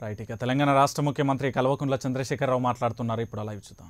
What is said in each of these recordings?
Right ఇక తెలంగాణ రాష్ట్ర ముఖ్యమంత్రి కల్వకుంట్ల చంద్రశేఖరరావు మాట్లాడుతున్నారు ఇప్పుడు అలా చూద్దాం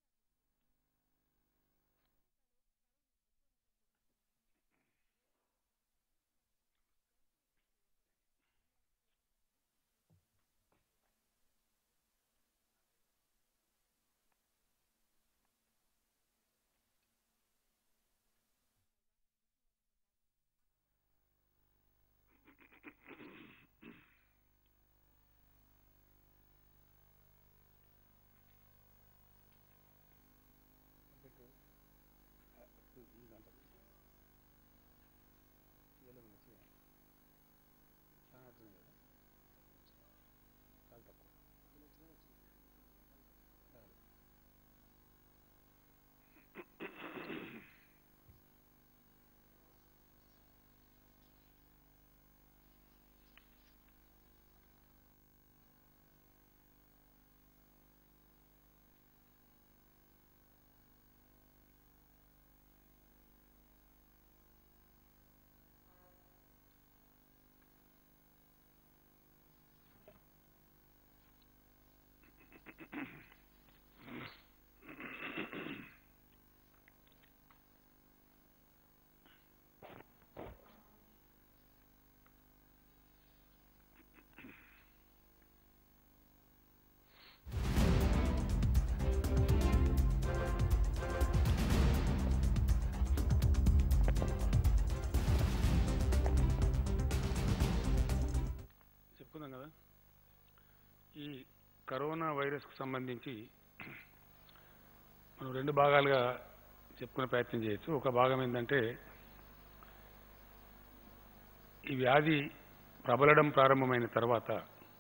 చెప్పుకుందాం కదా ఈ కరోనా వైరస్కు సంబంధించి మనం రెండు భాగాలుగా చెప్పుకునే ప్రయత్నం చేయొచ్చు ఒక భాగం ఏంటంటే ఈ వ్యాధి ప్రబలడం ప్రారంభమైన తర్వాత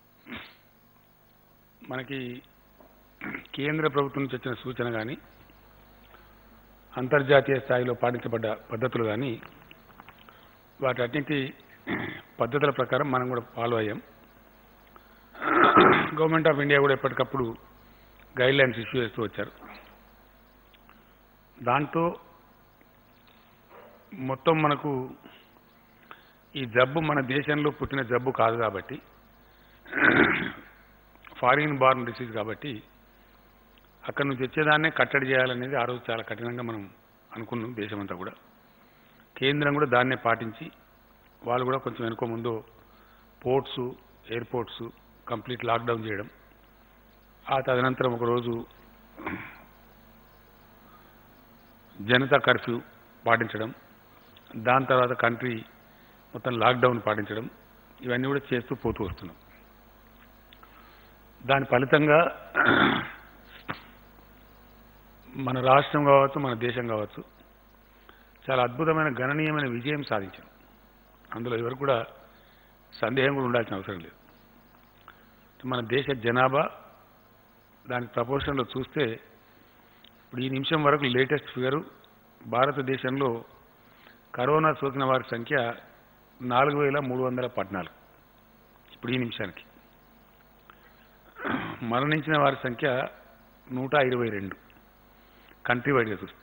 మనకి కేంద్ర ప్రభుత్వం నుంచి వచ్చిన సూచన కానీ అంతర్జాతీయ స్థాయిలో పాటించబడ్డ పద్ధతులు కానీ వాటన్నిటి పద్ధతుల ప్రకారం మనం కూడా ఫాలో అయ్యాం గవర్నమెంట్ ఆఫ్ ఇండియా కూడా ఎప్పటికప్పుడు గైడ్ లైన్స్ ఇష్యూ చేస్తూ వచ్చారు దాంతో మొత్తం మనకు ఈ జబ్బు మన దేశంలో పుట్టిన జబ్బు కాదు కాబట్టి ఫారిన్ బార్న్ డిసీజ్ కాబట్టి అక్కడి నుంచి వచ్చేదాన్నే కట్టడి చేయాలనేది ఆ రోజు చాలా కఠినంగా మనం అనుకున్నాం దేశమంతా కూడా కేంద్రం కూడా దాన్నే పాటించి వాళ్ళు కూడా కొంచెం వెనుక ముందు పోర్ట్స్ ఎయిర్పోర్ట్స్ కంప్లీట్ లాక్డౌన్ చేయడం ఆ తదనంతరం ఒకరోజు జనతా కర్ఫ్యూ పాటించడం దాని తర్వాత కంట్రీ మొత్తం లాక్డౌన్ పాటించడం ఇవన్నీ కూడా చేస్తూ పోతూ వస్తున్నాం దాని ఫలితంగా మన రాష్ట్రం కావచ్చు మన దేశం కావచ్చు చాలా అద్భుతమైన గణనీయమైన విజయం సాధించాం అందులో ఎవరు కూడా సందేహం కూడా ఉండాల్సిన అవసరం లేదు మన దేశ జనాభా దానికి ప్రపోర్షన్లో చూస్తే ఇప్పుడు ఈ నిమిషం వరకు లేటెస్ట్ ఫిగరు భారతదేశంలో కరోనా సోకిన వారి సంఖ్య నాలుగు వేల మూడు వందల పద్నాలుగు ఇప్పుడు ఈ నిమిషానికి మరణించిన వారి సంఖ్య నూట ఇరవై రెండు కంట్రీ వైడ్గా చూస్తే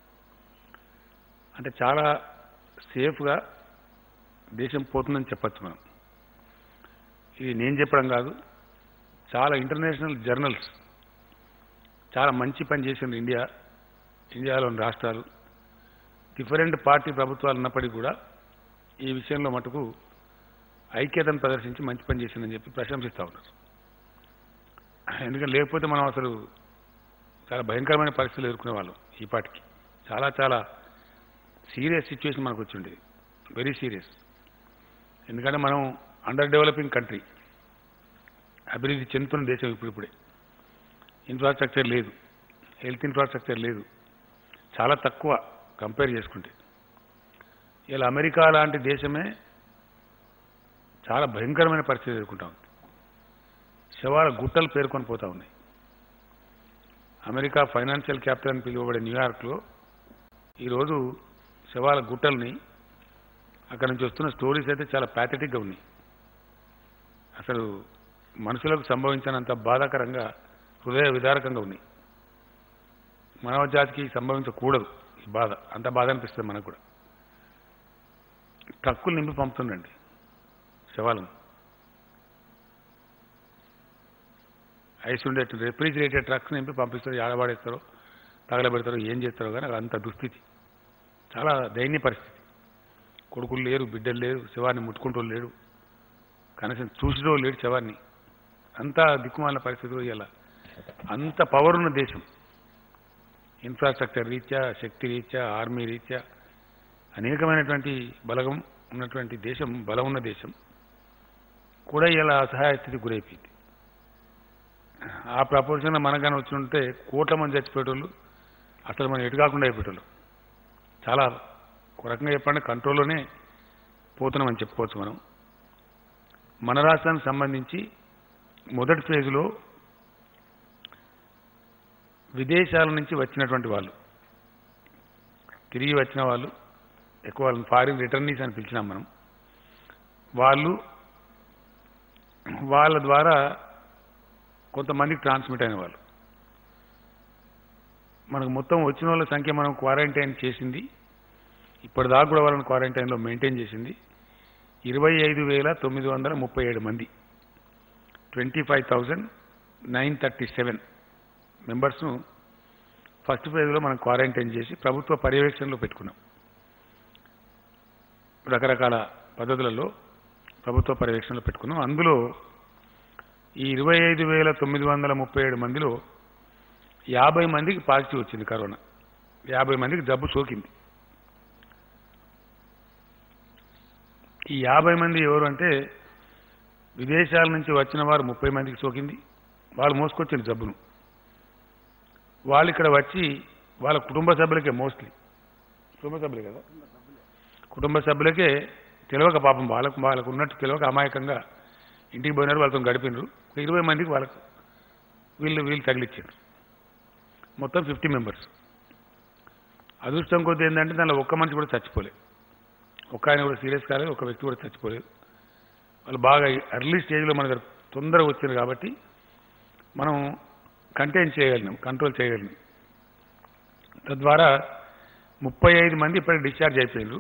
అంటే చాలా సేఫ్గా దేశం పోతుందని చెప్పచ్చు మనం ఇది నేను చెప్పడం కాదు చాలా ఇంటర్నేషనల్ జర్నల్స్ చాలా మంచి పని చేసింది ఇండియా ఇండియాలోని రాష్ట్రాలు డిఫరెంట్ పార్టీ ప్రభుత్వాలు ఉన్నప్పటికీ కూడా ఈ విషయంలో మటుకు ఐక్యతను ప్రదర్శించి మంచి పని చేసిందని చెప్పి ప్రశంసిస్తూ ఉన్నారు ఎందుకంటే లేకపోతే మనం అసలు చాలా భయంకరమైన పరిస్థితులు ఎదుర్కొనే వాళ్ళం ఈ పాటికి చాలా చాలా సీరియస్ సిచ్యువేషన్ మనకు వచ్చిండేది వెరీ సీరియస్ ఎందుకంటే మనం అండర్ డెవలపింగ్ కంట్రీ అభివృద్ధి చెందుతున్న దేశం ఇప్పుడిప్పుడే ఇన్ఫ్రాస్ట్రక్చర్ లేదు హెల్త్ ఇన్ఫ్రాస్ట్రక్చర్ లేదు చాలా తక్కువ కంపేర్ చేసుకుంటే ఇలా అమెరికా లాంటి దేశమే చాలా భయంకరమైన పరిస్థితి ఎదుర్కొంటా ఉంది శవాల గుట్టలు పేర్కొని పోతా ఉన్నాయి అమెరికా ఫైనాన్షియల్ క్యాపిటల్ అని పిలువబడే న్యూయార్క్లో ఈరోజు శవాల గుట్టల్ని అక్కడ నుంచి వస్తున్న స్టోరీస్ అయితే చాలా ప్యాథటిక్గా ఉన్నాయి అసలు మనుషులకు సంభవించినంత బాధాకరంగా హృదయ విదారకంగా ఉన్నాయి మానవ జాతికి సంభవించకూడదు ఈ బాధ అంత బాధ అనిపిస్తుంది మనకు కూడా ట్రక్కులు నింపి పంపుతుండండి శవాలను ఐస్ ఉండే రెఫ్రిజిరేటెడ్ ట్రక్స్ నింపి పంపిస్తారు ఆడబడేస్తారో తగలబెడతారో ఏం చేస్తారో కానీ అది అంత దుస్థితి చాలా దయనీయ పరిస్థితి కొడుకులు లేరు బిడ్డలు లేరు శవాన్ని ముట్టుకుంటూ లేడు కనీసం చూసినో లేడు శవాన్ని అంత దిక్కుమాలిన పరిస్థితిలో ఇలా అంత పవర్ ఉన్న దేశం ఇన్ఫ్రాస్ట్రక్చర్ రీత్యా శక్తి రీత్యా ఆర్మీ రీత్యా అనేకమైనటువంటి బలగం ఉన్నటువంటి దేశం బలం ఉన్న దేశం కూడా ఇలా అసహాయ స్థితికి గురైపోయింది ఆ ప్రపోర్షన్ మనగానే వచ్చి ఉంటే కోట్ల మంది చచ్చిపోయేటోళ్ళు అసలు మనం ఎటు కాకుండా అయిపోయేటోళ్ళు చాలా ఒక రకంగా చెప్పండి కంట్రోల్లోనే పోతున్నామని చెప్పుకోవచ్చు మనం మన రాష్ట్రానికి సంబంధించి మొదటి ఫేజ్లో విదేశాల నుంచి వచ్చినటువంటి వాళ్ళు తిరిగి వచ్చిన వాళ్ళు ఎక్కువ వాళ్ళని ఫారిన్ రిటర్నీస్ అని పిలిచినాం మనం వాళ్ళు వాళ్ళ ద్వారా కొంతమందికి ట్రాన్స్మిట్ అయిన వాళ్ళు మనకు మొత్తం వచ్చిన వాళ్ళ సంఖ్య మనం క్వారంటైన్ చేసింది ఇప్పటిదాకా కూడా వాళ్ళని క్వారంటైన్లో మెయింటైన్ చేసింది ఇరవై ఐదు వేల తొమ్మిది వందల ముప్పై ఏడు మంది twenty five thousand nine thirty seven మెంబర్స్ను ఫస్ట్ ఫేజ్లో మనం క్వారంటైన్ చేసి ప్రభుత్వ పర్యవేక్షణలో పెట్టుకున్నాం రకరకాల పద్ధతులలో ప్రభుత్వ పర్యవేక్షణలో పెట్టుకున్నాం అందులో ఈ ఇరవై ఐదు వేల తొమ్మిది వందల ముప్పై ఏడు మందిలో యాభై మందికి పాజిటివ్ వచ్చింది కరోనా యాభై మందికి జబ్బు సోకింది ఈ యాభై మంది ఎవరు అంటే విదేశాల నుంచి వచ్చిన వారు ముప్పై మందికి సోకింది వాళ్ళు మోసుకొచ్చిన జబ్బును వాళ్ళు ఇక్కడ వచ్చి వాళ్ళ కుటుంబ సభ్యులకే మోస్ట్లీ కుటుంబ సభ్యులే కదా కుటుంబ సభ్యులకే తెలియక పాపం వాళ్ళకు వాళ్ళకు ఉన్నట్టు తెలియక అమాయకంగా ఇంటికి పోయినారు వాళ్ళతో గడిపినారు ఒక ఇరవై మందికి వాళ్ళకు వీళ్ళు వీళ్ళు తగిలిచ్చారు మొత్తం ఫిఫ్టీ మెంబర్స్ అదృష్టం కొద్ది ఏంటంటే దానిలో ఒక్క మనిషి కూడా చచ్చిపోలేదు ఒక్క ఆయన కూడా సీరియస్ కాలేదు ఒక వ్యక్తి కూడా చచ్చిపోలేదు వాళ్ళు బాగా ఎర్లీ స్టేజ్లో మన దగ్గర తొందరగా వచ్చింది కాబట్టి మనం కంటైన్ చేయగలిగినాం కంట్రోల్ చేయగలిగినాం తద్వారా ముప్పై ఐదు మంది ఇప్పటికి డిశ్చార్జ్ అయిపోయారు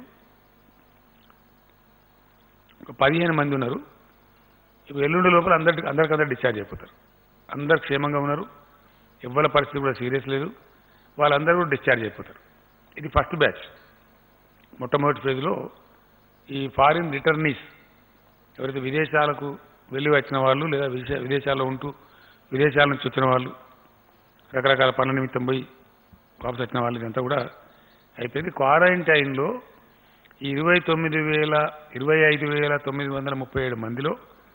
ఒక పదిహేను మంది ఉన్నారు ఇప్పుడు ఎల్లుండి లోపల అందరికి అందరికందరు డిశ్చార్జ్ అయిపోతారు అందరు క్షేమంగా ఉన్నారు ఎవ్వరి పరిస్థితి కూడా సీరియస్ లేదు వాళ్ళందరూ కూడా డిశ్చార్జ్ అయిపోతారు ఇది ఫస్ట్ బ్యాచ్ మొట్టమొదటి ఫేజ్లో ఈ ఫారిన్ రిటర్నీస్ ఎవరైతే విదేశాలకు వెళ్ళి వచ్చిన వాళ్ళు లేదా విదేశ విదేశాల్లో ఉంటూ విదేశాల నుంచి వచ్చిన వాళ్ళు రకరకాల పనుల నిమిత్తం పోయి వాపసు వచ్చిన వాళ్ళు ఇదంతా కూడా అయిపోయింది క్వారంటైన్లో ఈ ఇరవై తొమ్మిది వేల ఇరవై ఐదు వేల తొమ్మిది వందల ముప్పై ఏడు మందిలో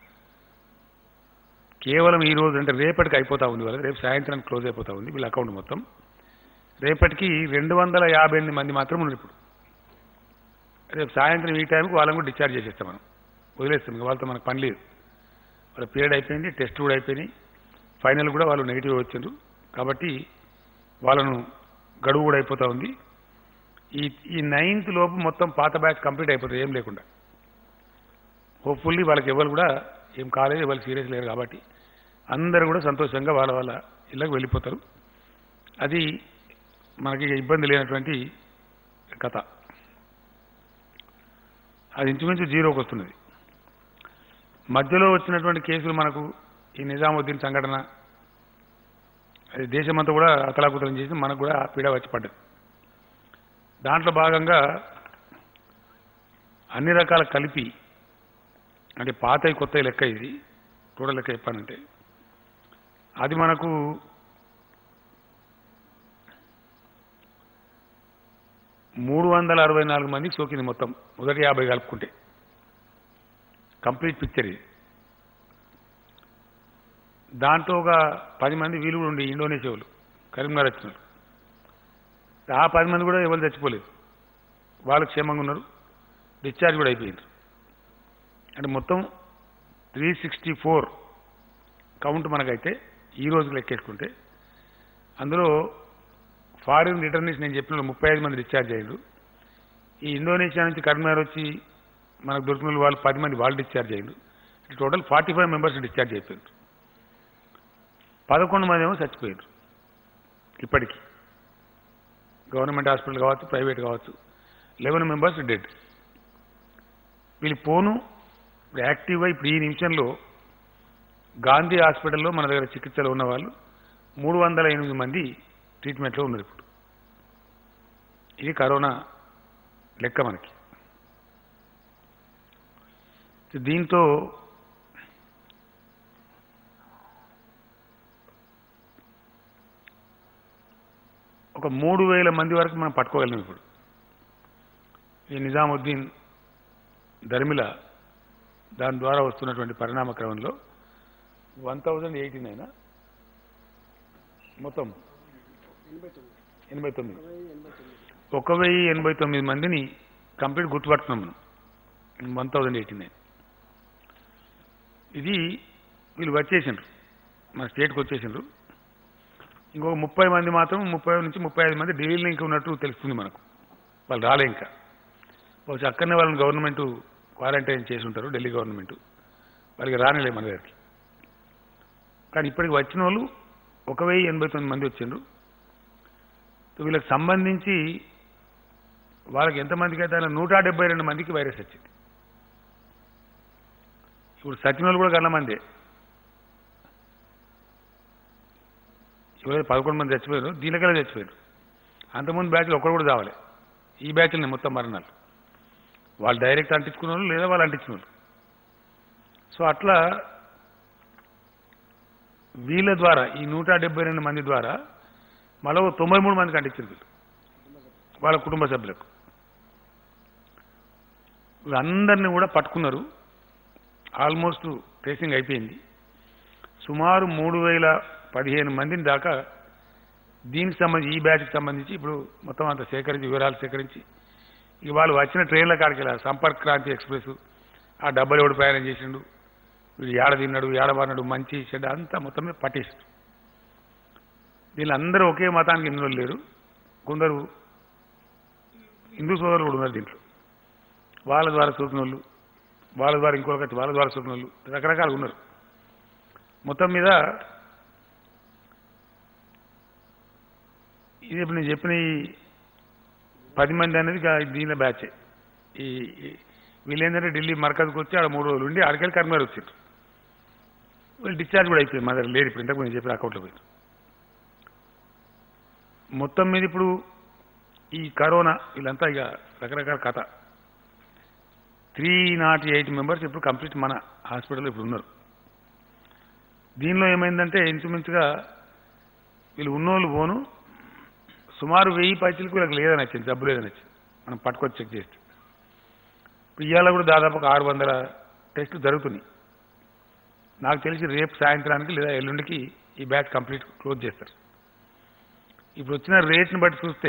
కేవలం ఈ రోజు అంటే రేపటికి అయిపోతా ఉంది వాళ్ళకి రేపు సాయంత్రానికి క్లోజ్ అయిపోతా ఉంది వీళ్ళ అకౌంట్ మొత్తం రేపటికి రెండు వందల యాభై ఎనిమిది మంది మాత్రం ఉన్నారు ఇప్పుడు రేపు సాయంత్రం ఈ టైంకి వాళ్ళని కూడా డిశ్చార్జ్ చేసేస్తాం మనం వదిలేస్తాం ఇంకా వాళ్ళతో మనకు పని లేదు వాళ్ళ పీరియడ్ అయిపోయింది టెస్ట్ కూడా అయిపోయినాయి ఫైనల్ కూడా వాళ్ళు నెగిటివ్ వచ్చిండ్రు కాబట్టి వాళ్ళను గడువు కూడా అయిపోతా ఉంది ఈ ఈ నైన్త్ లోపు మొత్తం పాత బ్యాచ్ కంప్లీట్ అయిపోతుంది ఏం లేకుండా హోప్ఫుల్లీ వాళ్ళకి ఎవరు కూడా ఏం కాలేదు ఎవరు సీరియస్ లేరు కాబట్టి అందరూ కూడా సంతోషంగా వాళ్ళ వాళ్ళ ఇళ్ళకి వెళ్ళిపోతారు అది మనకి ఇబ్బంది లేనటువంటి కథ అది ఇంచుమించు జీరోకి వస్తున్నది మధ్యలో వచ్చినటువంటి కేసులు మనకు ఈ నిజాముద్దీన్ సంఘటన అది దేశమంతా కూడా అతలాకుతలం చేసి మనకు కూడా ఆ పీడ వచ్చి పడ్డది దాంట్లో భాగంగా అన్ని రకాల కలిపి అంటే పాత కొత్త లెక్క ఇది టోటల్ లెక్క చెప్పానంటే అది మనకు మూడు వందల అరవై నాలుగు మందికి సోకింది మొత్తం మొదటి యాభై కలుపుకుంటే కంప్లీట్ పిక్చర్ ఇది దాంట్లో ఒక పది మంది వీలు కూడా ఉండి ఇండోనేషియా వాళ్ళు కరీంనగర్ వచ్చినారు ఆ పది మంది కూడా ఎవరు చచ్చిపోలేదు వాళ్ళు క్షేమంగా ఉన్నారు డిశ్చార్జ్ కూడా అయిపోయింది అంటే మొత్తం త్రీ సిక్స్టీ ఫోర్ కౌంట్ మనకైతే ఈ రోజు లెక్కేసుకుంటే అందులో ఫారిన్ రిటర్నీస్ నేను చెప్పిన ముప్పై ఐదు మంది డిశ్చార్జ్ అయ్యారు ఈ ఇండోనేషియా నుంచి కరీంనగర్ వచ్చి మనకు దొరికిన వాళ్ళు పది మంది వాళ్ళు డిశ్చార్జ్ అయ్యారు total forty five members discharge అయిపోయారు పదకొండు మంది ఏమో చచ్చిపోయారు ఇప్పటికీ గవర్నమెంట్ హాస్పిటల్ కావచ్చు ప్రైవేట్ కావచ్చు లెవెన్ మెంబర్స్ డెడ్ వీళ్ళు పోను ఇప్పుడు యాక్టివ్గా ఇప్పుడు ఈ నిమిషంలో గాంధీ హాస్పిటల్లో మన దగ్గర చికిత్సలో ఉన్న వాళ్ళు మూడు వందల ఎనిమిది మంది ట్రీట్మెంట్లో ఉన్నారు ఇప్పుడు ఇది కరోనా లెక్క మనకి దీంతో ఒక మూడు వేల మంది వరకు మనం పట్టుకోగలం ఇప్పుడు ఈ నిజాముద్దీన్ ధర్మిల దాని ద్వారా వస్తున్నటువంటి పరిణామ క్రమంలో వన్ థౌజండ్ ఎయిటీన్ అయినా మొత్తం ఎనభై తొమ్మిది ఒక వెయ్యి ఎనభై తొమ్మిది మందిని కంప్లీట్ గుర్తుపట్టుకున్నాం మనం వన్ థౌజండ్ ఎయిటీ నైన్ ఇది వీళ్ళు వచ్చేసిండ్రు మన స్టేట్కి వచ్చేసిండ్రు ఇంకొక ముప్పై మంది మాత్రం ముప్పై నుంచి ముప్పై ఐదు మంది ఢిల్లీలో ఇంకా ఉన్నట్టు తెలుస్తుంది మనకు వాళ్ళు రాలే ఇంకా బహుశా అక్కడనే వాళ్ళని గవర్నమెంట్ క్వారంటైన్ చేసి ఉంటారు ఢిల్లీ గవర్నమెంట్ వాళ్ళకి రానిలే మన దగ్గరికి కానీ ఇప్పటికి వచ్చిన వాళ్ళు ఒక వెయ్యి ఎనభై తొమ్మిది మంది వచ్చిండ్రు వీళ్ళకి సంబంధించి వాళ్ళకి ఎంతమందికి అయితే ఆయన నూట డెబ్బై రెండు మందికి వైరస్ వచ్చింది ఇప్పుడు సచిన వాళ్ళు కూడా గల్ల మందే ఎవరైతే పదకొండు మంది చచ్చిపోయారు దీనికల్లా చచ్చిపోయారు అంతకుముందు బ్యాచ్లు ఒక్కడు కూడా చావలే ఈ బ్యాచ్లని మొత్తం మరణాలు వాళ్ళు డైరెక్ట్ అంటించుకున్న వాళ్ళు లేదా వాళ్ళు అంటించిన వాళ్ళు సో అట్లా వీళ్ళ ద్వారా ఈ నూట డెబ్బై రెండు మంది ద్వారా మళ్ళీ ఓ తొంభై మూడు మందికి అంటించారు వీళ్ళు వాళ్ళ కుటుంబ సభ్యులకు వీళ్ళందరినీ కూడా పట్టుకున్నారు ఆల్మోస్ట్ ట్రేసింగ్ అయిపోయింది సుమారు మూడు వేల పదిహేను మందిని దాకా దీనికి సంబంధించి ఈ బ్యాచ్కి సంబంధించి ఇప్పుడు మొత్తం అంత సేకరించి వివరాలు సేకరించి ఇక వాళ్ళు వచ్చిన ట్రైన్ల కాడికి వెళ్ళారు సంపర్క్ క్రాంతి ఎక్స్ప్రెస్ ఆ డబ్బలు ఎవడు ప్రయాణం చేసిండు వీడు ఏడ తిన్నాడు ఏడబడినాడు మంచి చెడ్డ అంతా మొత్తం మీద పట్టేసారు వీళ్ళందరూ ఒకే మతానికి ఇందులో లేరు కొందరు హిందూ సోదరులు కూడా ఉన్నారు దీంట్లో వాళ్ళ ద్వారా చూపిన వాళ్ళు వాళ్ళ ద్వారా ఇంకొకటి వాళ్ళ ద్వారా చూపిన వాళ్ళు రకరకాలుగా ఉన్నారు మొత్తం మీద ఇది ఇప్పుడు నేను చెప్పిన ఈ పది మంది అనేది గా- దీనిలో బ్యాచ్ ఈ ఈ- వీళ్ళు ఏంటంటే ఢిల్లీ మర్కజ్కి వచ్చి ఆడ మూడు రోజులు ఉండి ఆడికెళ్ళి కర్మేర్ వచ్చారు వీళ్ళు డిశ్చార్జ్ కూడా అయిపోయింది మా దగ్గర లేరు ఇప్పుడు ఇంతకు నేను చెప్పిన అకౌంట్లో పోయింది మొత్తం మీద ఇప్పుడు ఈ కరోనా వీళ్ళంతా ఇక రకరకాల కథ త్రీ నాట్ ఎయిట్ మెంబర్స్ ఇప్పుడు కంప్లీట్ మన హాస్పిటల్లో ఇప్పుడు ఉన్నారు దీనిలో ఏమైందంటే ఇంచుమించుగా వీళ్ళు ఉన్నోళ్ళు పోను సుమారు వెయ్యి పైచలకు వీళ్ళకి లేదని వచ్చింది జబ్బు లేదని వచ్చింది మనం పట్టుకొచ్చి చెక్ చేస్తే ఇప్పుడు ఇవాళ కూడా దాదాపు ఒక ఆరు వందల టెస్టులు జరుగుతున్నాయి నాకు తెలిసి రేపు సాయంత్రానికి లేదా ఎల్లుండికి ఈ బ్యాచ్ కంప్లీట్ క్లోజ్ చేస్తారు ఇప్పుడు వచ్చిన రేట్ని బట్టి చూస్తే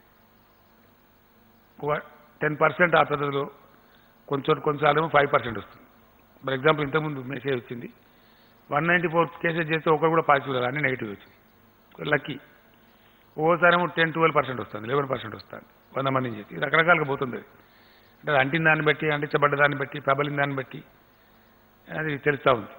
టెన్ పర్సెంట్ ఆ పద్ధతిలో కొంచెం కొంచెం ఫైవ్ పర్సెంట్ వస్తుంది ఫర్ ఎగ్జాంపుల్ ఇంతకుముందు మెసేజ్ వచ్చింది వన్ నైంటీ ఫోర్ కేసెస్ చేస్తే ఒకరు కూడా పాజిటివ్ రాదు అన్ని నెగిటివ్ వచ్చింది లక్కీ ఓసారి ఏమో టెన్ ట్వెల్వ్ పర్సెంట్ వస్తుంది లెవెన్ పర్సెంట్ వస్తుంది వంద మందిని చేసి రకరకాలుగా పోతుంది అది అంటే అది అంటిన దాన్ని బట్టి అంటించబడ్డ దాన్ని బట్టి ప్రబలిన దాన్ని బట్టి అది తెలుస్తూ ఉంది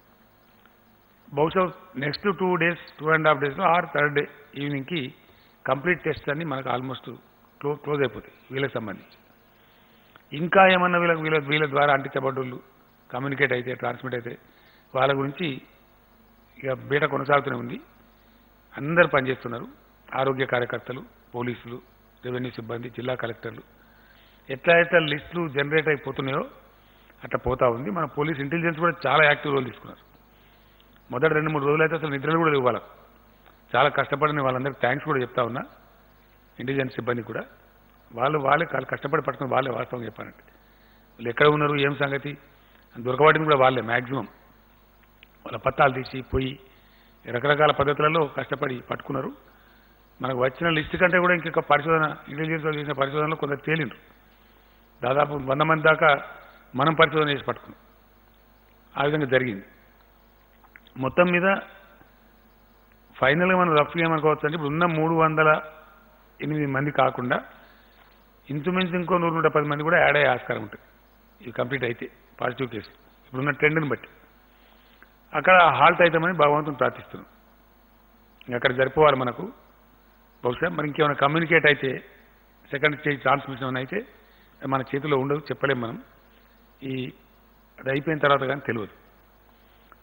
బహుశా next two days two and half డేస్లో ఆర్ థర్డ్ డే ఈవినింగ్కి కంప్లీట్ టెస్ట్ అన్ని మనకు ఆల్మోస్ట్ క్లో క్లోజ్ అయిపోతాయి వీళ్ళకి సంబంధించి ఇంకా ఏమన్నా వీళ్ళకి వీళ్ళ వీళ్ళ ద్వారా అంటించబడ్డోళ్ళు కమ్యూనికేట్ అయితే ట్రాన్స్మిట్ అయితే వాళ్ళ గురించి ఇక బీట కొనసాగుతూనే ఉంది అందరు పనిచేస్తున్నారు ఆరోగ్య కార్యకర్తలు పోలీసులు రెవెన్యూ సిబ్బంది జిల్లా కలెక్టర్లు ఎట్లా ఎట్లా లిస్టులు జనరేట్ అయిపోతున్నాయో అట్లా పోతా ఉంది మన పోలీస్ ఇంటెలిజెన్స్ కూడా చాలా యాక్టివ్ రోల్ తీసుకున్నారు మొదటి రెండు మూడు రోజులు అయితే అసలు నిద్రలు కూడా లేవు వాళ్ళకు చాలా కష్టపడిన వాళ్ళందరికీ థ్యాంక్స్ కూడా చెప్తా ఉన్నా ఇంటెలిజెన్స్ సిబ్బంది కూడా వాళ్ళు వాళ్ళే చాలా కష్టపడి పట్టుకుని వాళ్ళే వాస్తవం చెప్పానంటే వాళ్ళు ఎక్కడ ఉన్నారు ఏం సంగతి అని దొరకబడింది కూడా వాళ్ళే మ్యాక్సిమం వాళ్ళ పత్తాలు తీసి పోయి రకరకాల పద్ధతులలో కష్టపడి పట్టుకున్నారు మనకు వచ్చిన లిస్ట్ కంటే కూడా ఇంకొక పరిశోధన ఇంటెలిజెన్స్ వాళ్ళు చేసిన పరిశోధనలో కొందరు తేలిండ్రు దాదాపు వంద మంది దాకా మనం పరిశోధన చేసి పట్టుకున్నాం ఆ విధంగా జరిగింది మొత్తం మీద ఫైనల్గా మనం రఫ్గా ఏమనుకోవచ్చు అంటే ఇప్పుడు ఉన్న మూడు వందల ఎనిమిది మంది కాకుండా ఇంచుమించు ఇంకో నూరు నూట పది మంది కూడా యాడ్ అయ్యే ఆస్కారం ఉంటుంది ఇది కంప్లీట్ అయితే పాజిటివ్ కేసు ఇప్పుడున్న ట్రెండ్ని బట్టి అక్కడ హాల్ట్ అవుతామని భగవంతుని ప్రార్థిస్తున్నాం ఇంక అక్కడ సరిపోవాలి మనకు బహుశా మరి ఇంకేమైనా కమ్యూనికేట్ అయితే సెకండ్ స్టేజ్ ట్రాన్స్మిషన్ ఏమైనా అయితే మన చేతిలో ఉండదు చెప్పలేం మనం ఈ అది అయిపోయిన తర్వాత కానీ తెలియదు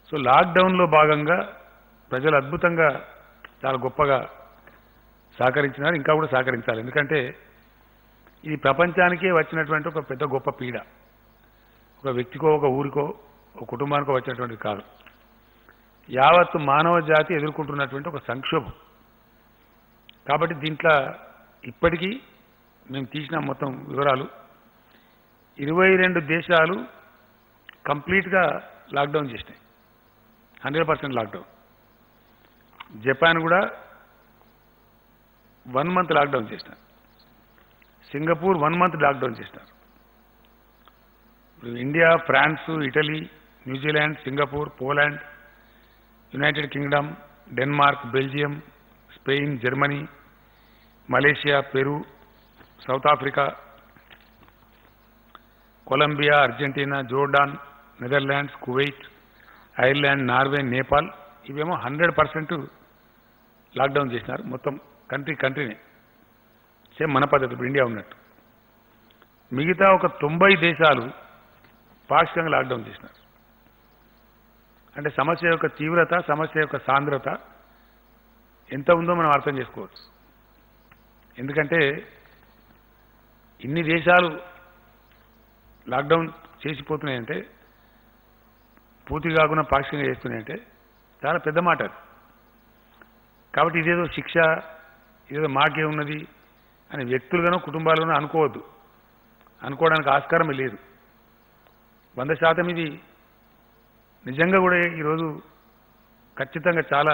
సో లాక్డౌన్లో భాగంగా ప్రజలు అద్భుతంగా చాలా గొప్పగా సహకరించినారు ఇంకా కూడా సహకరించాలి ఎందుకంటే ఇది ప్రపంచానికే వచ్చినటువంటి ఒక పెద్ద గొప్ప పీడ ఒక వ్యక్తికో ఒక ఊరికో ఒక కుటుంబానికో వచ్చినటువంటిది కాదు యావత్తు మానవ జాతి ఎదుర్కొంటున్నటువంటి ఒక సంక్షోభం కాబట్టి దీంట్లో ఇప్పటికీ మేము తీసిన మొత్తం వివరాలు ఇరవై రెండు దేశాలు కంప్లీట్గా లాక్డౌన్ చేసినాయి హండ్రెడ్ పర్సెంట్ లాక్డౌన్ జపాన్ కూడా వన్ మంత్ లాక్డౌన్ చేసినారు సింగపూర్ వన్ మంత్ లాక్డౌన్ చేసినారు ఇప్పుడు India France Italy New Zealand Singapore Poland United Kingdom Denmark Belgium Spain Germany Malaysia Peru South Africa Colombia Argentina Jordan Netherlands Kuwait Ireland Norway Nepal ఇవేమో hundred percent lockdown చేసినారు మొత్తం country కంట్రీనే same మన పద్ధతి ఇప్పుడు India ఉన్నట్టు మిగతా ఒక తొంభై దేశాలు పాక్షికంగా లాక్డౌన్ చేసినారు అంటే సమస్య యొక్క తీవ్రత సమస్య యొక్క సాంద్రత ఎంత ఉందో మనం అర్థం చేసుకోవచ్చు ఎందుకంటే ఇన్ని దేశాలు లాక్డౌన్ చేసిపోతున్నాయంటే పూర్తి కాకుండా పాక్షికంగా చేస్తున్నాయంటే చాలా పెద్ద మాట అది కాబట్టి ఇదేదో శిక్ష ఇదేదో మాకే ఉన్నది అని వ్యక్తులుగానో కుటుంబాలుగానో అనుకోవద్దు అనుకోవడానికి ఆస్కారం లేదు వంద శాతం ఇది నిజంగా కూడా ఈరోజు ఖచ్చితంగా చాలా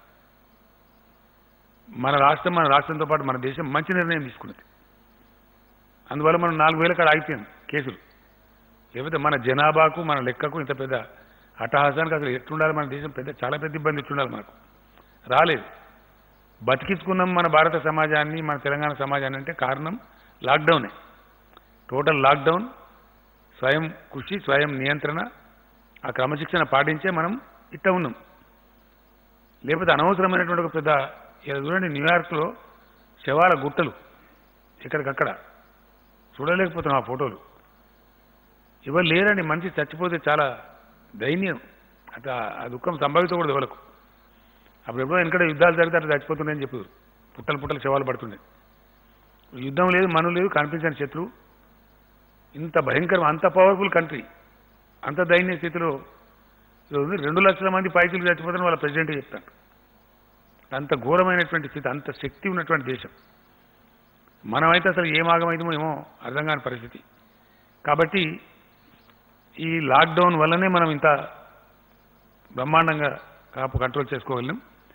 మన రాష్ట్రం మన రాష్ట్రంతో పాటు మన దేశం మంచి నిర్ణయం తీసుకున్నది అందువల్ల మనం నాలుగు వేల కాడ ఆగిపోయింది కేసులు లేకపోతే మన జనాభాకు మన లెక్కకు ఇంత పెద్ద అట్టహాసానికి అసలు ఎట్లుండాలి మన దేశం పెద్ద చాలా పెద్ద ఇబ్బంది ఎట్లుండాలి మనకు రాలేదు బతికించుకున్నాం మన భారత సమాజాన్ని మన తెలంగాణ సమాజాన్ని అంటే కారణం లాక్డౌనే టోటల్ లాక్డౌన్ స్వయం కృషి స్వయం నియంత్రణ ఆ క్రమశిక్షణ పాటించే మనం ఇట్ట ఉన్నాం లేకపోతే అనవసరమైనటువంటి ఒక పెద్ద ఇలా చూడండి న్యూయార్క్లో శవాల గుట్టలు ఎక్కడికక్కడ చూడలేకపోతున్నాం ఆ ఫోటోలు ఎవరు లేరండి మనిషి చచ్చిపోతే చాలా దైన్యం అట్లా ఆ దుఃఖం సంభవించకూడదు ఎవరికి అప్పుడు ఎప్పుడో వెనకడ యుద్ధాలు జరిగితే అట్లా చచ్చిపోతున్నాయని చెప్పారు పుట్టలు పుట్టలు శవాలు పడుతున్నాయి యుద్ధం లేదు మను లేదు కనిపించని శత్రువు ఇంత భయంకరం అంత పవర్ఫుల్ కంట్రీ అంత దైన్య స్థితిలో ఈరోజు రెండు లక్షల మంది పైకులు చచ్చిపోతారని వాళ్ళ ప్రెసిడెంట్ చెప్తారు అంత ఘోరమైనటువంటి స్థితి అంత శక్తి ఉన్నటువంటి దేశం మనమైతే అసలు ఏం ఆగమైందో ఏమో అర్థం కాని పరిస్థితి కాబట్టి ఈ లాక్డౌన్ వల్లనే మనం ఇంత బ్రహ్మాండంగా కాపు కంట్రోల్ చేసుకోగలిగాం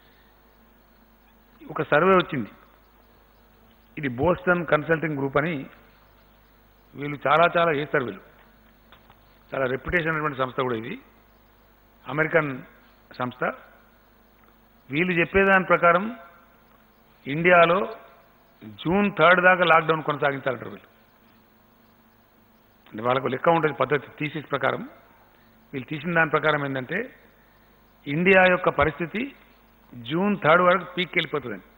ఒక సర్వే వచ్చింది ఇది బోస్టన్ కన్సల్టింగ్ గ్రూప్ అని వీళ్ళు చాలా చాలా చేస్తారు వీళ్ళు చాలా రెప్యుటేషన్ అయినటువంటి సంస్థ కూడా ఇది అమెరికన్ సంస్థ వీళ్ళు చెప్పేదాని ప్రకారం ఇండియాలో జూన్ థర్డ్ దాకా లాక్డౌన్ కొనసాగించాలంటారు వీళ్ళు అంటే వాళ్ళకు లెక్క ఉంటుంది పద్ధతి థీసిస్ ప్రకారం వీళ్ళు తీసిన దాని ప్రకారం ఏంటంటే ఇండియా యొక్క పరిస్థితి జూన్ థర్డ్ వరకు పీక్ వెళ్ళిపోతుందండి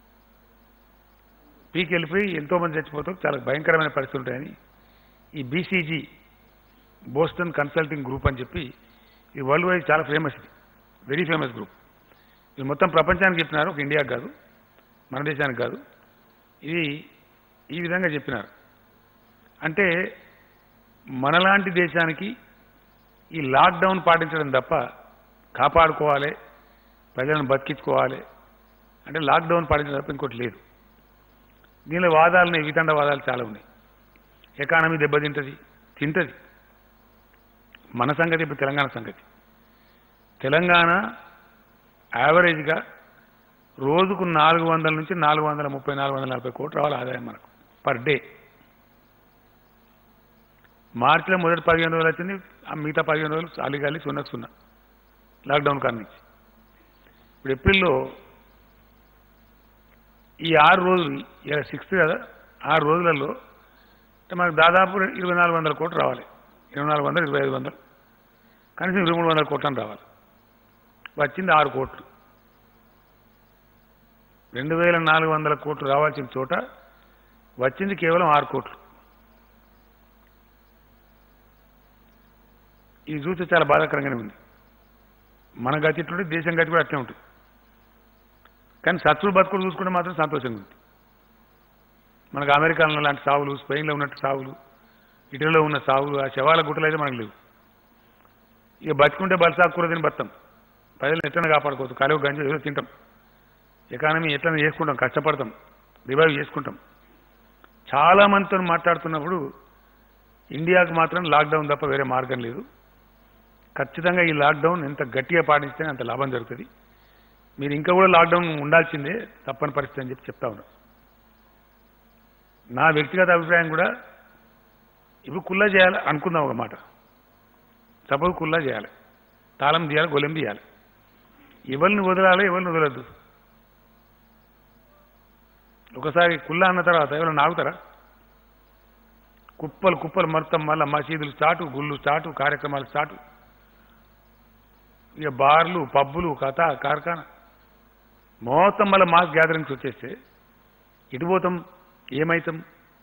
పీక్ వెళ్ళిపోయి ఎంతోమంది చచ్చిపోతారు చాలా భయంకరమైన పరిస్థితులు ఉంటాయని ఈ బీసీజీ బోస్టన్ కన్సల్టింగ్ గ్రూప్ అని చెప్పి ఇది వరల్డ్ వైడ్ చాలా ఫేమస్ ఇది వెరీ ఫేమస్ గ్రూప్ ఇది మొత్తం ప్రపంచానికి చెప్పినారు ఒక ఇండియాకి కాదు మన దేశానికి కాదు ఇది ఈ విధంగా చెప్పినారు అంటే మనలాంటి దేశానికి ఈ లాక్డౌన్ పాటించడం తప్ప కాపాడుకోవాలి ప్రజలను బతికించుకోవాలి అంటే లాక్డౌన్ పాటించడం తప్ప ఇంకోటి లేదు దీనిలో వాదాలు ఉన్నాయి వితండ వాదాలు చాలా ఉన్నాయి ఎకానమీ దెబ్బతింటది తింటది మన సంగతి ఇప్పుడు తెలంగాణ సంగతి తెలంగాణ యావరేజ్గా రోజుకు నాలుగు వందల నుంచి నాలుగు వందల ముప్పై నాలుగు వందల నలభై కోట్లు రావాలి ఆదాయం మనకు పర్ డే మార్చిలో మొదటి పదిహేను రోజులు వచ్చింది ఆ మిగతా పదిహేను రోజులు చాలి గాలి సున్నా సున్నా లాక్డౌన్ కాడ నుంచి ఇప్పుడు ఏప్రిల్లో ఈ ఆరు రోజులు ఇలా సిక్స్త్ కదా ఆరు రోజులలో అంటే మనకు దాదాపు ఇరవై నాలుగు వందల కోట్లు రావాలి ఇరవై నాలుగు వందలు ఇరవై ఐదు వందలు కనీసం ఇరవై మూడు వందల కోట్లని రావాలి వచ్చింది ఆరు కోట్లు రెండు వేల నాలుగు వందల కోట్లు రావాల్సిన చోట వచ్చింది కేవలం ఆరు కోట్లు ఇది చూస్తే చాలా బాధాకరంగానే ఉంది మన గతి ఇట్లుంటే దేశం గతి కూడా అట్లే ఉంటుంది కానీ సత్తులు బతుకులు చూసుకుంటే మాత్రం సంతోషంగా ఉంది మనకు అమెరికాలో లాంటి సావులు స్పెయిన్లో ఉన్నట్టు సావులు ఇటలీలో ఉన్న సావులు ఆ శవాల గుట్టలు అయితే మనకు లేవు ఇక బతుకుంటే బలసాకూర తిని బతాం ప్రజలను ఎట్లనే కాపాడుకోవచ్చు కలువ గంజి ఏదో తింటాం ఎకానమీ ఎట్లనే చేసుకుంటాం కష్టపడతాం రివైవ్ చేసుకుంటాం చాలా మందితో మాట్లాడుతున్నప్పుడు ఇండియాకు మాత్రం లాక్డౌన్ తప్ప వేరే మార్గం లేదు ఖచ్చితంగా ఈ లాక్డౌన్ ఎంత గట్టిగా పాటిస్తే అంత లాభం జరుగుతుంది మీరు ఇంకా కూడా లాక్డౌన్ ఉండాల్సిందే తప్పని పరిస్థితి అని చెప్పి చెప్తా ఉన్నారు నా వ్యక్తిగత అభిప్రాయం కూడా ఇప్పుడు కుల్లా చేయాలి అనుకుందాం ఒక మాట సపోజ్ కుల్లా చేయాలి తాళం తీయాలి గొలెం తీయాలి ఎవరిని వదలాలి ఎవరిని వదలద్దు ఒకసారి కుల్లా అన్న తర్వాత ఎవరైనా నాగుతారా కుప్పలు కుప్పలు మొత్తం మళ్ళీ మసీదులు స్టార్టు గుళ్ళు స్టార్టు కార్యక్రమాలు స్టార్టు ఇక బార్లు పబ్బులు కథ కార్ఖానా మొత్తం మళ్ళీ మాస్ గ్యాదరింగ్స్ వచ్చేస్తే ఇటు పోతాం ఏమైతాం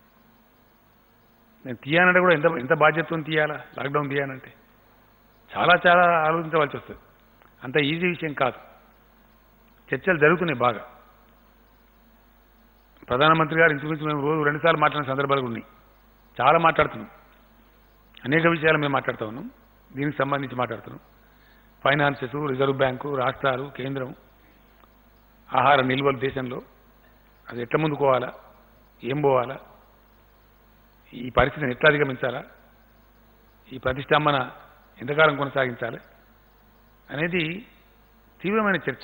నేను తీయానంటే కూడా ఎంత ఎంత బాధ్యతతో తీయాలా లాక్డౌన్ తీయానంటే చాలా చాలా ఆలోచించవలసి వస్తుంది అంత ఈజీ విషయం కాదు చర్చలు జరుగుతున్నాయి బాగా ప్రధానమంత్రి గారు ఇంచుమించు మేము రోజు రెండుసార్లు మాట్లాడిన సందర్భాలు కూడా ఉన్నాయి చాలా మాట్లాడుతున్నాం అనేక విషయాలు మేము మాట్లాడుతూ ఉన్నాం దీనికి సంబంధించి మాట్లాడుతున్నాం ఫైనాన్సెస్ రిజర్వ్ బ్యాంకు రాష్ట్రాలు కేంద్రం ఆహార నిల్వలు దేశంలో అది ఎట్లా ముందుకు పోవాలా ఏం పోవాలా ఈ పరిస్థితిని ఎట్లా అధిగమించాలా ఈ ప్రతిష్టంభన ఎంతకాలం కొనసాగించాలి అనేది తీవ్రమైన చర్చ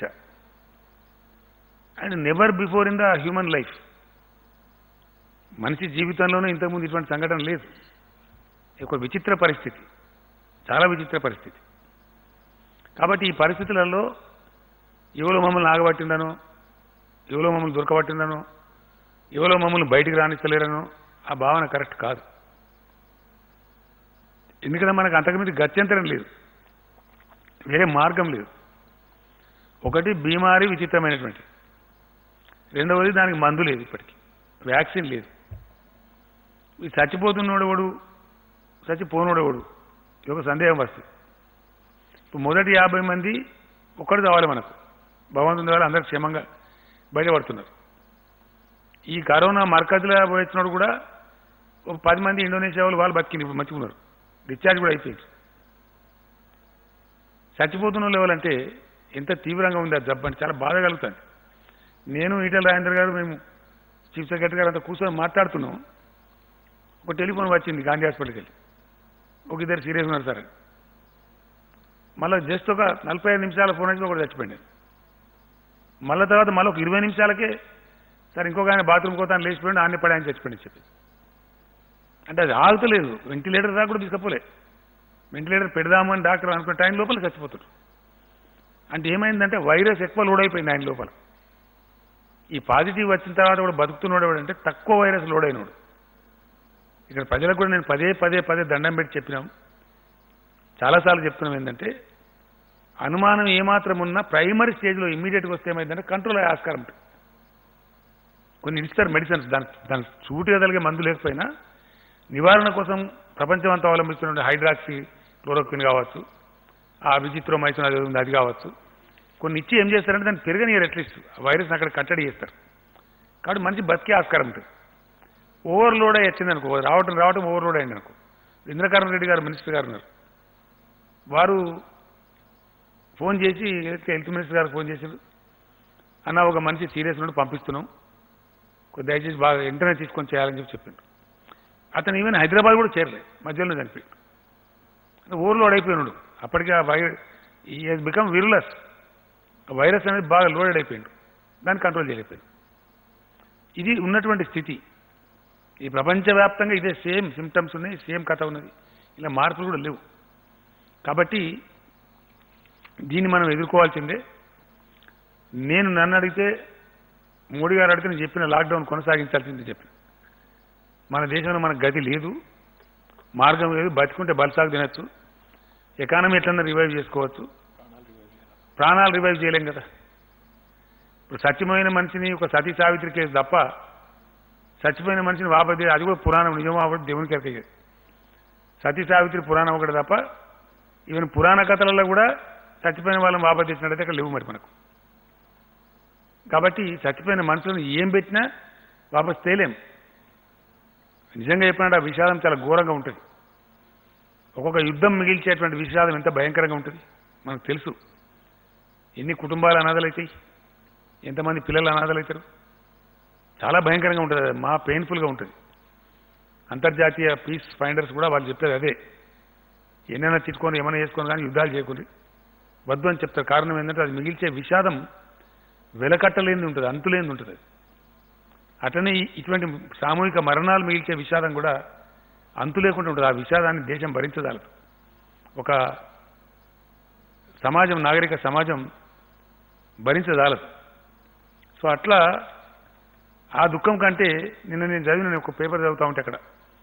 and never before in the human life మనిషి జీవితంలోనూ ఇంతకుముందు ఇటువంటి సంఘటన లేదు ఇది ఒక విచిత్ర పరిస్థితి చాలా విచిత్ర పరిస్థితి కాబట్టి ఈ పరిస్థితులలో ఎవరో మమ్మల్ని ఆగబట్టిందనో ఎవరో మమ్మల్ని దొరకబట్టిందనో ఎవరో మమ్మల్ని బయటికి రాణిస్తలేరనో ఆ భావన కరెక్ట్ కాదు ఎందుకంటే మనకు అంతకుమించి గత్యంతరం లేదు వేరే మార్గం లేదు ఒకటి బీమారీ విచిత్రమైనటువంటి రెండవది దానికి మందు లేదు ఇప్పటికి వ్యాక్సిన్ లేదు ఈ చచ్చిపోతున్నోడెవడు చచ్చిపోనోడెవడు ఇది ఒక సందేహం వస్తుంది ఇప్పుడు మొదటి యాభై మంది ఒక్కడు కావాలి మనకు భగవంతుని ద్వారా అందరు క్షేమంగా బయటపడుతున్నారు ఈ కరోనా మరకజులో వచ్చినోడు కూడా ఒక పది మంది ఇండోనేషియా వాళ్ళు వాళ్ళు బతికింది ఇప్పుడు మంచిగున్నారు డిశ్చార్జ్ కూడా అయిపోయింది చచ్చిపోతున్న లెవెల్ అంటే ఎంత తీవ్రంగా ఉంది ఆ జబ్బు అంటే చాలా బాధ కలుగుతుంది నేను ఈటల రాజేంద్ర గారు మేము చీఫ్ సెక్రటరీ గారు అంతా కూర్చొని మాట్లాడుతున్నాం ఒక టెలిఫోన్ వచ్చింది గాంధీ హాస్పిటల్కి వెళ్ళి ఒక ఇద్దరు సీరియస్ ఉన్నారు సార్ మళ్ళీ జస్ట్ ఒక నలభై ఐదు నిమిషాల ఫోన్ వచ్చి ఒకటి చచ్చిపోయింది మళ్ళీ తర్వాత మళ్ళీ ఒక ఇరవై నిమిషాలకే సార్ ఇంకొక ఆయన బాత్రూమ్ కోతాను లేచిపోయింది ఆన్ని పడి ఆయన చచ్చిపోయింది చెప్పి అంటే అది ఆగుతలేదు వెంటిలేటర్ దాకా కూడా తీసుకపోలే వెంటిలేటర్ పెడదాము అని డాక్టర్ అనుకున్న టైం లోపల చచ్చిపోతాడు అంటే ఏమైందంటే వైరస్ ఎక్కువ లోడ్ అయిపోయింది ఆయన లోపల ఈ పాజిటివ్ వచ్చిన తర్వాత కూడా బతుకుతున్నాడు అంటే తక్కువ వైరస్ లోడ్ అయినాడు ఇక్కడ ప్రజలకు కూడా నేను పదే పదే పదే దండం పెట్టి చెప్పినాం చాలాసార్లు చెప్తున్నాం ఏంటంటే అనుమానం ఏమాత్రం ఉన్నా ప్రైమరీ స్టేజ్లో ఇమ్మీడియట్గా వస్తే ఏమైందంటే కంట్రోల్ అయ్యే ఆస్కారం ఉంటుంది కొన్ని ఇస్తారు మెడిసిన్స్ దాని దాని సూటిగా కలిగే మందు లేకపోయినా నివారణ కోసం ప్రపంచం అంతా అవలంబిస్తున్న హైడ్రాక్సీ క్లోరోక్విన్ కావచ్చు ఆ విచిత్రోమైసిన్ అది ఉంది అది కావచ్చు కొన్ని ఇచ్చి ఏం చేస్తారంటే దాన్ని పెరగనియరు అట్లీస్ట్ వైరస్ అక్కడ కట్టడి చేస్తారు కాబట్టి మంచి బతికే ఆస్కారం ఉంటుంది ఓవర్లోడ్ అయ్యి వచ్చింది అనుకో రావటం రావటం ఓవర్లోడ్ అయింది అనుకో ఇంద్రకరణ్ రెడ్డి గారు మినిస్టర్ గారు ఉన్నారు వారు ఫోన్ చేసి హెల్త్ మినిస్టర్ గారు ఫోన్ చేశారు అన్న ఒక మనిషి సీరియస్ నుండి పంపిస్తున్నాం కొద్ది దయచేసి బాగా వెంటనే తీసుకొని చేయాలని చెప్పి చెప్పిండు అతను ఈవెన్ హైదరాబాద్ కూడా చేరలే మధ్యలో చనిపోయాడు ఓవర్లోడ్ అయిపోయినాడు అప్పటికి ఆ వై ఈ బికమ్ విర్లెస్ వైరస్ అనేది బాగా లోడెడ్ అయిపోయిండు దాన్ని కంట్రోల్ చేయలేకపోయింది ఇది ఉన్నటువంటి స్థితి ఈ ప్రపంచవ్యాప్తంగా ఇదే సేమ్ సిమ్టమ్స్ ఉన్నాయి సేమ్ కథ ఉన్నది ఇలా మార్పులు కూడా లేవు కాబట్టి దీన్ని మనం ఎదుర్కోవాల్సిందే నేను నన్ను అడిగితే మోడీ గారు అడిగితే నేను చెప్పిన లాక్డౌన్ కొనసాగించాల్సిందే చెప్పిన మన దేశంలో మనకు గతి లేదు మార్గం లేదు బతికుంటే బలసాగు తినచ్చు ఎకానమీ ఎట్లన్నా రివైవ్ చేసుకోవచ్చు ప్రాణాలు రివైవ్ చేయలేం కదా ఇప్పుడు సత్యమైన మనిషిని ఒక సతీ సావిత్రి కేసు తప్ప చచ్చిపోయిన మనిషిని వాపది అది కూడా పురాణం నిజమో కాబట్టి దేవునికి ఎరకయ్యేది సతీ సావిత్రి పురాణం ఒకటి తప్ప ఈవెన్ పురాణ కథలలో కూడా చచ్చిపోయిన వాళ్ళని వాపసు తెచ్చినట్టయితే ఇక్కడ లేవు మరి మనకు కాబట్టి చచ్చిపోయిన మనుషులను ఏం పెట్టినా వాపసు తేలేం నిజంగా చెప్పినట్టు ఆ విషాదం చాలా ఘోరంగా ఉంటుంది ఒక్కొక్క యుద్ధం మిగిల్చేటువంటి విషాదం ఎంత భయంకరంగా ఉంటుంది మనకు తెలుసు ఎన్ని కుటుంబాలు అనాథలవుతాయి ఎంతమంది పిల్లలు అనాథలవుతారు చాలా భయంకరంగా ఉంటుంది అది మా పెయిన్ఫుల్గా ఉంటుంది అంతర్జాతీయ పీస్ ఫైండర్స్ కూడా వాళ్ళు చెప్పేది అదే ఎన్నైనా తిట్టుకొని ఏమైనా చేసుకొని కానీ యుద్ధాలు చేయకూడదు వద్దు అని చెప్తారు కారణం ఏంటంటే అది మిగిల్చే విషాదం వెలకట్టలేనిది ఉంటుంది అంతులేనిది ఉంటుంది అది. అట్లనే ఈ- ఇటువంటి సామూహిక మరణాలు మిగిల్చే విషాదం కూడా అంతు లేకుండా ఉంటుంది ఆ విషాదాన్ని దేశం భరించగలదు ఒక సమాజం నాగరిక సమాజం భరించదాలదు సో అట్లా ఆ దుఃఖం కంటే నిన్న నేను చదివిన ఒక పేపర్ చదువుతా ఉంటే అక్కడ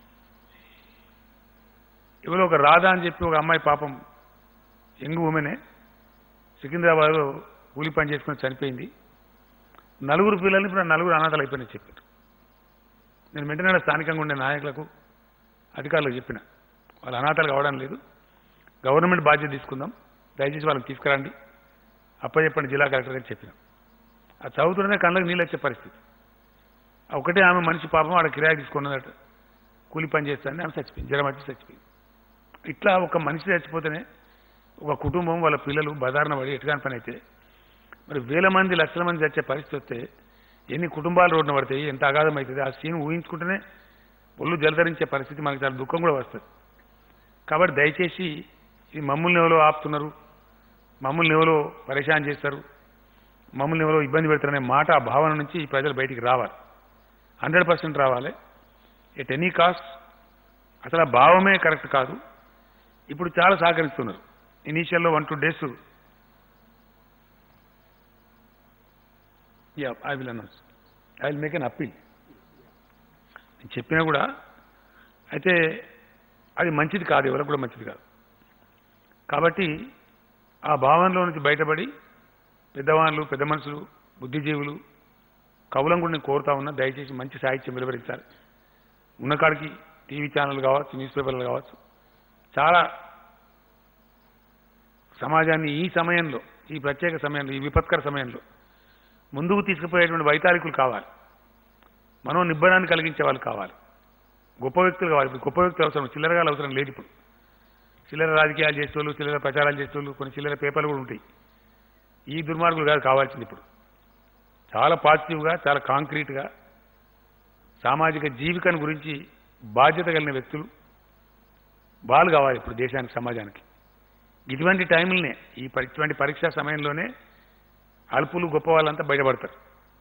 ఎవరో ఒక రాధా అని చెప్పి ఒక అమ్మాయి పాపం యంగ్ ఉమెనే సికింద్రాబాద్లో కూలి పని చేసుకుని చనిపోయింది నలుగురు పిల్లల్ని ఇప్పుడు ఆ నలుగురు అనాథలు అయిపోయినాయి చెప్పారు నేను వెంటనే స్థానికంగా ఉండే నాయకులకు అధికారులకు చెప్పిన వాళ్ళు అనాథలు కావడం లేదు గవర్నమెంట్ బాధ్యత తీసుకుందాం దయచేసి వాళ్ళని తీసుకురండి అప్పచెప్పండి జిల్లా కలెక్టర్ గారికి చెప్పిన ఆ చదువుతుంటే కళ్ళకి నీళ్ళు వచ్చే పరిస్థితి ఆ ఒకటే ఆమె మనిషి పాపం ఆడ కిరాయి తీసుకున్నదట కూలి పని చేస్తానని ఆమె చచ్చిపోయింది జ్వరం వచ్చి చచ్చిపోయింది ఇట్లా ఒక మనిషి చచ్చిపోతేనే ఒక కుటుంబం వాళ్ళ పిల్లలు బదారణ పడి ఎటుకాని పని అయితే మరి వేల మంది లక్షల మంది చచ్చే పరిస్థితి వస్తే ఎన్ని కుటుంబాలు రోడ్డున పడతాయి ఎంత అగాధం అవుతుంది ఆ సీన్ ఊహించుకుంటేనే ఒళ్ళు జలధరించే పరిస్థితి మనకి చాలా దుఃఖం కూడా వస్తుంది కాబట్టి దయచేసి ఇది మమ్మల్ని ఎవరో ఆపుతున్నారు మమ్మల్ని ఎవరో పరేషాన్ చేస్తారు మమ్మల్ని ఎవరో ఇబ్బంది పెడతారనే మాట ఆ భావన నుంచి ఈ ప్రజలు బయటికి రావాలి హండ్రెడ్ పర్సెంట్ రావాలి ఎట్ ఎనీ కాస్ట్ అసలు ఆ భావమే కరెక్ట్ కాదు ఇప్పుడు చాలా సహకరిస్తున్నారు ఇనీషియల్లో one two days yeah I will announce I will make an appeal నేను చెప్పినా కూడా అయితే అది మంచిది కాదు ఎవరికి కూడా మంచిది కాదు కాబట్టి ఆ భావనలో నుంచి బయటపడి పెద్దవాళ్ళు పెద్ద మనుషులు బుద్ధిజీవులు కవులను కూడా నేను కోరుతా ఉన్నా దయచేసి మంచి సాహిత్యం వెలువరించాలి ఉన్న కాడికి టీవీ ఛానల్ కావచ్చు న్యూస్ పేపర్లు కావచ్చు చాలా సమాజాన్ని ఈ సమయంలో ఈ ప్రత్యేక సమయంలో ఈ విపత్కర సమయంలో ముందుకు తీసుకుపోయేటువంటి వైతాళికులు కావాలి మనో నిబ్బరాన్ని కలిగించే వాళ్ళు కావాలి గొప్ప వ్యక్తులు కావాలి ఇప్పుడు గొప్ప వ్యక్తులు అవసరం చిల్లరగా అవసరం లేదు ఇప్పుడు చిల్లర రాజకీయాలు చేసేవాళ్ళు చిల్లర ప్రచారాలు చేసేవాళ్ళు కొన్ని చిల్లర పేపర్లు కూడా ఉంటాయి ఈ దుర్మార్గులు కాదు కావాల్సింది ఇప్పుడు చాలా పాజిటివ్గా చాలా కాంక్రీట్గా సామాజిక జీవికను గురించి బాధ్యత కలిగిన వ్యక్తులు వాళ్ళు కావాలి ఇప్పుడు దేశానికి సమాజానికి ఇటువంటి టైంలనే ఈ పరి- ఇటువంటి పరీక్షా సమయంలోనే అల్పులు గొప్ప వాళ్ళంతా బయటపడతారు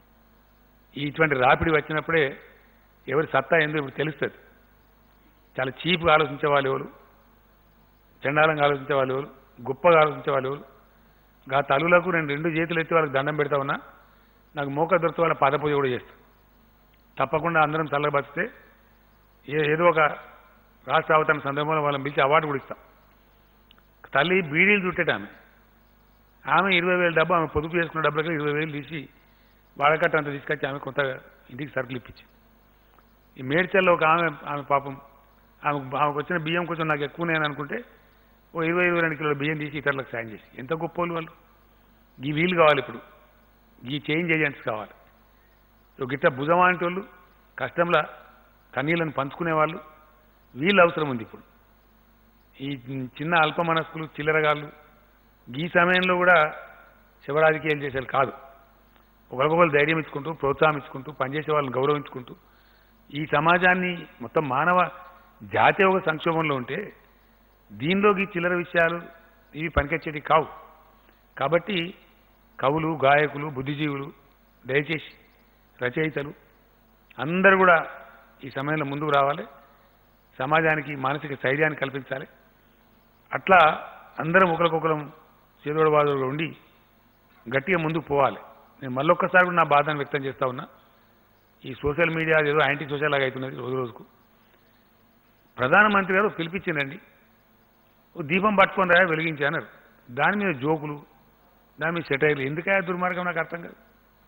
ఈ ఇటువంటి రాపిడి వచ్చినప్పుడే ఎవరి సత్తా ఏందో ఇప్పుడు తెలుస్తుంది చాలా చీప్గా ఆలోచించే వాళ్ళు ఎవరు చండాలంగా ఆలోచించే వాళ్ళు ఎవరు గొప్పగా ఆలోచించే వాళ్ళు ఎవరు గా తలులకు నేను రెండు చేతులు ఎత్తి వాళ్ళకి దండం పెడతా ఉన్నా నాకు మోక దొరికితే వాళ్ళ పాదపూజ కూడా చేస్తాను తప్పకుండా అందరం చల్లబడితే ఏ ఏదో ఒక రాష్ట్ర అవతరణ సందర్భంలో వాళ్ళని పిలిచి అవార్డు కూడా ఇస్తాం తల్లి బీడీలు చుట్టేట ఆమె ఆమె ఇరవై వేల డబ్బు ఆమె పొదుపు చేసుకున్న డబ్బులకి ఇరవై వేలు తీసి వాడకట్ట అంత తీసుకొచ్చి ఆమె కొంత ఇంటికి సరుకులు ఇప్పించి ఈ మేడ్చల్లో ఒక ఆమె ఆమె పాపం ఆమె ఆమెకు వచ్చిన బియ్యం కొంచెం నాకు ఎక్కువనే అని అనుకుంటే ఓ ఇరవై ఇరవై రెండు కిలోల బియ్యం తీసి ఇతరులకు సాయం చేసి ఎంత గొప్ప వాళ్ళు వాళ్ళు ఈ వీలు కావాలి ఇప్పుడు ఈ చేంజ్ ఏజెంట్స్ కావాలి ఒక గిట్ట భుజమాంటి వాళ్ళు కష్టంలో కన్నీళ్ళను పంచుకునే వాళ్ళు వీళ్ళు అవసరం ఉంది ఇప్పుడు ఈ చిన్న అల్ప మనస్కులు చిల్లరగాళ్ళు ఈ సమయంలో కూడా శివరాజకీయాలు చేసేది కాదు ఒకరికొకరు ధైర్యం ఇచ్చుకుంటూ ప్రోత్సాహం ఇచ్చుకుంటూ పనిచేసే వాళ్ళని గౌరవించుకుంటూ ఈ సమాజాన్ని మొత్తం మానవ జాతి ఒక సంక్షోభంలో ఉంటే దీనిలోకి చిల్లర విషయాలు ఇవి పనికొచ్చేటి కావు కాబట్టి కవులు గాయకులు బుద్ధిజీవులు దయచేసి రచయితలు అందరూ కూడా ఈ సమయంలో ముందుకు రావాలి సమాజానికి మానసిక స్థైర్యాన్ని కల్పించాలి అట్లా అందరం ఒకరికొకరం చేదోడు బాధోడుగా ఉండి గట్టిగా ముందుకు పోవాలి నేను మళ్ళొక్కసారి కూడా నా బాధను వ్యక్తం చేస్తా ఉన్నా ఈ సోషల్ మీడియా ఏదో యాంటీ సోషల్ లాగా అవుతున్నది రోజు రోజుకు ప్రధానమంత్రి గారు పిలిపించిందండి ఓ దీపం పట్టుకొని రా వెలిగించి అన్నారు దాని మీద జోకులు దాని మీద సెటైర్లు ఎందుకయా దుర్మార్గం నాకు అర్థం కాదు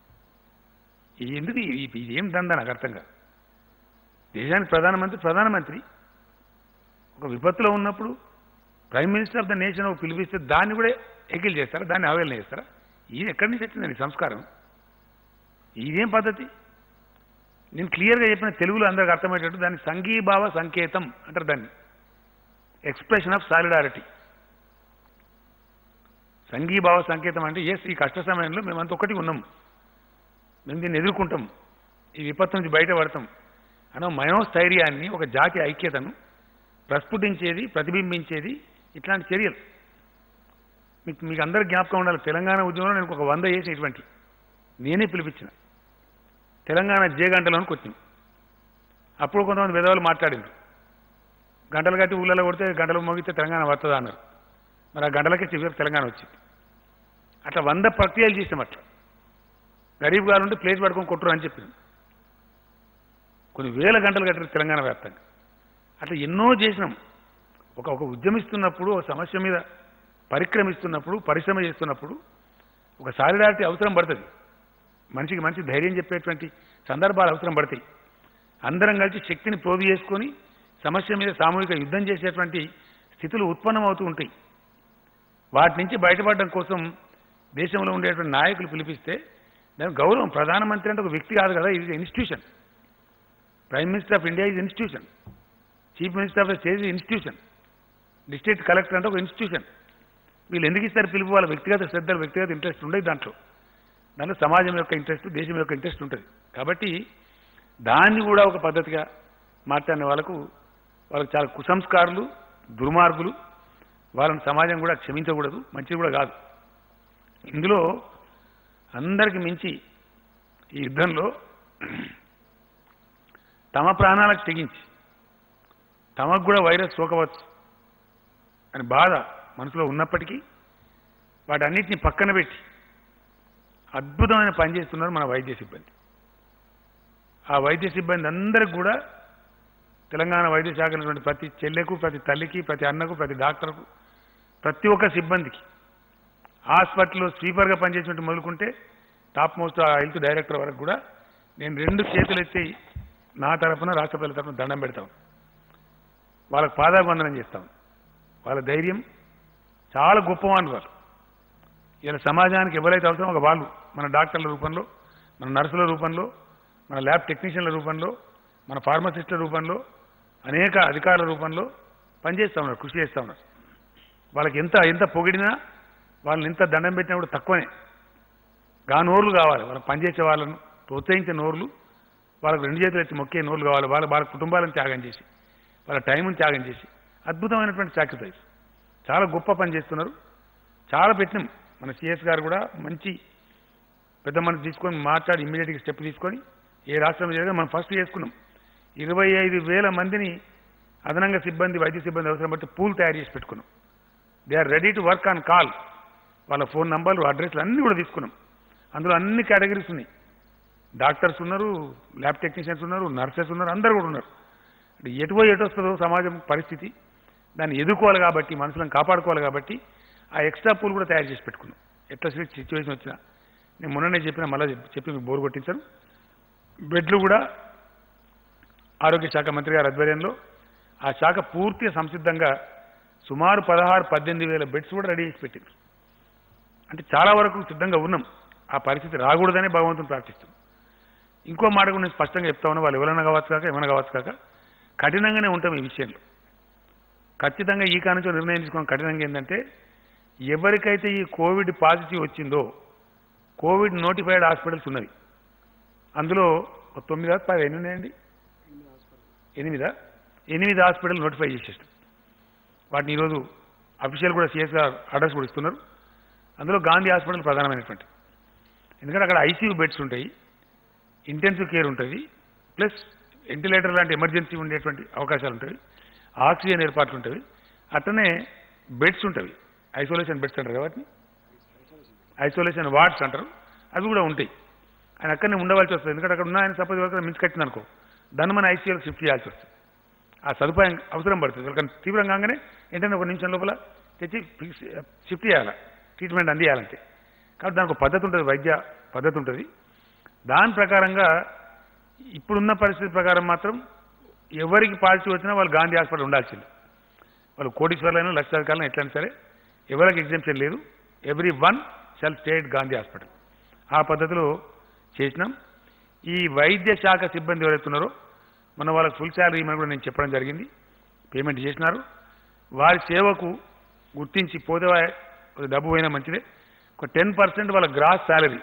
ఇది ఎందుకు ఇది ఇది ఏం దందా నాకు అర్థం కాదు దేశానికి ప్రధానమంత్రి ప్రధానమంత్రి ఒక విపత్తులో ఉన్నప్పుడు prime minister of the nation ఒక పిలిపిస్తే దాన్ని కూడా ఎకిల్ చేస్తారా దాన్ని అవహేళన చేస్తారా ఇది ఎక్కడి నుంచి వచ్చిందండి సంస్కారం ఇదేం పద్ధతి నేను క్లియర్గా చెప్పిన తెలుగులో అందరికి అర్థమయ్యేటట్టు దాన్ని సంఘీభావ సంకేతం అంటారు దాన్ని ఎక్స్ప్రెషన్ ఆఫ్ సాలిడారిటీ సంఘీభావ సంకేతం అంటే ఎస్ ఈ కష్ట సమయంలో మేమంతా ఒకటి ఉన్నాం మేము దీన్ని ఎదుర్కొంటాం ఈ విపత్తు నుంచి బయటపడతాం అన్న మనోస్థైర్యాన్ని ఒక జాతి ఐక్యతను ప్రస్ఫుటించేది ప్రతిబింబించేది ఇట్లాంటి చర్యలు మీకు మీకు అందరు జ్ఞాపకం ఉండాలి తెలంగాణ ఉద్యమంలో నేను ఒక వంద చేసిన ఇటువంటి నేనే పిలిపించిన తెలంగాణ జే గంటలోనికి వచ్చింది అప్పుడు కొంతమంది విధవాళ్ళు మాట్లాడిండ్రు గంటలు కట్టి ఊళ్ళలో కొడితే గంటలు మోగితే తెలంగాణ వస్తుందా అన్నారు మరి ఆ గంటలకే చివరికి తెలంగాణ వచ్చింది అట్లా వంద ప్రక్రియలు చేసాం అట్లా గరీబ్ గారు ఉంటే ప్లేస్ పడుకొని కొట్టరు అని చెప్పింది కొన్ని వేల గంటలు కట్టారు తెలంగాణ వ్యాప్తంగా అట్లా ఎన్నో చేసినాం ఒక ఒక ఉద్యమిస్తున్నప్పుడు ఒక సమస్య మీద పరిక్రమిస్తున్నప్పుడు పరిశ్రమ చేస్తున్నప్పుడు ఒక సాలిడారిటీ అవసరం పడుతుంది మనిషికి మంచి ధైర్యం చెప్పేటువంటి సందర్భాలు అవసరం పడతాయి అందరం కలిసి శక్తిని ప్రోధి చేసుకొని సమస్య మీద సామూహిక యుద్ధం చేసేటువంటి స్థితులు ఉత్పన్నమవుతూ ఉంటాయి వాటి నుంచి బయటపడడం కోసం దేశంలో ఉండేటువంటి నాయకులు పిలిపిస్తే దాని గౌరవం ప్రధానమంత్రి అంటే ఒక వ్యక్తి కాదు కదా ఇది institution prime minister of India is institution chief minister of the state is institution district collector అంటే ఒక ఇన్స్టిట్యూషన్ వీళ్ళు ఎందుకు ఇస్తారు పిలుపు వాళ్ళ వ్యక్తిగత శ్రద్ధలు వ్యక్తిగత ఇంట్రెస్ట్ ఉండేది దాంట్లో దాంట్లో సమాజం యొక్క ఇంట్రెస్ట్ దేశం యొక్క ఇంట్రెస్ట్ ఉంటుంది కాబట్టి దాన్ని కూడా ఒక పద్ధతిగా మాట్లాడిన వాళ్ళకు వాళ్ళకు చాలా కుసంస్కారులు దుర్మార్గులు వాళ్ళని సమాజం కూడా క్షమించకూడదు మంచిది కూడా కాదు ఇందులో అందరికి మించి ఈ యుద్ధంలో తమ ప్రాణాలకు తెగించి తమకు కూడా వైరస్ సోకవచ్చు అని బాధ మనసులో ఉన్నప్పటికీ వాటన్నిటిని పక్కన పెట్టి అద్భుతమైన పని చేస్తున్నారు మన వైద్య సిబ్బంది ఆ వైద్య సిబ్బంది అందరికి కూడా తెలంగాణ వైద్య శాఖ ఉన్నటువంటి ప్రతి చెల్లెకు ప్రతి తల్లికి ప్రతి అన్నకు ప్రతి డాక్టర్కు ప్రతి ఒక్క సిబ్బందికి హాస్పిటల్లో స్వీపర్గా పనిచేసినట్టు మొదలుకుంటే టాప్ మోస్ట్ ఆ హెల్త్ డైరెక్టర్ వరకు కూడా నేను రెండు చేతులు ఎత్తి నా తరపున రాష్ట్ర ప్రజల తరపున దండం పెడతాం వాళ్ళకి పాదాభివందనం చేస్తాం వాళ్ళ ధైర్యం చాలా గొప్పవాళ్ళు వారు ఇలా సమాజానికి ఎవరైతే అవసరమో ఒక వాళ్ళు మన డాక్టర్ల రూపంలో మన నర్సుల రూపంలో మన ల్యాబ్ టెక్నీషియన్ల రూపంలో మన ఫార్మసిస్టుల రూపంలో అనేక అధికారుల రూపంలో పనిచేస్తూ ఉన్నారు కృషి చేస్తూ ఉన్నారు వాళ్ళకి ఎంత ఎంత పొగిడినా వాళ్ళని ఎంత దండం పెట్టినా కూడా తక్కువనే గా నోర్లు కావాలి వాళ్ళ పనిచేసే వాళ్ళను ప్రోత్సహించే నోర్లు వాళ్ళకు రెండు చేతులు ఎత్తి మొక్కే నోర్లు కావాలి వాళ్ళ వాళ్ళ కుటుంబాలను త్యాగం చేసి వాళ్ళ టైంను త్యాగం చేసి అద్భుతమైనటువంటి సాక్రిఫైస్ చాలా గొప్ప పని చేస్తున్నారు చాలా పెట్టినాం మన సిఎస్ గారు కూడా మంచి పెద్ద మనసు తీసుకొని మాట్లాడి ఇమ్మీడియట్గా స్టెప్ తీసుకొని ఏ రాష్ట్రం జరిగినా మనం ఫస్ట్ చేసుకున్నాం ఇరవై ఐదు వేల మందిని అదనంగా సిబ్బంది వైద్య సిబ్బంది అవసరం బట్టి పూల్ తయారు చేసి పెట్టుకున్నాం they are ready to work on call వాళ్ళ ఫోన్ నంబర్లు అడ్రస్లు అన్నీ కూడా తీసుకున్నాం అందులో అన్ని కేటగిరీస్ ఉన్నాయి డాక్టర్స్ ఉన్నారు ల్యాబ్ టెక్నీషియన్స్ ఉన్నారు నర్సెస్ ఉన్నారు అందరు కూడా ఉన్నారు అంటే ఎటువో ఎటు వస్తుందో సమాజం పరిస్థితి దాన్ని ఎదుర్కోవాలి కాబట్టి మనుషులను కాపాడుకోవాలి కాబట్టి ఆ ఎక్స్ట్రా పూల్ కూడా తయారు చేసి పెట్టుకున్నాం ఎట్లా సిచ్యువేషన్ వచ్చినా నేను మొన్ననే చెప్పిన మళ్ళీ చెప్పి మీకు బోర్ కొట్టించాను బెడ్లు కూడా ఆరోగ్య శాఖ మంత్రి గారి ఆధ్వర్యంలో ఆ శాఖ పూర్తిగా సంసిద్ధంగా సుమారు పదహారు పద్దెనిమిది వేల బెడ్స్ కూడా రెడీ చేసి పెట్టింది అంటే చాలా వరకు సిద్ధంగా ఉన్నాం ఆ పరిస్థితి రాకూడదని భగవంతుని ప్రార్థిస్తాం ఇంకో మాట కూడా నేను స్పష్టంగా చెప్తా ఉన్నా వాళ్ళు ఎవరైనా కావచ్చు కాక ఏమైనా కావచ్చు కాక కఠినంగానే ఉంటాం ఈ విషయంలో ఖచ్చితంగా ఈ కానుంచో నిర్ణయం తీసుకున్న కఠినంగా ఏంటంటే ఎవరికైతే ఈ కోవిడ్ పాజిటివ్ వచ్చిందో కోవిడ్ నోటిఫైడ్ హాస్పిటల్స్ ఉన్నవి అందులో ఒక తొమ్మిదా పది ఎన్ని ఉన్నాయండి ఎనిమిదా ఎనిమిది హాస్పిటల్ నోటిఫై చేసేస్తాం వాటిని ఈరోజు అఫీషియల్ కూడా సిఎస్ గారు అడ్రస్ కూడా ఇస్తున్నారు అందులో గాంధీ హాస్పిటల్ ప్రధానమైనటువంటి ఎందుకంటే అక్కడ ఐసీయూ బెడ్స్ ఉంటాయి ఇంటెన్సివ్ కేర్ ఉంటుంది ప్లస్ వెంటిలేటర్ లాంటి ఎమర్జెన్సీ ఉండేటువంటి అవకాశాలు ఉంటాయి ఆక్సిజన్ ఏర్పాట్లు ఉంటాయి అట్లనే బెడ్స్ ఉంటాయి ఐసోలేషన్ బెడ్స్ అంటారు వాటిని ఐసోలేషన్ వార్డ్స్ అంటారు అవి కూడా ఉంటాయి ఆయన అక్కడనే ఉండవలసి వస్తుంది ఎందుకంటే అక్కడ ఉన్న ఆయన సపోజ్ ఎవరికైనా మించి కట్టింది అనుకో దాన్ని మన ఐసీయూలకు షిఫ్ట్ చేయాల్సి వస్తుంది ఆ సదుపాయం అవసరం పడుతుంది ఎవరికైనా తీవ్రంగా కాగానే వెంటనే ఒక నిమిషం లోపల తెచ్చి షిఫ్ట్ చేయాలి ట్రీట్మెంట్ అందియాలంటే కాబట్టి దానికి ఒక పద్ధతి ఉంటుంది వైద్య పద్ధతి ఉంటుంది దాని ప్రకారంగా ఇప్పుడున్న పరిస్థితి ప్రకారం మాత్రం ఎవరికి పాజిటివ్ వచ్చినా వాళ్ళు గాంధీ హాస్పిటల్ ఉండాల్సింది వాళ్ళు కోటీశ్వర్లైనా లక్షాధికారులైనా ఎట్లయినా సరే ఎవరికి ఎగ్జామ్షన్ లేదు every one shall state Gandhi hospital ఆ పద్ధతిలో చేసినాం ఈ వైద్య శాఖ సిబ్బంది ఎవరైతున్నారో మన వాళ్ళకి ఫుల్ శాలరీ ఇవ్వమని కూడా నేను చెప్పడం జరిగింది పేమెంట్ చేసినారు వారి సేవకు గుర్తించి పోతే వా- ఒక డబ్బు పోయినా మంచిదే ఒక టెన్ పర్సెంట్ వాళ్ళ గ్రాస్ శాలరీ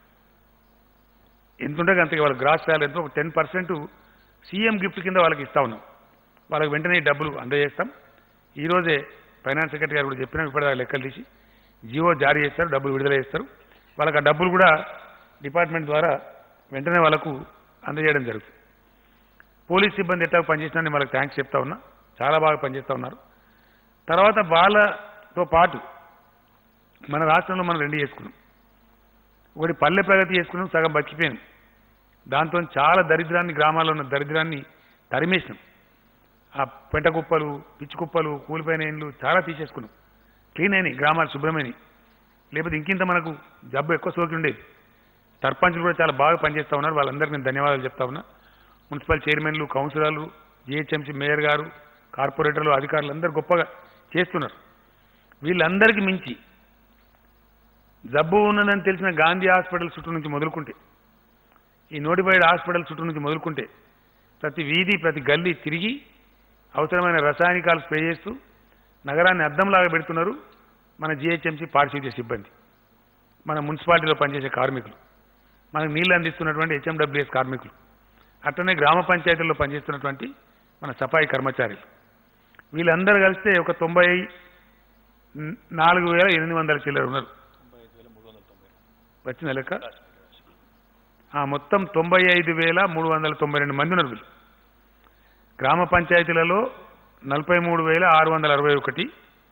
ఎంత ఉంటుంది అంతగా వాళ్ళ గ్రాస్ శాలరీ ఎంతో ఒక టెన్ పర్సెంట్ సీఎం గిఫ్ట్ కింద వాళ్ళకి ఇస్తా ఉన్నాం వాళ్ళకి వెంటనే ఈ డబ్బులు అందజేస్తాం ఈరోజే ఫైనాన్స్ సెక్రటరీ గారు కూడా చెప్పినా ఇప్పటిదాకా లెక్కలు తీసి జీవో జారీ చేస్తారు డబ్బులు విడుదల చేస్తారు వాళ్ళకి ఆ డబ్బులు కూడా డిపార్ట్మెంట్ ద్వారా వెంటనే వాళ్ళకు అందజేయడం జరుగుతుంది పోలీస్ సిబ్బంది ఎట్లా పనిచేసినా నేను వాళ్ళకి థ్యాంక్స్ చెప్తా ఉన్నా చాలా బాగా పనిచేస్తూ ఉన్నారు తర్వాత వాళ్ళతో పాటు మన రాష్ట్రంలో మనం రెండు చేసుకున్నాం ఒకటి పల్లె ప్రగతి చేసుకున్నాం సగం బతికిపోయాం దాంతో చాలా దరిద్రాన్ని గ్రామాల్లో ఉన్న దరిద్రాన్ని తరిమేసినాం ఆ పెంట కుప్పలు పిచ్చి కుప్పలు కూలిపోయిన ఇండ్లు చాలా తీసేసుకున్నాం క్లీన్ అయినాయి గ్రామాలు శుభ్రమైనవి లేకపోతే ఇంకింత మనకు జబ్బు ఎక్కువ సోకి ఉండేది సర్పంచులు కూడా చాలా బాగా పనిచేస్తూ ఉన్నారు వాళ్ళందరికీ నేను ధన్యవాదాలు చెప్తా ఉన్నా మున్సిపల్ చైర్మన్లు కౌన్సిలర్లు జిహెచ్ఎంసీ మేయర్ గారు కార్పొరేటర్లు అధికారులు అందరూ గొప్పగా చేస్తున్నారు వీళ్ళందరికీ మించి జబ్బు ఉన్నదని తెలిసిన గాంధీ హాస్పిటల్ చుట్టూ నుంచి మొదలుకుంటే ఈ నోటిఫైడ్ హాస్పిటల్ చుట్టూ నుంచి మొదలుకుంటే ప్రతి వీధి ప్రతి గల్లీ తిరిగి అవసరమైన రసాయనికాలు స్ప్రే చేస్తూ నగరాన్ని అద్దంలాగా పెడుతున్నారు మన జిహెచ్ఎంసీ పారిశుద్ధ్య సిబ్బంది మన మున్సిపాలిటీలో పనిచేసే కార్మికులు మనకు నీళ్లు అందిస్తున్నటువంటి హెచ్ఎండబ్ల్యూఎస్ కార్మికులు అట్లనే గ్రామ పంచాయతీల్లో పనిచేస్తున్నటువంటి మన సఫాయి కర్మచారులు వీళ్ళందరూ కలిస్తే ఒక తొంభై న- నాలుగు వేల ఎనిమిది వందల చిల్లర ఉన్నారు వచ్చిన లెక్క ఆ, మొత్తం తొంభై ఐదు వేల మూడు వందల తొంభై రెండు మంది ఉన్నారు వీళ్ళు గ్రామ పంచాయతీలలో నలభై మూడు వేల ఆరు వందల అరవై ఒకటి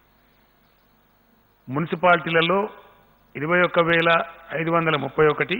మున్సిపాలిటీలలో ఇరవై ఒక్క వేల ఐదు వందల ముప్పై ఒకటి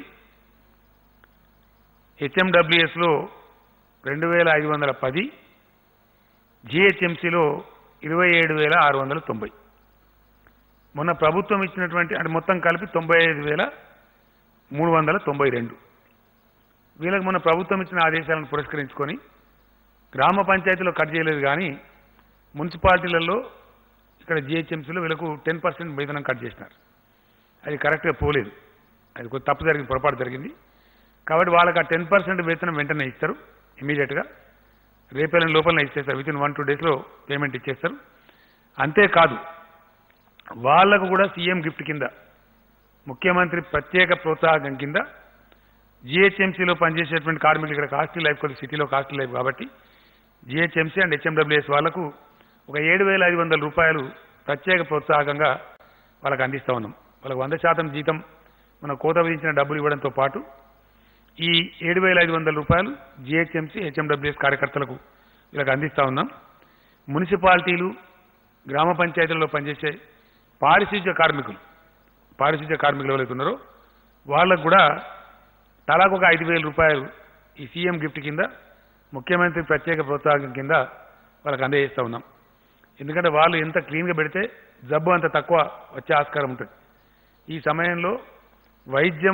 హెచ్ఎండబ్ల్యూఎస్లో రెండు వేల ఐదు వందల పది జిహెచ్ఎంసీలో ఇరవై ఏడు వేల ఆరు వందల తొంభై మొన్న ప్రభుత్వం ఇచ్చినటువంటి అంటే మొత్తం కలిపి తొంభై ఐదు వేల మూడు వందల తొంభై రెండు వీళ్ళకి మొన్న ప్రభుత్వం ఇచ్చిన ఆదేశాలను పురస్కరించుకొని గ్రామ పంచాయతీలో కట్ చేయలేదు కానీ మున్సిపాలిటీలలో ఇక్కడ జిహెచ్ఎంసీలో వీళ్ళకు టెన్ పర్సెంట్ వేతనం కట్ చేసినారు అది కరెక్ట్గా పోలేదు అది కొంచెం తప్పు జరిగింది పొరపాటు జరిగింది కాబట్టి వాళ్ళకి ఆ టెన్ పర్సెంట్ వేతనం వెంటనే ఇస్తారు ఇమీడియట్గా రేపేళ్ళ లోపలనే ఇచ్చేస్తారు విత్ ఇన్ వన్ టూ డేస్లో పేమెంట్ ఇచ్చేస్తారు అంతేకాదు వాళ్లకు కూడా సీఎం గిఫ్ట్ కింద ముఖ్యమంత్రి ప్రత్యేక ప్రోత్సాహకం కింద జిహెచ్ఎంసీలో పనిచేసేటువంటి కార్మికులు ఇక్కడ కాస్ట్లీ లైఫ్ కొద్ది సిటీలో కాస్ట్లీ లైఫ్ కాబట్టి జిహెచ్ఎంసీ అండ్ హెచ్ఎండబ్ల్యూఎస్ వాళ్లకు ఒక ఏడు వేల ఐదు వందల రూపాయలు ప్రత్యేక ప్రోత్సాహకంగా వాళ్ళకి అందిస్తా ఉన్నాం వాళ్ళకి వంద శాతం జీతం మన కోత విధించిన డబ్బులు ఇవ్వడంతో పాటు ఈ ఏడు వేల ఐదు వందల రూపాయలు జిహెచ్ఎంసీ హెచ్ఎండబ్ల్యూఎస్ కార్యకర్తలకు వీళ్ళకి అందిస్తా ఉన్నాం మున్సిపాలిటీలు గ్రామ పంచాయతీలలో పనిచేసే పారిశుద్ధ్య కార్మికులు పారిశుద్ధ్య కార్మికులు ఎవరైతే ఉన్నారో వాళ్ళకు కూడా తలాకు ఒక ఐదు వేల రూపాయలు ఈ సీఎం గిఫ్ట్ కింద ముఖ్యమంత్రి ప్రత్యేక ప్రోత్సాహం కింద వాళ్ళకి అందజేస్తూ ఉన్నాం ఎందుకంటే వాళ్ళు ఎంత క్లీన్గా పెడితే జబ్బు అంత తక్కువ వచ్చే ఆస్కారం ఉంటుంది ఈ సమయంలో వైద్యం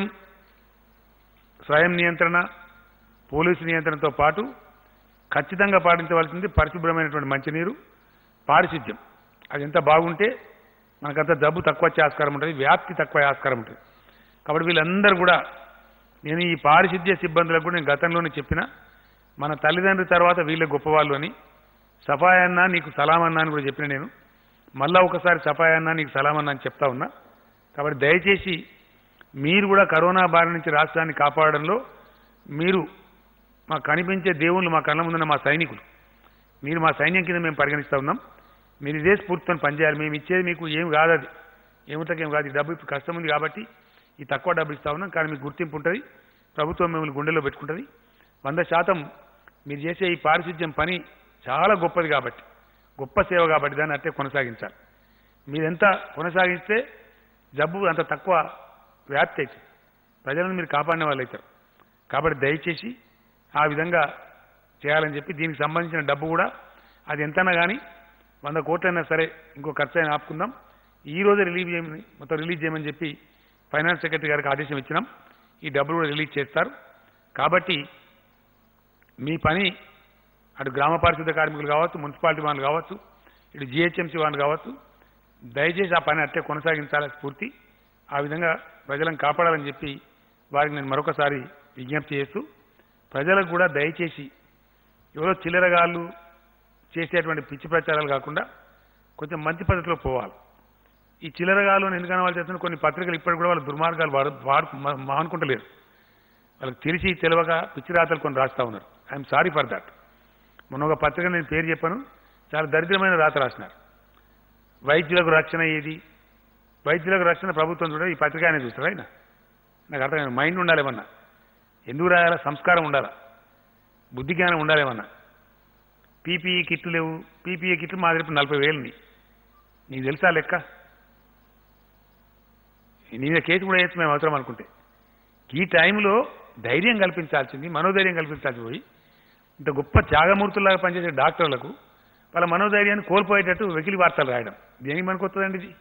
స్వయం నియంత్రణ పోలీసు నియంత్రణతో పాటు ఖచ్చితంగా పాటించవలసింది పరిశుభ్రమైనటువంటి మంచినీరు పారిశుద్ధ్యం అది ఎంత బాగుంటే మనకంత జబ్బు తక్కువ వచ్చే ఆస్కారం ఉంటుంది వ్యాప్తి తక్కువ అయ్యే ఆస్కారం ఉంటుంది కాబట్టి వీళ్ళందరూ కూడా నేను ఈ పారిశుద్ధ్య సిబ్బందులకు కూడా నేను గతంలోనే చెప్పిన మన తల్లిదండ్రుల తర్వాత వీళ్ళే గొప్పవాళ్ళు అని సఫాయి అన్నా నీకు సలాం అన్నా అని కూడా చెప్పిన నేను మళ్ళా ఒకసారి సఫాయి అన్నా నీకు సలాం అన్నా అని చెప్తా ఉన్నా కాబట్టి దయచేసి మీరు కూడా కరోనా బారి నుంచి రాష్ట్రాన్ని కాపాడడంలో మీరు మాకు కనిపించే దేవుళ్ళు మా కళ్ళ ముందున్న మా సైనికులు మీరు మా సైన్యం కింద మేము పరిగణిస్తా ఉన్నాం మీరు ఇదే స్ఫూర్తితో పనిచేయాలి మేము ఇచ్చేది మీకు ఏం కాదు అది ఏమిటకి ఏం కాదు ఈ డబ్బు ఇప్పుడు కష్టం ఉంది కాబట్టి ఈ తక్కువ డబ్బు ఇస్తా ఉన్నాం కానీ మీకు గుర్తింపు ఉంటుంది ప్రభుత్వం మిమ్మల్ని గుండెలో పెట్టుకుంటుంది వంద శాతం మీరు చేసే ఈ పారిశుద్ధ్యం పని చాలా గొప్పది కాబట్టి గొప్ప సేవ కాబట్టి దాన్ని అట్టే కొనసాగించాలి మీరెంత కొనసాగిస్తే జబ్బు అంత తక్కువ వ్యాప్తి అవుతుంది ప్రజలను మీరు కాపాడిన వాళ్ళు అవుతారు కాబట్టి దయచేసి ఆ విధంగా చేయాలని చెప్పి దీనికి సంబంధించిన డబ్బు కూడా అది ఎంతైనా కానీ వంద కోట్లైనా సరే ఇంకో ఖర్చు అయినా ఆపుకుందాం ఈ రోజే రిలీజ్ చేయమని మొత్తం రిలీజ్ చేయమని చెప్పి ఫైనాన్స్ సెక్రటరీ గారికి ఆదేశం ఇచ్చినాం ఈ డబ్బులు కూడా రిలీజ్ చేస్తారు కాబట్టి మీ పని అటు గ్రామ పారిశుద్ధ కార్మికులు కావచ్చు మున్సిపాలిటీ వాళ్ళు కావచ్చు ఇటు జిహెచ్ఎంసీ వాళ్ళు కావచ్చు దయచేసి ఆ పని అట్టే కొనసాగించాలని స్ఫూర్తి ఆ విధంగా ప్రజలను కాపాడాలని చెప్పి వారికి నేను మరొకసారి విజ్ఞప్తి చేస్తూ ప్రజలకు కూడా దయచేసి ఎవరో చిల్లరగాళ్ళు చేసేటువంటి పిచ్చి ప్రచారాలు కాకుండా కొంచెం మంచి పద్ధతిలో పోవాలి ఈ చిల్లరగాళ్ళు అని ఎందుకని వాళ్ళు చేస్తున్న కొన్ని పత్రికలు ఇప్పటికి కూడా వాళ్ళ దుర్మార్గాలు వాడు వాడు మా- మానుకుంటలేరు వాళ్ళకి తెలిసి తెలియక పిచ్చి రాతలు కొన్ని రాస్తా ఉన్నారు ఐఎమ్ సారీ ఫర్ దట్ మొన్న ఒక పత్రిక నేను పేరు చెప్పాను చాలా దరిద్రమైన రాత రాసినారు వైద్యులకు రక్షణ ఏది వైద్యులకు రక్షణ ప్రభుత్వం చూడ ఈ పత్రిక అనేది చూస్తారా ఆయన నాకు అర్థం కాదు. మైండ్ ఉండాలి ఏమన్నా ఎందుకు రాయాలా సంస్కారం ఉండాలా బుద్ధి జ్ఞానం ఉండాలి ఏమన్నా పీపీఈ కిట్లు లేవు పీపీఈ కిట్లు మా దగ్గర ఇప్పుడు నలభై వేలుంది నీకు తెలుసా లెక్క నీ మీద కేసు కూడా వేయచ్చు మేము అవసరం అనుకుంటే ఈ టైంలో ధైర్యం కల్పించాల్సింది మనోధైర్యం కల్పించాల్సి పోయి ఇంత గొప్ప త్యాగమూర్తుల్లాగా పనిచేసే డాక్టర్లకు వాళ్ళ మనోధైర్యాన్ని కోల్పోయేటట్టు వెకిలి వార్తలు రాయడం దేనికి పనికొస్తుందండి ఇది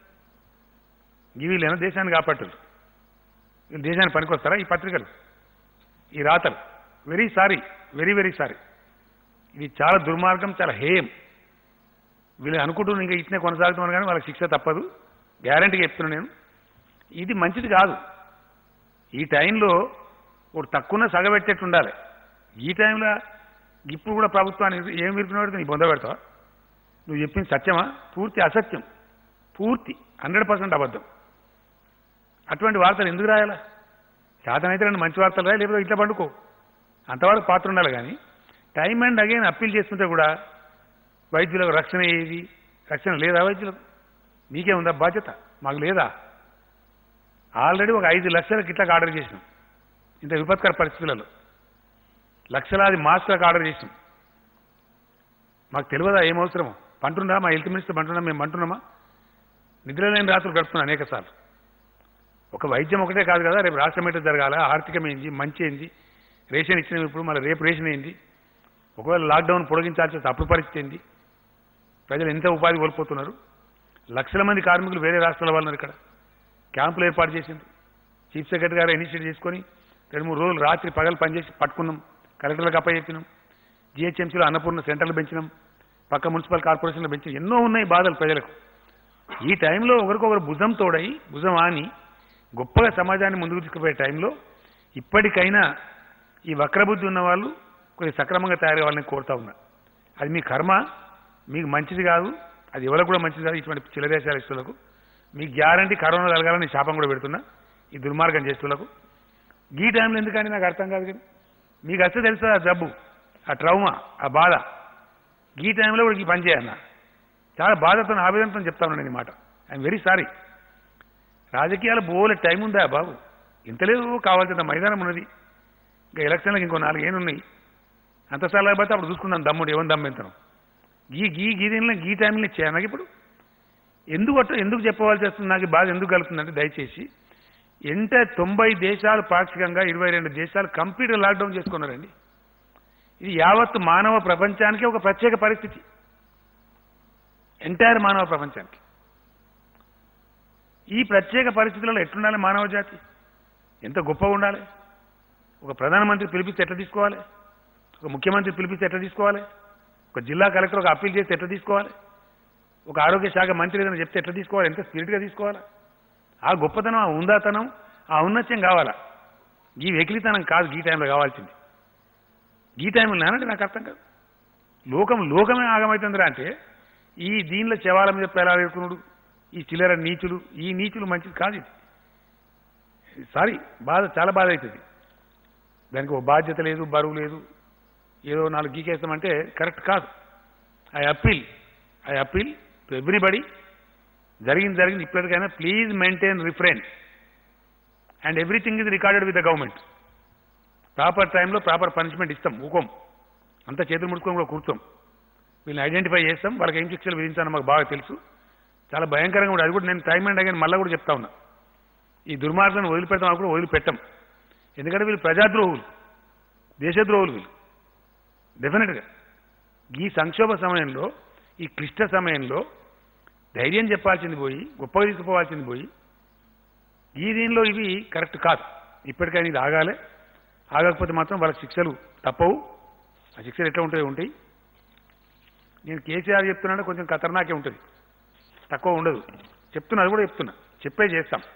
ఈ వీళ్ళేమో దేశాన్ని కాపాడరు వీళ్ళు దేశానికి పనికొస్తారా ఈ పత్రికలు ఈ రాతలు very sorry very very sorry ఇది చాలా దుర్మార్గం చాలా హేయం వీళ్ళు అనుకుంటున్నారు ఇంకా ఇట్నే కొనసాగుతున్నారు కానీ వాళ్ళకి శిక్ష తప్పదు గ్యారంటీగా చెప్తున్నాను నేను ఇది మంచిది కాదు ఈ టైంలో ఒక తక్కువ సగబెట్టేట్టు ఉండాలి ఈ టైంలో ఇప్పుడు కూడా ప్రభుత్వాన్ని ఏం విరుకున్నాడు నీ బొంద పెడతావా నువ్వు చెప్పింది సత్యమా పూర్తి అసత్యం పూర్తి హండ్రెడ్ పర్సెంట్ అబద్ధం అటువంటి వార్తలు ఎందుకు రాయాలా శాతనైతే రెండు మంచి వార్తలు రాయి లేకపోతే ఇట్లా పండుకో అంతవరకు పాత్ర ఉండాలి కానీ టైం అండ్ అగైన్ అప్పీల్ చేస్తుంటే కూడా వైద్యులకు రక్షణ ఏది రక్షణ లేదా వైద్యులకు మీకే ఉందా బాధ్యత మాకు లేదా ఆల్రెడీ ఒక ఐదు లక్షలకు ఇట్లా ఆర్డర్ చేసినాం ఇంత విపత్కర పరిస్థితులలో లక్షలాది మాస్కులకు ఆర్డర్ చేసినాం మాకు తెలియదా ఏం అవసరమో పంటున్నా మా హెల్త్ మినిస్టర్ పంటున్నా మేము పంటున్నామా నిద్రలేని రాత్రులు గడుపుతున్నాం అనేక సార్లు ఒక వైద్యం ఒకటే కాదు కదా రేపు రాష్ట్రం ఏంటో జరగాల ఆర్థికం ఏంది మంచి ఏంది రేషన్ ఇచ్చిన ఇప్పుడు మళ్ళీ రేపు రేషన్ ఏంది ఒకవేళ లాక్డౌన్ పొడిగించాల్సి వస్తే అప్పుడు పరిస్థితి ఏంది ప్రజలు ఎంత ఉపాధి కోల్పోతున్నారు లక్షల మంది కార్మికులు వేరే రాష్ట్రాల వాళ్ళు ఉన్నారు ఇక్కడ క్యాంపులు ఏర్పాటు చేసింది చీఫ్ సెక్రటరీ గారు ఇనిషియేటివ్ చేసుకొని రెండు మూడు రోజులు రాత్రి పగలు పనిచేసి పట్టుకున్నాం కలెక్టర్లకు అప్పచెప్పినాం జిహెచ్ఎంసీలో అన్నపూర్ణ సెంటర్లు పెంచినాం పక్క మున్సిపల్ కార్పొరేషన్లు పెంచినాం ఎన్నో ఉన్నాయి బాధలు ప్రజలకు ఈ టైంలో ఒకరికొకరు భుజం తోడై భుజం ఆని గొప్పగా సమాజాన్ని ముందుకు తీసుకుపోయే టైంలో ఇప్పటికైనా ఈ వక్రబుద్ధి ఉన్న వాళ్ళు కొంచెం సక్రమంగా తయారు కావాలని కోరుతా ఉన్నా అది మీ కర్మ మీకు మంచిది కాదు అది ఎవరికి కూడా మంచిది కాదు ఇటువంటి చిల్లదేశాల ఇష్టలకు మీకు గ్యారంటీ కరోనా కలగాలని శాపం కూడా పెడుతున్నా ఈ దుర్మార్గం చేస్తులకు ఈ టైంలో ఎందుకని నాకు అర్థం కాదు కానీ మీకు వస్తే తెలుసా ఆ జబ్బు ఆ ట్రౌమా ఆ బాధ ఈ టైంలో కూడా ఈ పని చేయన్న చాలా బాధతో ఆవేదనతో చెప్తా ఉన్నాను ఈ మాట ఐఎమ్ వెరీ సారీ రాజకీయాలు బోలే టైం ఉందా బాబు ఇంత లేదు కావాల్సినంత మైదానం ఉన్నది ఇంకా ఎలక్షన్లకు ఇంకో నాలుగేళ్ళు ఉన్నాయి అంత సార్లు అయిపోతే అప్పుడు చూసుకుందాం దమ్ముడు ఏమని దమ్మెంతనం గీ గీ గీ దీనిలో గీ టైంలో ఇచ్చాను నాకు ఇప్పుడు ఎందుకు అట్లా ఎందుకు చెప్పవలసి వస్తుంది నాకు ఈ బాధ ఎందుకు కలుగుతుందంటే దయచేసి ఎంత తొంభై దేశాలు పాక్షికంగా ఇరవై రెండు దేశాలు కంప్లీట్గా లాక్డౌన్ చేసుకున్నారండి ఇది యావత్తు మానవ ప్రపంచానికి ఒక ప్రత్యేక పరిస్థితి ఎంటైర్ మానవ ప్రపంచానికి ఈ ప్రత్యేక పరిస్థితులలో ఎట్లుండాలి మానవ జాతి ఎంత గొప్పగా ఉండాలి ఒక ప్రధానమంత్రి పిలిపిస్తే ఎట్లా తీసుకోవాలి ఒక ముఖ్యమంత్రి పిలిపిస్తే ఎట్లా తీసుకోవాలి ఒక జిల్లా కలెక్టర్ ఒక అప్పీల్ చేస్తే ఎట్లా తీసుకోవాలి ఒక ఆరోగ్య శాఖ మంత్రి ఏదైనా చెప్తే ఎట్లా తీసుకోవాలి ఎంత స్పిరిట్గా తీసుకోవాలా ఆ గొప్పతనం ఆ ఉందాతనం ఆ ఉన్నత్యం కావాలా ఈ వెకిలితనం కాదు ఈ టైంలో కావాల్సింది ఈ టైంలో నానంటే నాకు అర్థం కాదు లోకం లోకమే ఆగమవుతుందిరా అంటే ఈ దీనిలో శవాల మీద పేలాడుకున్నాడు ఈ చిల్లర నీచులు ఈ నీచులు మంచిది కాదు ఇది సారీ బాధ చాలా బాధ అవుతుంది దానికి ఒక బాధ్యత లేదు బరువు లేదు ఏదో నాలుగు గీకేస్తామంటే కరెక్ట్ కాదు I appeal I appeal to everybody జరిగింది జరిగింది ఇప్పటికైనా please maintain reference and everything is recorded with the government proper టైంలో ప్రాపర్ పనిష్మెంట్ ఇస్తాం ఊకోం అంతా చేతులు ముడుచుకొని కూడా కూర్చోం వీళ్ళని ఐడెంటిఫై చేస్తాం వాళ్ళకి ఏం శిక్షలు విధించాలో మాకు బాగా తెలుసు చాలా భయంకరంగా కూడా అది కూడా నేను టైం అండ్ అగైన్ మళ్ళీ కూడా చెప్తా ఉన్నా ఈ దుర్మార్గాన్ని వదిలిపెడతాం అని కూడా వదిలిపెట్టం ఎందుకంటే వీళ్ళు ప్రజాద్రోహులు దేశద్రోహులు వీళ్ళు డెఫినెట్గా ఈ సంక్షోభ సమయంలో ఈ క్లిష్ట సమయంలో ధైర్యం చెప్పాల్సింది పోయి గొప్పగా తీసుకుపోవాల్సింది పోయి ఈ దీనిలో ఇవి కరెక్ట్ కాదు ఇప్పటికైనా ఇది ఆగాలి ఆగకపోతే మాత్రం వాళ్ళకి శిక్షలు తప్పవు ఆ శిక్షలు ఎట్లా ఉంటాయో ఉంటాయి నేను కేసీఆర్ చెప్తున్నాడే కొంచెం ఖతర్నాకే ఉంటుంది తక్కువ ఉండదు చెప్తున్నా అది కూడా చెప్తున్నా చెప్పే చేస్తాం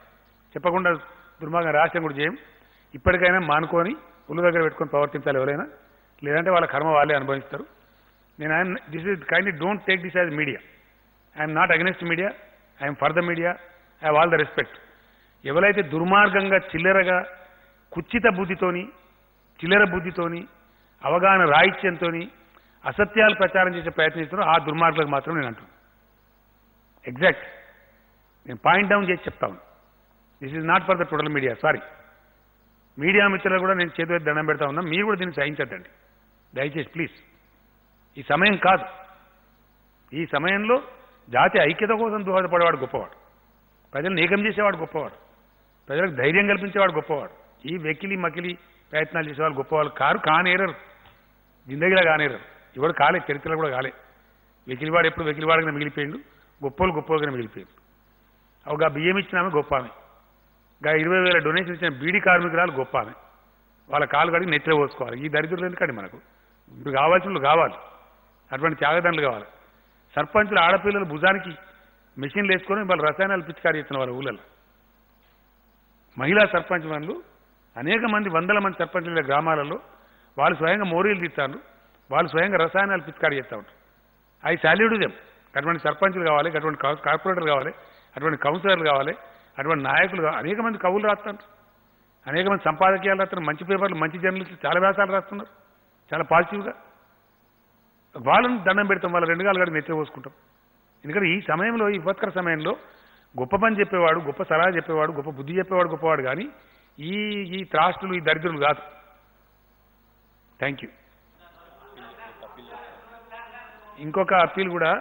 చెప్పకుండా దుర్మార్గం రాష్ట్రం కూడా చేయం ఇప్పటికైనా మానుకొని ఉల్లు దగ్గర పెట్టుకొని ప్రవర్తించాలి ఎవరైనా లేదంటే వాళ్ళ కర్మ వాళ్ళే అనుభవిస్తారు నేను ఆయన this is kindly don't take this as media I'm not against media I'm for the media I have all the respect ఎవరైతే దుర్మార్గంగా చిల్లరగా కుచ్చిత బుద్ధితోని చిల్లర బుద్ధితోని అవగాహన రాహిత్యంతోని అసత్యాలు ప్రచారం చేసే ప్రయత్నం చేస్తున్నారో ఆ దుర్మార్గులకు మాత్రం నేను అంటున్నాను ఎగ్జాక్ట్ నేను పాయింట్ డౌన్ చేసి చెప్తాను this is not for the total media sorry media మిత్రులు కూడా నేను చేతి దండం పెడతా ఉన్నా మీరు కూడా దీన్ని సహించద్దండి దయచేసి ప్లీజ్ ఈ సమయం కాదు ఈ సమయంలో జాతి ఐక్యత కోసం దోహదపడేవాడు గొప్పవాడు ప్రజలను ఏకం చేసేవాడు గొప్పవాడు ప్రజలకు ధైర్యం కల్పించేవాడు గొప్పవాడు ఈ వెకిలి మకిలి ప్రయత్నాలు చేసేవాళ్ళు గొప్పవాళ్ళు కారు కానేరరు జిందగీలో కానేరరు ఎవడు కాలే చరిత్రలో కూడా కాలే వెకిలివాడు ఎప్పుడు వెకిలివాడుగా మిగిలిపోయిండు గొప్పలు గొప్పలుగా మిగిలిపోయిండు ఒక బియ్యం ఇచ్చిన ఆమె గొప్ప ఆమె గా ఇరవై వేల డొనేషన్ ఇచ్చిన బీడీ కార్మికురాలు గొప్ప ఆమె వాళ్ళ కాలు కడిగి నెత్తిలో పోసుకోవాలి ఈ దరిద్రులు ఎందుకండి మనకు ఇప్పుడు కావాల్సిన వాళ్ళు కావాలి అటువంటి త్యాగదండలు కావాలి సర్పంచులు ఆడపిల్లలు భుజానికి మెషిన్లు వేసుకొని వాళ్ళు రసాయనాలు పిచికారి చేస్తున్న వాళ్ళ ఊళ్ళలో మహిళా సర్పంచ్ వాళ్ళు అనేక మంది వందల మంది సర్పంచుల గ్రామాలలో వాళ్ళు స్వయంగా మోరీలు తీస్తారు వాళ్ళు స్వయంగా రసాయనాలు పిచికారి చేస్తూ ఉంటారు ఐ సాల్యూడ్ దెమ్ అటువంటి సర్పంచులు కావాలి అటువంటి కౌ- కార్పొరేటర్లు కావాలి అటువంటి కౌన్సిలర్లు కావాలి అటువంటి నాయకులు కావాలి అనేక మంది కవులు రాస్తారు అనేక మంది సంపాదకీయాలు రాస్తారు మంచి పేపర్లు మంచి జర్నలిస్టులు చాలా వ్యాసాలు రాస్తున్నారు చాలా పాజిటివ్గా వాళ్ళని దండం పెడతాం వాళ్ళ రెండు కాలు కూడా నెత్తి పోసుకుంటాం ఎందుకంటే ఈ సమయంలో ఈ విపత్కర సమయంలో గొప్ప పని చెప్పేవాడు గొప్ప సలహా చెప్పేవాడు గొప్ప బుద్ధి చెప్పేవాడు గొప్పవాడు కానీ ఈ ఈ త్రాష్టులు ఈ దరిద్రులు కాదు థ్యాంక్ యూ ఇంకొక అప్పీల్ కూడా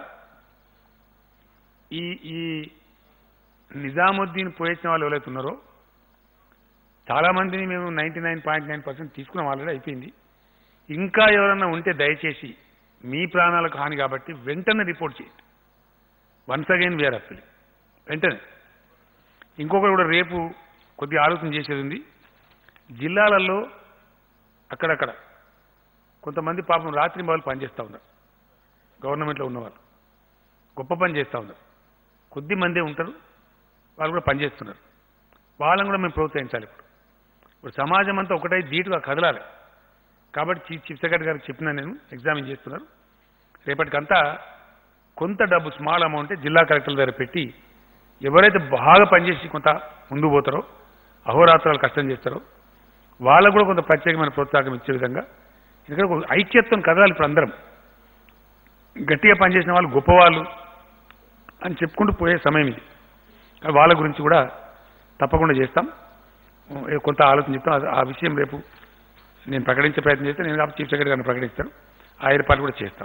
ఈ ఈ నిజాముద్దీన్ పోయేసిన వాళ్ళు ఎవరైతే ఉన్నారో చాలా మందిని మేము ninety nine point nine percent తీసుకున్నాం ఆల్రెడీ అయిపోయింది ఇంకా ఎవరన్నా ఉంటే దయచేసి మీ ప్రాణాలకు హాని కాబట్టి వెంటనే రిపోర్ట్ చేయండి వన్స్ అగైన్ వీఆర్ అప్పీల్ వెంటనే ఇంకొకటి కూడా రేపు కొద్దిగా ఆలోచన చేసేది ఉంది జిల్లాలలో అక్కడక్కడ కొంతమంది పాపం రాత్రి మొదలు పనిచేస్తూ ఉన్నారు గవర్నమెంట్లో ఉన్నవాళ్ళు గొప్ప పని చేస్తూ ఉన్నారు కొద్ది మందే ఉంటారు వాళ్ళు కూడా పనిచేస్తున్నారు వాళ్ళని కూడా మేము ప్రోత్సహించాలి ఇప్పుడు ఇప్పుడు సమాజం అంతా ఒకటై ధీటుగా కదలాలి కాబట్టి చీఫ్ చీఫ్ సెక్రటరీ గారికి చెప్పినా నేను ఎగ్జామిన్ చేస్తున్నారు రేపటికంతా కొంత డబ్బు స్మాల్ అమౌంట్ జిల్లా కలెక్టర్ల దగ్గర పెట్టి ఎవరైతే బాగా పనిచేసి కొంత ముందు పోతారో అహోరాత్రాలు కష్టం చేస్తారో వాళ్ళకు కూడా కొంత ప్రత్యేకమైన ప్రోత్సాహం ఇచ్చే విధంగా ఎందుకంటే ఒక ఐక్యత్వం కదలాలి ఇప్పుడు అందరం గట్టిగా పనిచేసిన వాళ్ళు గొప్పవాళ్ళు అని చెప్పుకుంటూ పోయే సమయం ఇది కానీ వాళ్ళ గురించి కూడా తప్పకుండా చేస్తాం ఏ కొంత ఆలోచన చెప్తాం అది- ఆ విషయం రేపు నేను ప్రకటించే ప్రయత్నం చేస్తే నేను కాబట్టి చీఫ్ సెక్రటరీ గారిని ప్రకటిస్తాను ఆ ఏర్పాటు కూడా చేస్తాం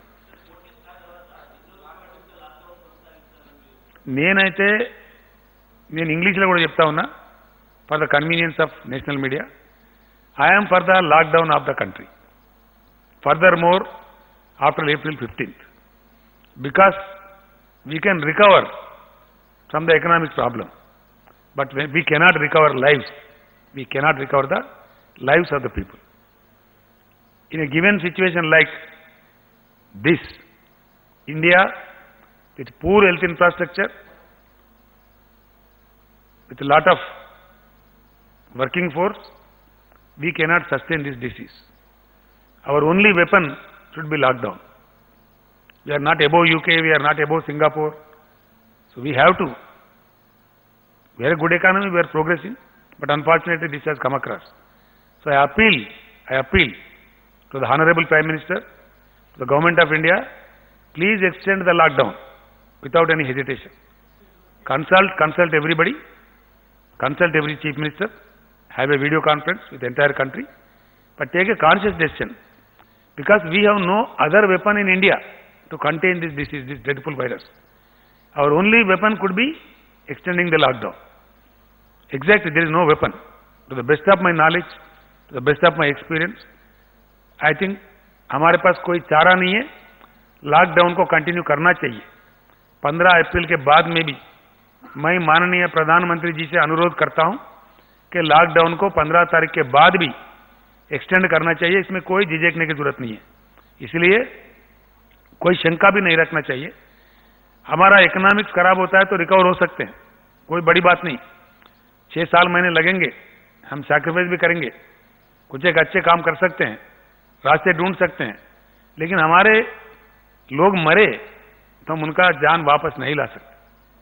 నేనైతే నేను ఇంగ్లీష్లో కూడా చెప్తా ఉన్నా for the convenience of national media I'm for the lockdown of the country further more after April fifteenth because we can recover from the economic problem. But when we cannot recover lives. We cannot recover the lives of the people. In a given situation like this, India, with poor health infrastructure, with a lot of working force, we cannot sustain this disease. Our only weapon should be lockdown. We are not above UK, we are not above Singapore. So we have to. We are a good economy, we are progressing, but unfortunately this has come across. So I appeal, I appeal to the Honorable Prime Minister, to the Government of India, please extend the lockdown without any hesitation. Consult, consult everybody, consult every Chief Minister, have a video conference with the entire country, but take a conscious decision because we have no other weapon in India to contain this disease, this dreadful virus. Our only weapon could be extending the lockdown. Exactly, there is no weapon. To the best of my knowledge, to the best of my experience, I think हमारे पास कोई चारा नहीं है lockdown को continue करना चाहिए 15 अप्रैल के बाद में भी मैं माननीय प्रधानमंत्री जी से अनुरोध करता हूं कि लॉकडाउन को 15 तारीख के बाद भी एक्सटेंड करना चाहिए इसमें कोई झिझकने की जरूरत नहीं है इसलिए कोई शंका भी नहीं रखना चाहिए हमारा इकोनॉमिक्स खराब होता है तो रिकवर हो सकते हैं कोई बड़ी बात नहीं छह साल महीने लगेंगे हम सैक्रिफाइस भी करेंगे कुछ एक अच्छे काम कर सकते हैं रास्ते ढूंढ सकते हैं लेकिन हमारे लोग मरे तो हम उनका जान वापस नहीं ला सकते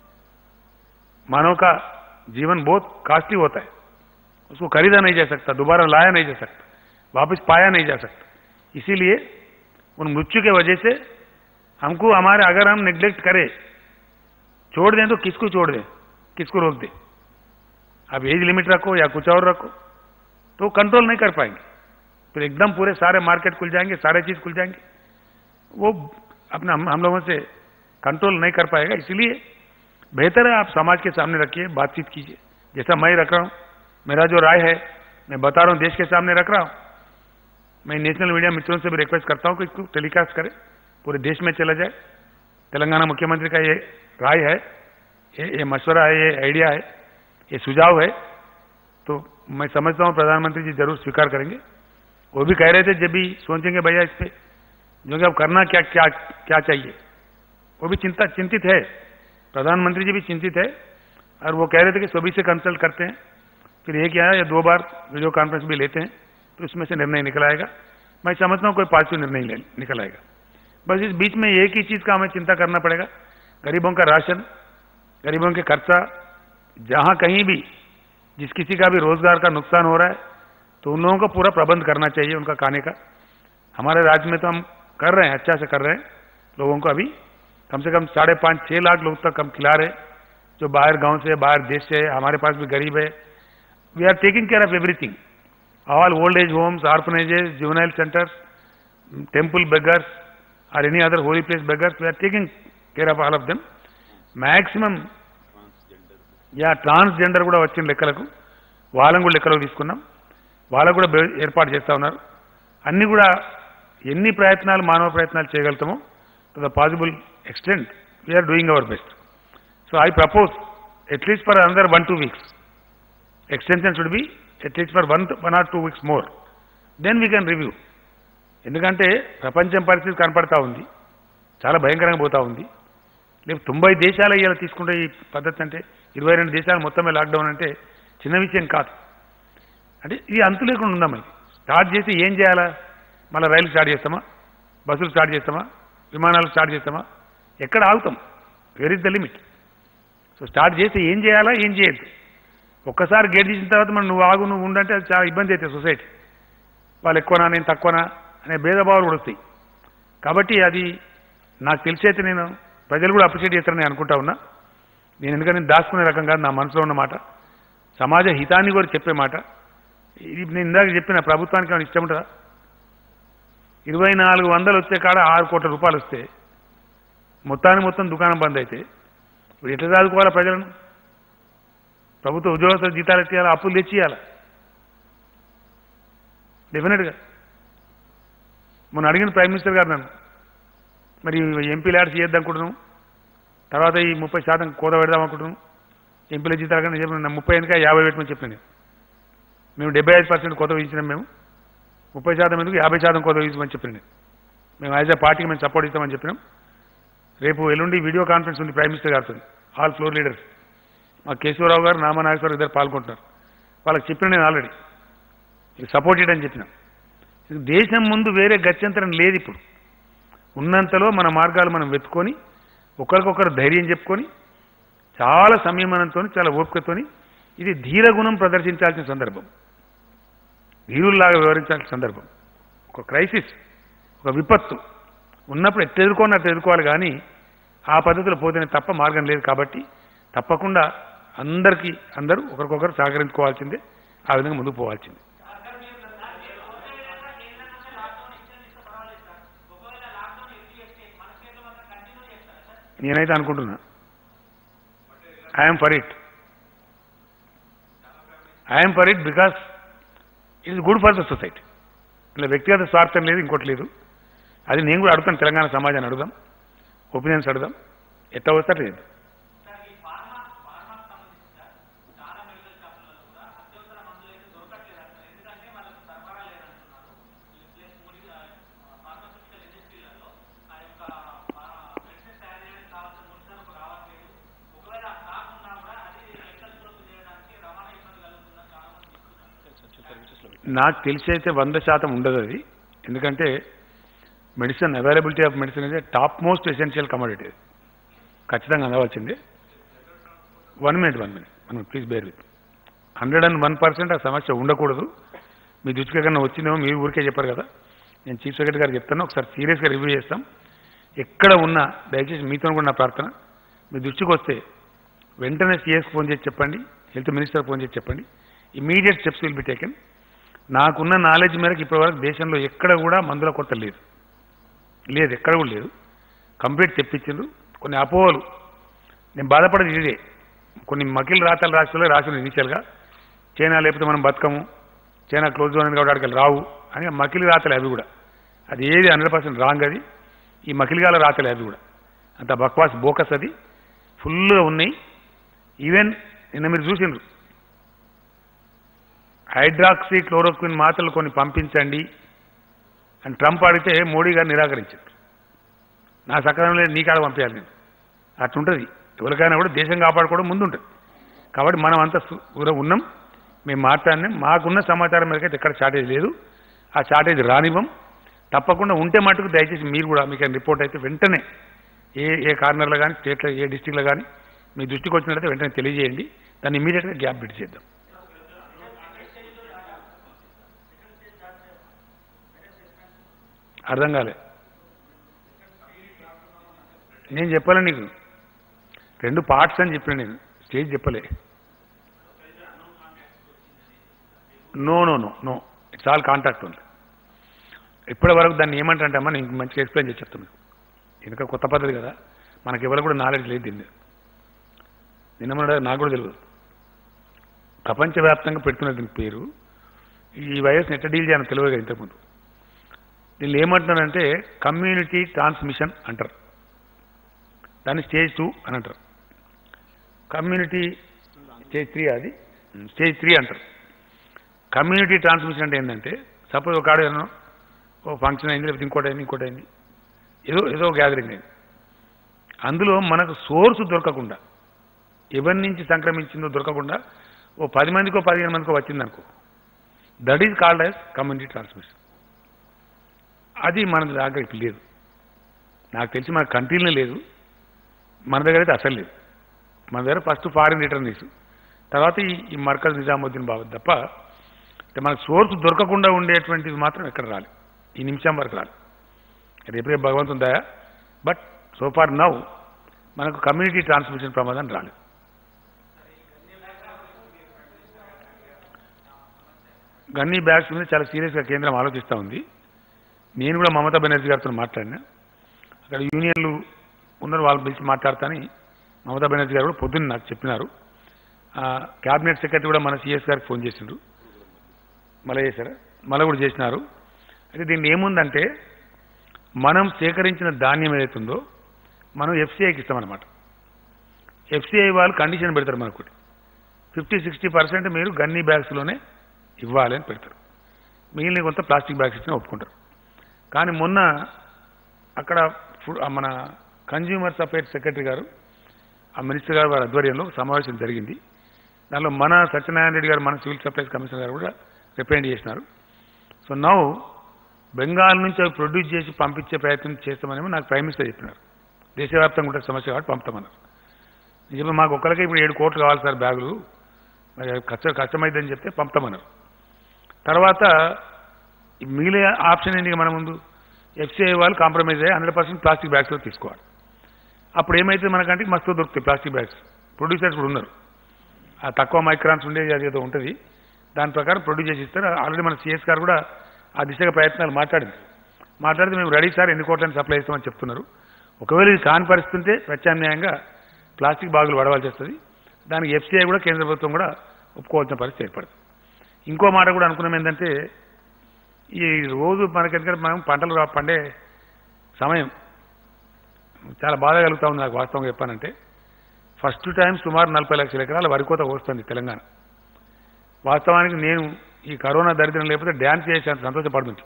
मानव का जीवन बहुत कास्टली होता है उसको खरीदा नहीं जा सकता दोबारा लाया नहीं जा सकता वापस पाया नहीं जा सकता इसीलिए उन मृत्यु के वजह से हमको हमारे अगर हम निग्लेक्ट करें छोड़ दें तो किसको छोड़ दें किसको रोक दें अब एज लिमिट रखो या कुछ और रखो तो कंट्रोल नहीं कर पाएंगे फिर एकदम पूरे सारे मार्केट खुल जाएंगे सारे चीज खुल जाएंगे वो अपना हम, हम लोगों से कंट्रोल नहीं कर पाएगा इसलिए बेहतर है आप समाज के सामने रखिए बातचीत कीजिए जैसा मैं रख रहा हूं मेरा जो राय है मैं बता रहा हूं देश के सामने रख रहा हूं मैं नेशनल मीडिया मित्रों से भी रिक्वेस्ट करता हूं कि इसको टेलीकास्ट करें पूरे देश में चला जाए तेलंगाना मुख्यमंत्री का ये राय है ये, ये मशवरा है ये आइडिया है ये सुझाव है तो मैं समझता हूं प्रधानमंत्री जी जरूर स्वीकार करेंगे वो भी कह रहे थे जब भी सोचेंगे भैया इस पे जो कि अब करना क्या क्या क्या चाहिए वो भी चिंता चिंतित है प्रधानमंत्री जी भी चिंतित है और वो कह रहे थे कि सभी से कंसल्ट करते हैं फिर एक या या दो बार वीडियो कॉन्फ्रेंस भी लेते हैं तो इसमें से निर्णय निकल आएगा मैं समझता हूं कोई पॉजिटिव निर्णय ले- निकल आएगा बस इस बीच में एक ही चीज का हमें चिंता करना पड़ेगा गरीबों का राशन गरीबों के खर्चा जहां कहीं भी जिस किसी का भी रोजगार का नुकसान हो रहा है तो उन लोगों को पूरा प्रबंध करना चाहिए उनका खाने का हमारे राज्य में तो हम कर रहे हैं अच्छा से कर रहे हैं लोगों को अभी कम से कम साढ़े पाँच छह लाख लोग तक हम खिला रहे हैं जो बाहर गांव से बाहर देश से है हमारे पास भी गरीब है we are taking care of everything all old age homes orphanages juvenile centres temple beggars or any other holy place beggars, we are taking care of all of them. Maximum, yeah transgender కూడా వచ్చిన లెక్కలకు వాళ్ళని కూడా లెక్కలోకి తీసుకున్నాం వాళ్ళకు కూడా బె- ఏర్పాటు చేస్తా ఉన్నారు అన్ని కూడా ఎన్ని ప్రయత్నాలు మానవ ప్రయత్నాలు చేయగలుగుతామో to the possible extent we're doing our best so I propose at least for another one two weeks extension should be at least for one one or two weeks more then we can review ఎందుకంటే ప్రపంచం పరిస్థితి కనపడతా ఉంది చాలా భయంకరంగా పోతా ఉంది లేదు తొంభై దేశాలు ఇలా తీసుకుంటే ఈ పద్ధతి అంటే ఇరవై రెండు దేశాలు మొత్తమే లాక్డౌన్ అంటే చిన్న విషయం కాదు అంటే ఇది అంతు లేకుండా ఉందాం ఇది స్టార్ట్ చేసి ఏం చేయాలా మళ్ళీ రైలు స్టార్ట్ చేస్తామా బస్సులు స్టార్ట్ చేస్తామా విమానాలు స్టార్ట్ చేస్తామా ఎక్కడ ఆగుతాం where is the limit so start చేసి ఏం చేయాలా ఏం చేయొద్దు ఒక్కసారి గేట్ తీసిన తర్వాత మనం నువ్వు ఆగు నువ్వు ఉండంటే అది చాలా ఇబ్బంది అవుతుంది సొసైటీ వాళ్ళు ఎక్కువనా నేను తక్కువనా అనే భేదభావాలు కూడా వస్తాయి కాబట్టి అది నాకు తెలిసైతే నేను ప్రజలు కూడా అప్రిషియేట్ చేస్తారని నేను అనుకుంటా ఉన్నా నేను ఎందుకంటే నేను దాచుకునే రకం కాదు నా మనసులో ఉన్న మాట సమాజ హితాన్ని కూడా చెప్పే మాట ఇది నేను ఇందాక చెప్పిన ప్రభుత్వానికి ఏమైనా ఇష్టం ఉంటుందా ఇరవై నాలుగు వందలు వచ్చే కాడ ఆరు కోట్ల రూపాయలు వస్తే మొత్తానికి మొత్తం దుకాణం బంద్ అయితే ఇప్పుడు ఎట్లా చదువుకోవాలా ప్రజలను ప్రభుత్వ ఉద్యోగస్తుల జీతాలు ఎట్టియాలా అప్పులు తెచ్చి ఇవ్వాలా డెఫినెట్గా మొన్న అడిగిన ప్రైమ్ మినిస్టర్ గారు నన్ను మరి ఎంపీ ల్యాడ్స్ చేద్దాం అనుకుంటున్నాం తర్వాత ఈ ముప్పై శాతం కోత పెడదాం అనుకుంటున్నాం ఎంపీల జీతాలు కానీ చెప్పిన ముప్పై ఎందుక యాభై పెట్టమని చెప్పాను నేను మేము డెబ్బై ఐదు పర్సెంట్ కోత విధించినాం మేము ముప్పై శాతం ఎందుకు యాభై శాతం కోత విధించమని చెప్పాను నేను మేము యాజ్ అ పార్టీకి మేము సపోర్ట్ ఇస్తామని చెప్పినాం రేపు ఎల్లుండి వీడియో కాన్ఫరెన్స్ ఉంది ప్రైమ్ మినిస్టర్ గారితో ఆల్ ఫ్లోర్ లీడర్స్ మా కేశవరావు గారు నామా నాగేశ్వరరావు ఇద్దరు పాల్గొంటున్నారు వాళ్ళకి చెప్పిన నేను ఆల్రెడీ సపోర్ట్ చేయడం చెప్పిన దేశం ముందు వేరే గత్యంతరం లేదు ఇప్పుడు ఉన్నంతలో మన మార్గాలు మనం వెతుకొని ఒకరికొకరు ధైర్యం చెప్పుకొని చాలా సంయమనంతో చాలా ఓపికతోని ఇది ధీరగుణం ప్రదర్శించాల్సిన సందర్భం ధీరుల్లాగా వివరించాల్సిన సందర్భం ఒక క్రైసిస్ ఒక విపత్తు ఉన్నప్పుడు ఎట్టు ఎదుర్కొని అట్టు ఎదుర్కోవాలి కానీ ఆ పద్ధతిలో పోతేనే తప్ప మార్గం లేదు కాబట్టి తప్పకుండా అందరికీ అందరూ ఒకరికొకరు సహకరించుకోవాల్సిందే ఆ విధంగా ముందుకు పోవాల్సిందే నేనైతే అనుకుంటున్నా I'm for it I'm for it because it is good for the society ఇలా వ్యక్తిగత స్వార్థం లేదు ఇంకోటి లేదు అది నేను కూడా అడుగుతాను తెలంగాణ సమాజాన్ని అడుగుదాం ఒపీనియన్స్ అడుగుదాం ఎట్లా వస్తే అట్లా చేద్దాం నాకు తెలిసి అయితే వంద శాతం ఉండదు అది ఎందుకంటే మెడిసిన్ అవైలబిలిటీ ఆఫ్ మెడిసిన్ అయితే టాప్ మోస్ట్ ఎసెన్షియల్ కమోడిటీ ఖచ్చితంగా అందవలసిందే వన్ మినిట్ వన్ మినిట్ మనం please bear with hundred and one percent ఆ సమస్య ఉండకూడదు మీ దృష్టికి ఎక్కడన్నా వచ్చిందేమో మీరు ఊరికే చెప్పారు కదా నేను చీఫ్ సెక్రటరీ గారికి చెప్తాను ఒకసారి సీరియస్గా రివ్యూ చేస్తాం ఎక్కడ ఉన్నా దయచేసి మీతో కూడా నా ప్రార్థన మీ దృష్టికి వస్తే వెంటనే సీఎస్కి ఫోన్ చేసి చెప్పండి హెల్త్ మినిస్టర్ ఫోన్ చేసి చెప్పండి immediate steps will be taken నాకున్న నాలెడ్జ్ మేరకు ఇప్పటివరకు దేశంలో ఎక్కడ కూడా మందుల కొరత లేదు లేదు ఎక్కడ కూడా లేదు కంప్లీట్ తెప్పించిండ్రు కొన్ని అపోహలు నేను బాధపడేది ఇదే కొన్ని మకిల్ రాతలు రాష్ట్రాల్లో రాసిన ఇనిషియల్గా చైనా లేకపోతే మనం బతకము చైనా క్లోజ్ జోన్ కాబట్టి అక్కడికి రావు అని ఆ మకిలి రాతలు అవి కూడా అది ఏది హండ్రెడ్ పర్సెంట్ రాంగ్ అది ఈ మకిలిగాల రాతలు అవి కూడా అంత బక్వాస్ బోకస్ అది ఫుల్గా ఉన్నాయి ఈవెన్ నిన్న మీరు చూసిండ్రు హైడ్రాక్సీ క్లోరోక్విన్ మాత్రలు కొన్ని పంపించండి అని ట్రంప్ అడిగితే మోడీ గారు నిరాకరించారు నా సకాలంలో లేదు నీ కాడ పంపించాలి నేను అట్లుంటుంది ఎవరికైనా కూడా దేశం కాపాడుకోవడం ముందుంటుంది కాబట్టి మనం అంతా సు- ఊర- ఉన్నాం మేము మాట్లాడినాం మాకున్న సమాచారం మేరకైతే ఎక్కడ షార్టేజ్ లేదు ఆ షార్టేజ్ రానివ్వం తప్పకుండా ఉంటే మటుకు దయచేసి మీరు కూడా మీకు రిపోర్ట్ అయితే వెంటనే ఏ ఏ కార్నర్లో కానీ స్టేట్లో ఏ డిస్టిక్లో కానీ మీ దృష్టికి వచ్చినట్లయితే వెంటనే తెలియజేయండి దాన్ని ఇమీడియట్గా గ్యాప్ బిట్ చేద్దాం అర్థం కాలే నేను చెప్పలే నీకు రెండు పార్ట్స్ అని చెప్పాను నేను స్టేజ్ చెప్పలే no no no no it's all contact ఉంది ఇప్పటి వరకు దాన్ని ఏమంటారంటే అమ్మా నేను మంచిగా ఎక్స్ప్లెయిన్ చేసి చెప్తాను మీకు ఎందుకంటే కొత్త పద్ధతి కదా మనకి ఎవరు కూడా నాలెడ్జ్ లేదు దీన్ని నిన్న మొన్న నాకు కూడా తెలియదు ప్రపంచవ్యాప్తంగా పెడుతున్న దీని పేరు ఈ వైరస్ని ఎట్లా డీల్ చేయాలని తెలియదు కదా ఇంతకుముందు దీన్ని ఏమంటున్నారంటే కమ్యూనిటీ ట్రాన్స్మిషన్ అంటారు దాన్ని స్టేజ్ టూ అని అంటారు కమ్యూనిటీ స్టేజ్ త్రీ అది స్టేజ్ త్రీ అంటారు కమ్యూనిటీ ట్రాన్స్మిషన్ అంటే ఏంటంటే సపోజ్ ఒక ఆడ ఏదైనా ఓ ఫంక్షన్ అయింది లేకపోతే ఇంకోటి అయింది ఇంకోటి అయింది ఏదో ఏదో గ్యాదరింగ్ అయింది అందులో మనకు సోర్స్ దొరకకుండా ఎవరి నుంచి సంక్రమించిందో దొరకకుండా ఓ పది మందికో పదిహేను మందికో వచ్చిందనుకో that is called as community transmission అది మన దగ్గర ఇప్పుడు లేదు నాకు తెలిసి మన కంట్రీలో లేదు మన దగ్గర అయితే అసలు లేదు మన దగ్గర ఫస్ట్ ఫారిన్ రిటర్నీస్ తర్వాత ఈ ఈ మర్కజ్ నిజాముద్దీన్ బాబు తప్ప అంటే మనకు సోర్స్ దొరకకుండా ఉండేటువంటివి మాత్రం ఎక్కడ రాలి ఈ నిమిషం వరకు రాలి రేపు రేపు భగవంతుని దయ బట్ సో ఫార్ నౌ మనకు కమ్యూనిటీ ట్రాన్స్మిషన్ ప్రమాదం రాలేదు గన్నీ బ్యాగ్స్ మీద చాలా సీరియస్గా కేంద్రం ఆలోచిస్తూ ఉంది నేను కూడా మమతా బెనర్జీ గారితో మాట్లాడినా అక్కడ యూనియన్లు ఉన్నారు వాళ్ళు పిలిచి మాట్లాడతాని మమతా బెనర్జీ గారు కూడా పొద్దున్న నాకు చెప్పినారు ఆ, క్యాబినెట్ సెక్రటరీ కూడా మన సిఎస్ గారికి ఫోన్ చేసిండ్రు మళ్ళీ చేశారా మళ్ళీ కూడా చేసినారు అయితే దీన్ని ఏముందంటే మనం సేకరించిన ధాన్యం ఏదైతుందో మనం ఎఫ్సిఐకి ఇస్తామన్నమాట ఎఫ్సిఐ వాళ్ళు కండిషన్ పెడతారు మనకు ఫిఫ్టీ సిక్స్టీ పర్సెంట్ మీరు గన్నీ బ్యాగ్స్లోనే ఇవ్వాలి అని పెడతారు మిగిలిన కొంత ప్లాస్టిక్ బ్యాగ్స్ ఇచ్చినా ఒప్పుకుంటారు కానీ మొన్న అక్కడ ఫుడ్ ఆ మన కన్జ్యూమర్స్ అఫేర్స్ సెక్రటరీ గారు ఆ మినిస్టర్ గారు వారి ఆధ్వర్యంలో ఒక సమావేశం జరిగింది దానిలో మన సత్యనారాయణ రెడ్డి గారు మన సివిల్ సప్లైస్ కమిషనర్ గారు కూడా రిప్రజెంట్ చేసినారు సో నౌ బెంగాల్ నుంచి అవి ప్రొడ్యూస్ చేసి పంపించే ప్రయత్నం చేస్తామని నాకు ప్రైమ్ మినిస్టర్ చెప్పినారు దేశవ్యాప్తంగా ఉండే సమస్య కాబట్టి పంపుతామన్నారు నేను చెప్పి మాకు ఒక్కరికే ఇప్పుడు ఏడు కోట్లు కావాలి సార్ బ్యాగులు మరి అవి కష్ట కష్టమైందని చెప్తే పంపుతామన్నారు తర్వాత ఈ మిగిలిన ఆప్షన్ ఏంటి మన ముందు ఎఫ్సిఐ వాళ్ళు కాంప్రమైజ్ అయ్యి హండ్రెడ్ పర్సెంట్ ప్లాస్టిక్ బ్యాగ్స్లో తీసుకోవాలి అప్పుడు ఏమైతే మనకంటే మస్తు దొరుకుతాయి ప్లాస్టిక్ బ్యాగ్స్ ప్రొడ్యూసర్స్ కూడా ఉన్నారు ఆ తక్కువ మైక్రాన్స్ ఉండేది అది ఏదో ఉంటుంది దాని ప్రకారం ప్రొడ్యూస్ చేసి ఇస్తారు ఆల్రెడీ మన సిఎస్ గారు కూడా ఆ దిశగా ప్రయత్నాలు మాట్లాడింది మాట్లాడితే మేము రెడీ సార్ ఎన్ని కోట్లని సప్లై చేస్తామని చెప్తున్నారు ఒకవేళ ఇది కాని పరిస్థితి ఉంటే ప్రత్యామ్నాయంగా ప్లాస్టిక్ బాగులు వడవాల్సి వస్తుంది దానికి ఎఫ్సిఐ కూడా కేంద్ర ప్రభుత్వం కూడా ఒప్పుకోవాల్సిన పరిస్థితి ఏర్పడుతుంది ఇంకో మాట కూడా అనుకున్నాం ఏంటంటే ఈ రోజు మనకి ఎందుకంటే మనం పంటలు రా- పండే సమయం చాలా బాధ కలుగుతా ఉంది నాకు వాస్తవంగా చెప్పానంటే ఫస్ట్ టైం సుమారు నలభై లక్షల ఎకరాల వరి కోత వస్తుంది తెలంగాణ వాస్తవానికి నేను ఈ కరోనా దరిద్రం లేకపోతే డ్యాన్స్ చేసి అంత సంతోషపడుతుంది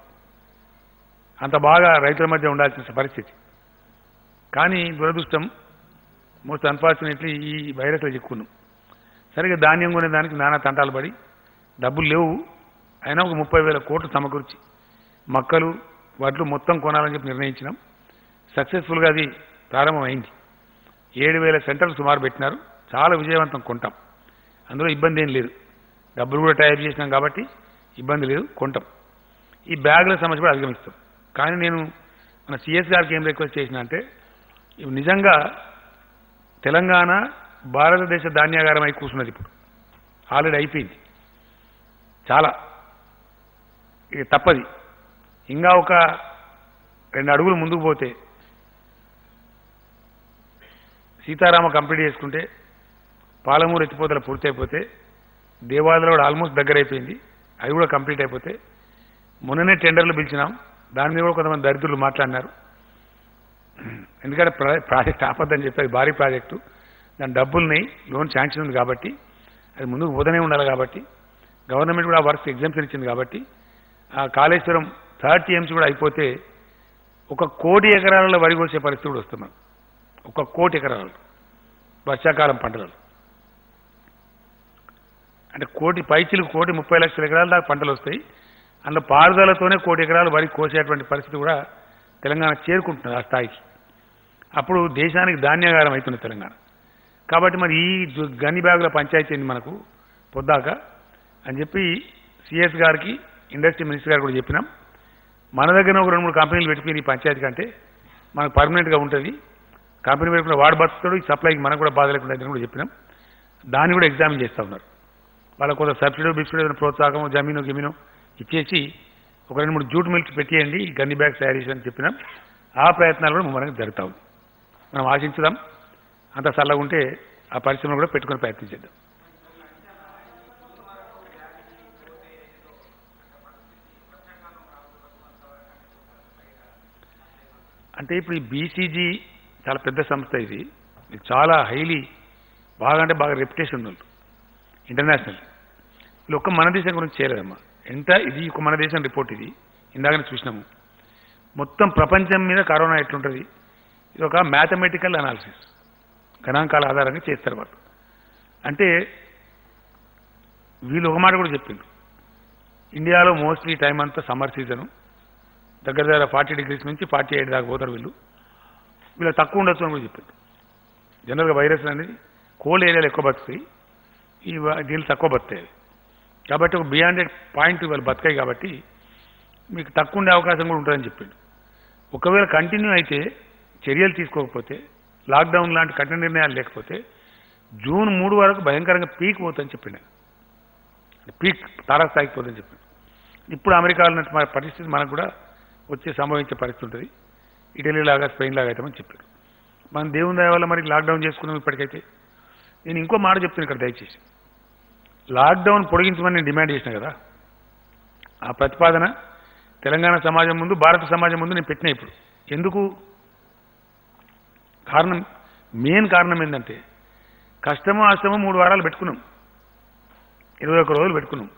అంత బాగా రైతుల మధ్య ఉండాల్సిన పరిస్థితి కానీ దురదృష్టం మోస్ట్ అన్ఫార్చునేట్లీ ఈ వైరస్లో చిక్కున్నాం సరిగ్గా ధాన్యం కొనే దానికి నానా తంటాలు పడి డబ్బులు లేవు అయినా ఒక ముప్పై వేల కోట్లు సమకూర్చి మక్కలు వడ్లు మొత్తం కొనాలని చెప్పి నిర్ణయించినాం సక్సెస్ఫుల్గా అది ప్రారంభమైంది ఏడు వేల సెంటర్లు సుమారు పెట్టినారు చాలా విజయవంతం కొంటాం అందులో ఇబ్బంది ఏం లేదు డబ్బులు కూడా టైప్ చేసినాం కాబట్టి ఇబ్బంది లేదు కొంటాం ఈ బ్యాగుల సమస్య కూడా అధిగమిస్తాం కానీ నేను మన సిఎస్ గారికి ఏం రిక్వెస్ట్ చేసిన అంటే ఇవి నిజంగా తెలంగాణ భారతదేశ ధాన్యాగారం అయి కూర్చున్నది ఇప్పుడు ఆల్రెడీ అయిపోయింది చాలా ఇక తప్పది ఇంకా ఒక రెండు అడుగులు ముందుకు పోతే సీతారామ కంప్లీట్ చేసుకుంటే పాలమూరు ఎత్తిపోతల పూర్తి అయిపోతే దేవాలయంలో కూడా ఆల్మోస్ట్ దగ్గర అయిపోయింది అది కూడా కంప్లీట్ అయిపోతే మొన్ననే టెండర్లు పిలిచినాం దాని మీద కూడా కొంతమంది దరిద్రులు మాట్లాడినారు ఎందుకంటే ప్రా- ప్రాజెక్ట్ ఆపద్దని చెప్పి అది భారీ ప్రాజెక్టు దాని డబ్బులున్నాయి లోన్ శాంక్షన్ ఉంది కాబట్టి అది ముందుకు పోతూనే ఉండాలి కాబట్టి గవర్నమెంట్ కూడా ఆ వర్క్స్ ఎగ్జామ్షన్ ఇచ్చింది కాబట్టి ఆ కాళేశ్వరం థర్డ్ టీఎంసీ కూడా అయిపోతే ఒక కోటి ఎకరాలలో వరి కోసే పరిస్థితి కూడా వస్తుంది మనకు. ఒక కోటి ఎకరాలు వర్షాకాలం పంటలలో అంటే కోటి పైచిలకు కోటి ముప్పై లక్షల ఎకరాల దాకా పంటలు వస్తాయి అందులో పారుదలతోనే కోటి ఎకరాలు వరి కోసేటువంటి పరిస్థితి కూడా తెలంగాణ చేరుకుంటున్నది ఆ స్థాయికి అప్పుడు దేశానికి ధాన్యాగారం అవుతుంది తెలంగాణ కాబట్టి మరి ఈ దు- గని బ్యాగుల పంచాయతీ ఏంది మనకు పొద్దాక అని చెప్పి సిఎస్ గారికి ఇండస్ట్రీ మినిస్టర్ గారు కూడా చెప్పినాం మన దగ్గర ఒక రెండు మూడు కంపెనీలు పెట్టిపోయి ఈ పంచాయతీ కంటే మనకు పర్మనెంట్గా ఉంటుంది కంపెనీ పెట్టుకున్న వాడు బతుకుతాడు ఈ సప్లైకి మనకు కూడా బాధ లేకుండా అని కూడా చెప్పినాం దాన్ని కూడా ఎగ్జామిన్ చేస్తూ ఉన్నారు వాళ్ళకు కొంత సబ్సిడీ బిబ్సిడీ ఏదైనా ప్రోత్సాహం జమీను గిమీను ఇచ్చేసి ఒక రెండు మూడు జూట్ మిల్క్ పెట్టేయండి ఈ గన్ని బ్యాగ్స్ తయారు చేసి అని చెప్పినాం ఆ ప్రయత్నాలు కూడా ముమ్మరంగా జరుగుతూ ఉంది మనం ఆశించుదాం అంత చల్లగా ఉంటే ఆ పరిశ్రమను కూడా పెట్టుకుని ప్రయత్నం చేద్దాం అంటే ఇప్పుడు ఈ బీసీజీ చాలా పెద్ద సంస్థ ఇది ఇది చాలా హైలీ బాగా అంటే బాగా రెప్యుటేషన్ ఉంది ఇంటర్నేషనల్ వీళ్ళు ఒక్క మన దేశం గురించి చేయలేదమ్మా ఎంత ఇది ఒక మన దేశం రిపోర్ట్ ఇది ఇందాకనే చూసినాము మొత్తం ప్రపంచం మీద కరోనా ఎట్లుంటుంది ఇది ఒక మ్యాథమెటికల్ అనాలిసిస్ గణాంకాల ఆధారంగా చేస్తారు వాళ్ళు అంటే వీళ్ళు ఒక మాట కూడా చెప్పిండ్రు ఇండియాలో మోస్ట్లీ టైం అంతా సమ్మర్ సీజను దగ్గర దగ్గర ఫార్టీ డిగ్రీస్ నుంచి ఫార్టీ ఎయిట్ దాకా పోతారు వీళ్ళు వీళ్ళు తక్కువ ఉండొచ్చు అని కూడా చెప్పారు జనరల్గా వైరస్ అనేది కోల్డ్ ఏరియాలు ఎక్కువ బతుకుతాయి ఈ వ- దీనిలో తక్కువ బతుకుతాయి అవి. కాబట్టి ఒక బియాండ్ పాయింట్ వాళ్ళు బతకాయి కాబట్టి మీకు తక్కువ ఉండే అవకాశం కూడా ఉంటుందని చెప్పిండు ఒకవేళ కంటిన్యూ అయితే చర్యలు తీసుకోకపోతే లాక్డౌన్ లాంటి కఠిన నిర్ణయాలు లేకపోతే జూన్ మూడు వరకు భయంకరంగా పీక్ పోతుందని చెప్పిండు ఆయన. పీక్ తారాస్థాయికి పోతుందని చెప్పిండు ఇప్పుడు అమెరికాలో ఉన్నట్టు మన పరిస్థితి మనకు కూడా వచ్చే సంభవించే పరిస్థితి ఉంటుంది ఇటలీ లాగా స్పెయిన్ లాగా అవుతామని చెప్పారు మనం దేవుని దయ వల్ల మరి లాక్డౌన్ చేసుకున్నాం ఇప్పటికైతే నేను ఇంకో మాట చెప్తాను ఇక్కడ దయచేసి లాక్డౌన్ పొడిగించమని నేను డిమాండ్ చేసిన కదా ఆ ప్రతిపాదన తెలంగాణ సమాజం ముందు భారత సమాజం ముందు నేను పెట్టిన ఇప్పుడు ఎందుకు కారణం మెయిన్ కారణం ఏంటంటే కష్టమో అష్టమో మూడు వారాలు పెట్టుకున్నాం ఇరవై ఒక్క రోజులు పెట్టుకున్నాం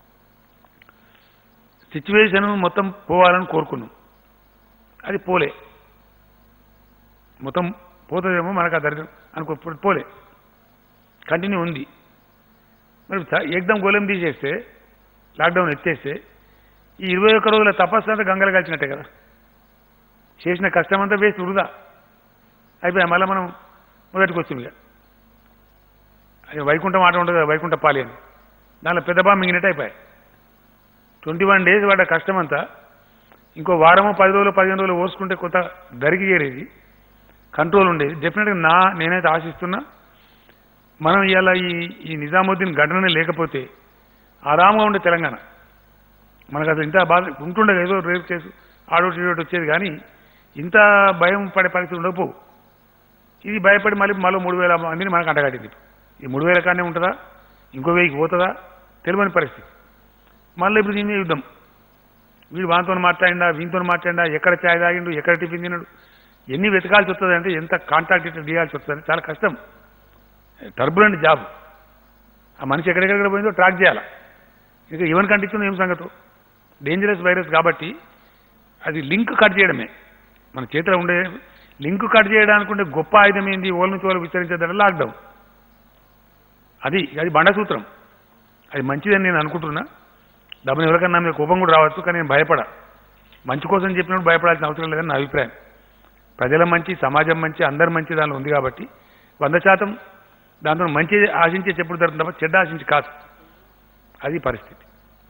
సిచ్యువేషన్ మొత్తం పోవాలని కోరుకున్నాం అది పోలే మొత్తం పోతుందేమో మనకు ఆ దరిద్రం అనుకో ఇప్పుడు పోలే కంటిన్యూ ఉంది మరి చ- ఏకదం గోళం తీసేస్తే లాక్డౌన్ ఎత్తేస్తే ఈ ఇరవై ఒక్క రోజుల తపస్సు అంతా గంగలు కలిసినట్టే కదా చేసిన కష్టం అంతా వేస్ట్ వృధా అయిపోయా మళ్ళీ మనం మొదటికి వచ్చింది ఇక అది వైకుంఠం ఆట ఉండదు కదా, వైకుంఠ పాలి అని దానిలో పెద్ద బాగా మింగినట్టు అయిపోయాయి ట్వంటీ వన్ డేస్ పడ్డ కష్టం అంతా ఇంకో వారమో పది రోజులు పదిహేను రోజులు ఓసుకుంటే కొత్త దరికి చేరేది కంట్రోల్ ఉండేది డెఫినెట్గా నా నేనైతే ఆశిస్తున్నా మనం ఇవాళ ఈ ఈ నిజాముద్దీన్ ఘటన లేకపోతే ఆరాంగా ఉండే తెలంగాణ మనకు అసలు ఇంత బాధ ఉంటుండే ఏదో రేపు కేసు ఆడోటి ఈడోటి వచ్చేది కానీ ఇంత భయం పడే పరిస్థితి ఉండకపోవు ఇది భయపడి మళ్ళీ మళ్ళీ మూడు వేల మందిని మనకు అంటగట్టింది ఈ మూడు వేల కానే ఉంటుందా ఇంకో వెయ్యికి పోతుందా తెలియని పరిస్థితి మళ్ళీ ఇప్పుడు దీని మీద యుద్ధం వీడు వానితో మాట్లాడిండా వీనితో మాట్లాడిండా ఎక్కడ ఛాయ్ తాగిండు ఎక్కడ టిఫిన్ తిన్నాడు ఎన్ని వెతకాల్సి వస్తుంది అంటే ఎంత కాంటాక్ట్ ఇట్లా తీయాల్సి వస్తుంది చాలా కష్టం టర్బులెంట్ జాబ్ ఆ మనిషి ఎక్కడెక్కడ పోయిందో ట్రాక్ చేయాలి ఇంకా ఈవెన్ కంటించిందో ఏం సంగతి డేంజరస్ వైరస్ కాబట్టి అది లింక్ కట్ చేయడమే మన చేతిలో ఉండే లింక్ కట్ చేయడానికి ఉండే గొప్ప ఆయుధం ఏంది ఓళ్ళ నుంచి వాళ్ళు విస్తరించేదంటే లాక్డౌన్ అది అది బండసూత్రం అది మంచిదని నేను అనుకుంటున్నా డబ్బుని ఎవరికన్నా మీకు కోపం కూడా రావచ్చు కానీ నేను భయపడ మంచి కోసం చెప్పినప్పుడు భయపడాల్సిన అవసరం లేదని నా అభిప్రాయం ప్రజల మంచి సమాజం మంచి అందరి మంచి దానిలో ఉంది కాబట్టి వంద శాతం దాంతో మంచి ఆశించే చెప్పుడు జరుగుతుంది తప్ప చెడ్డ ఆశించి కాదు అది పరిస్థితి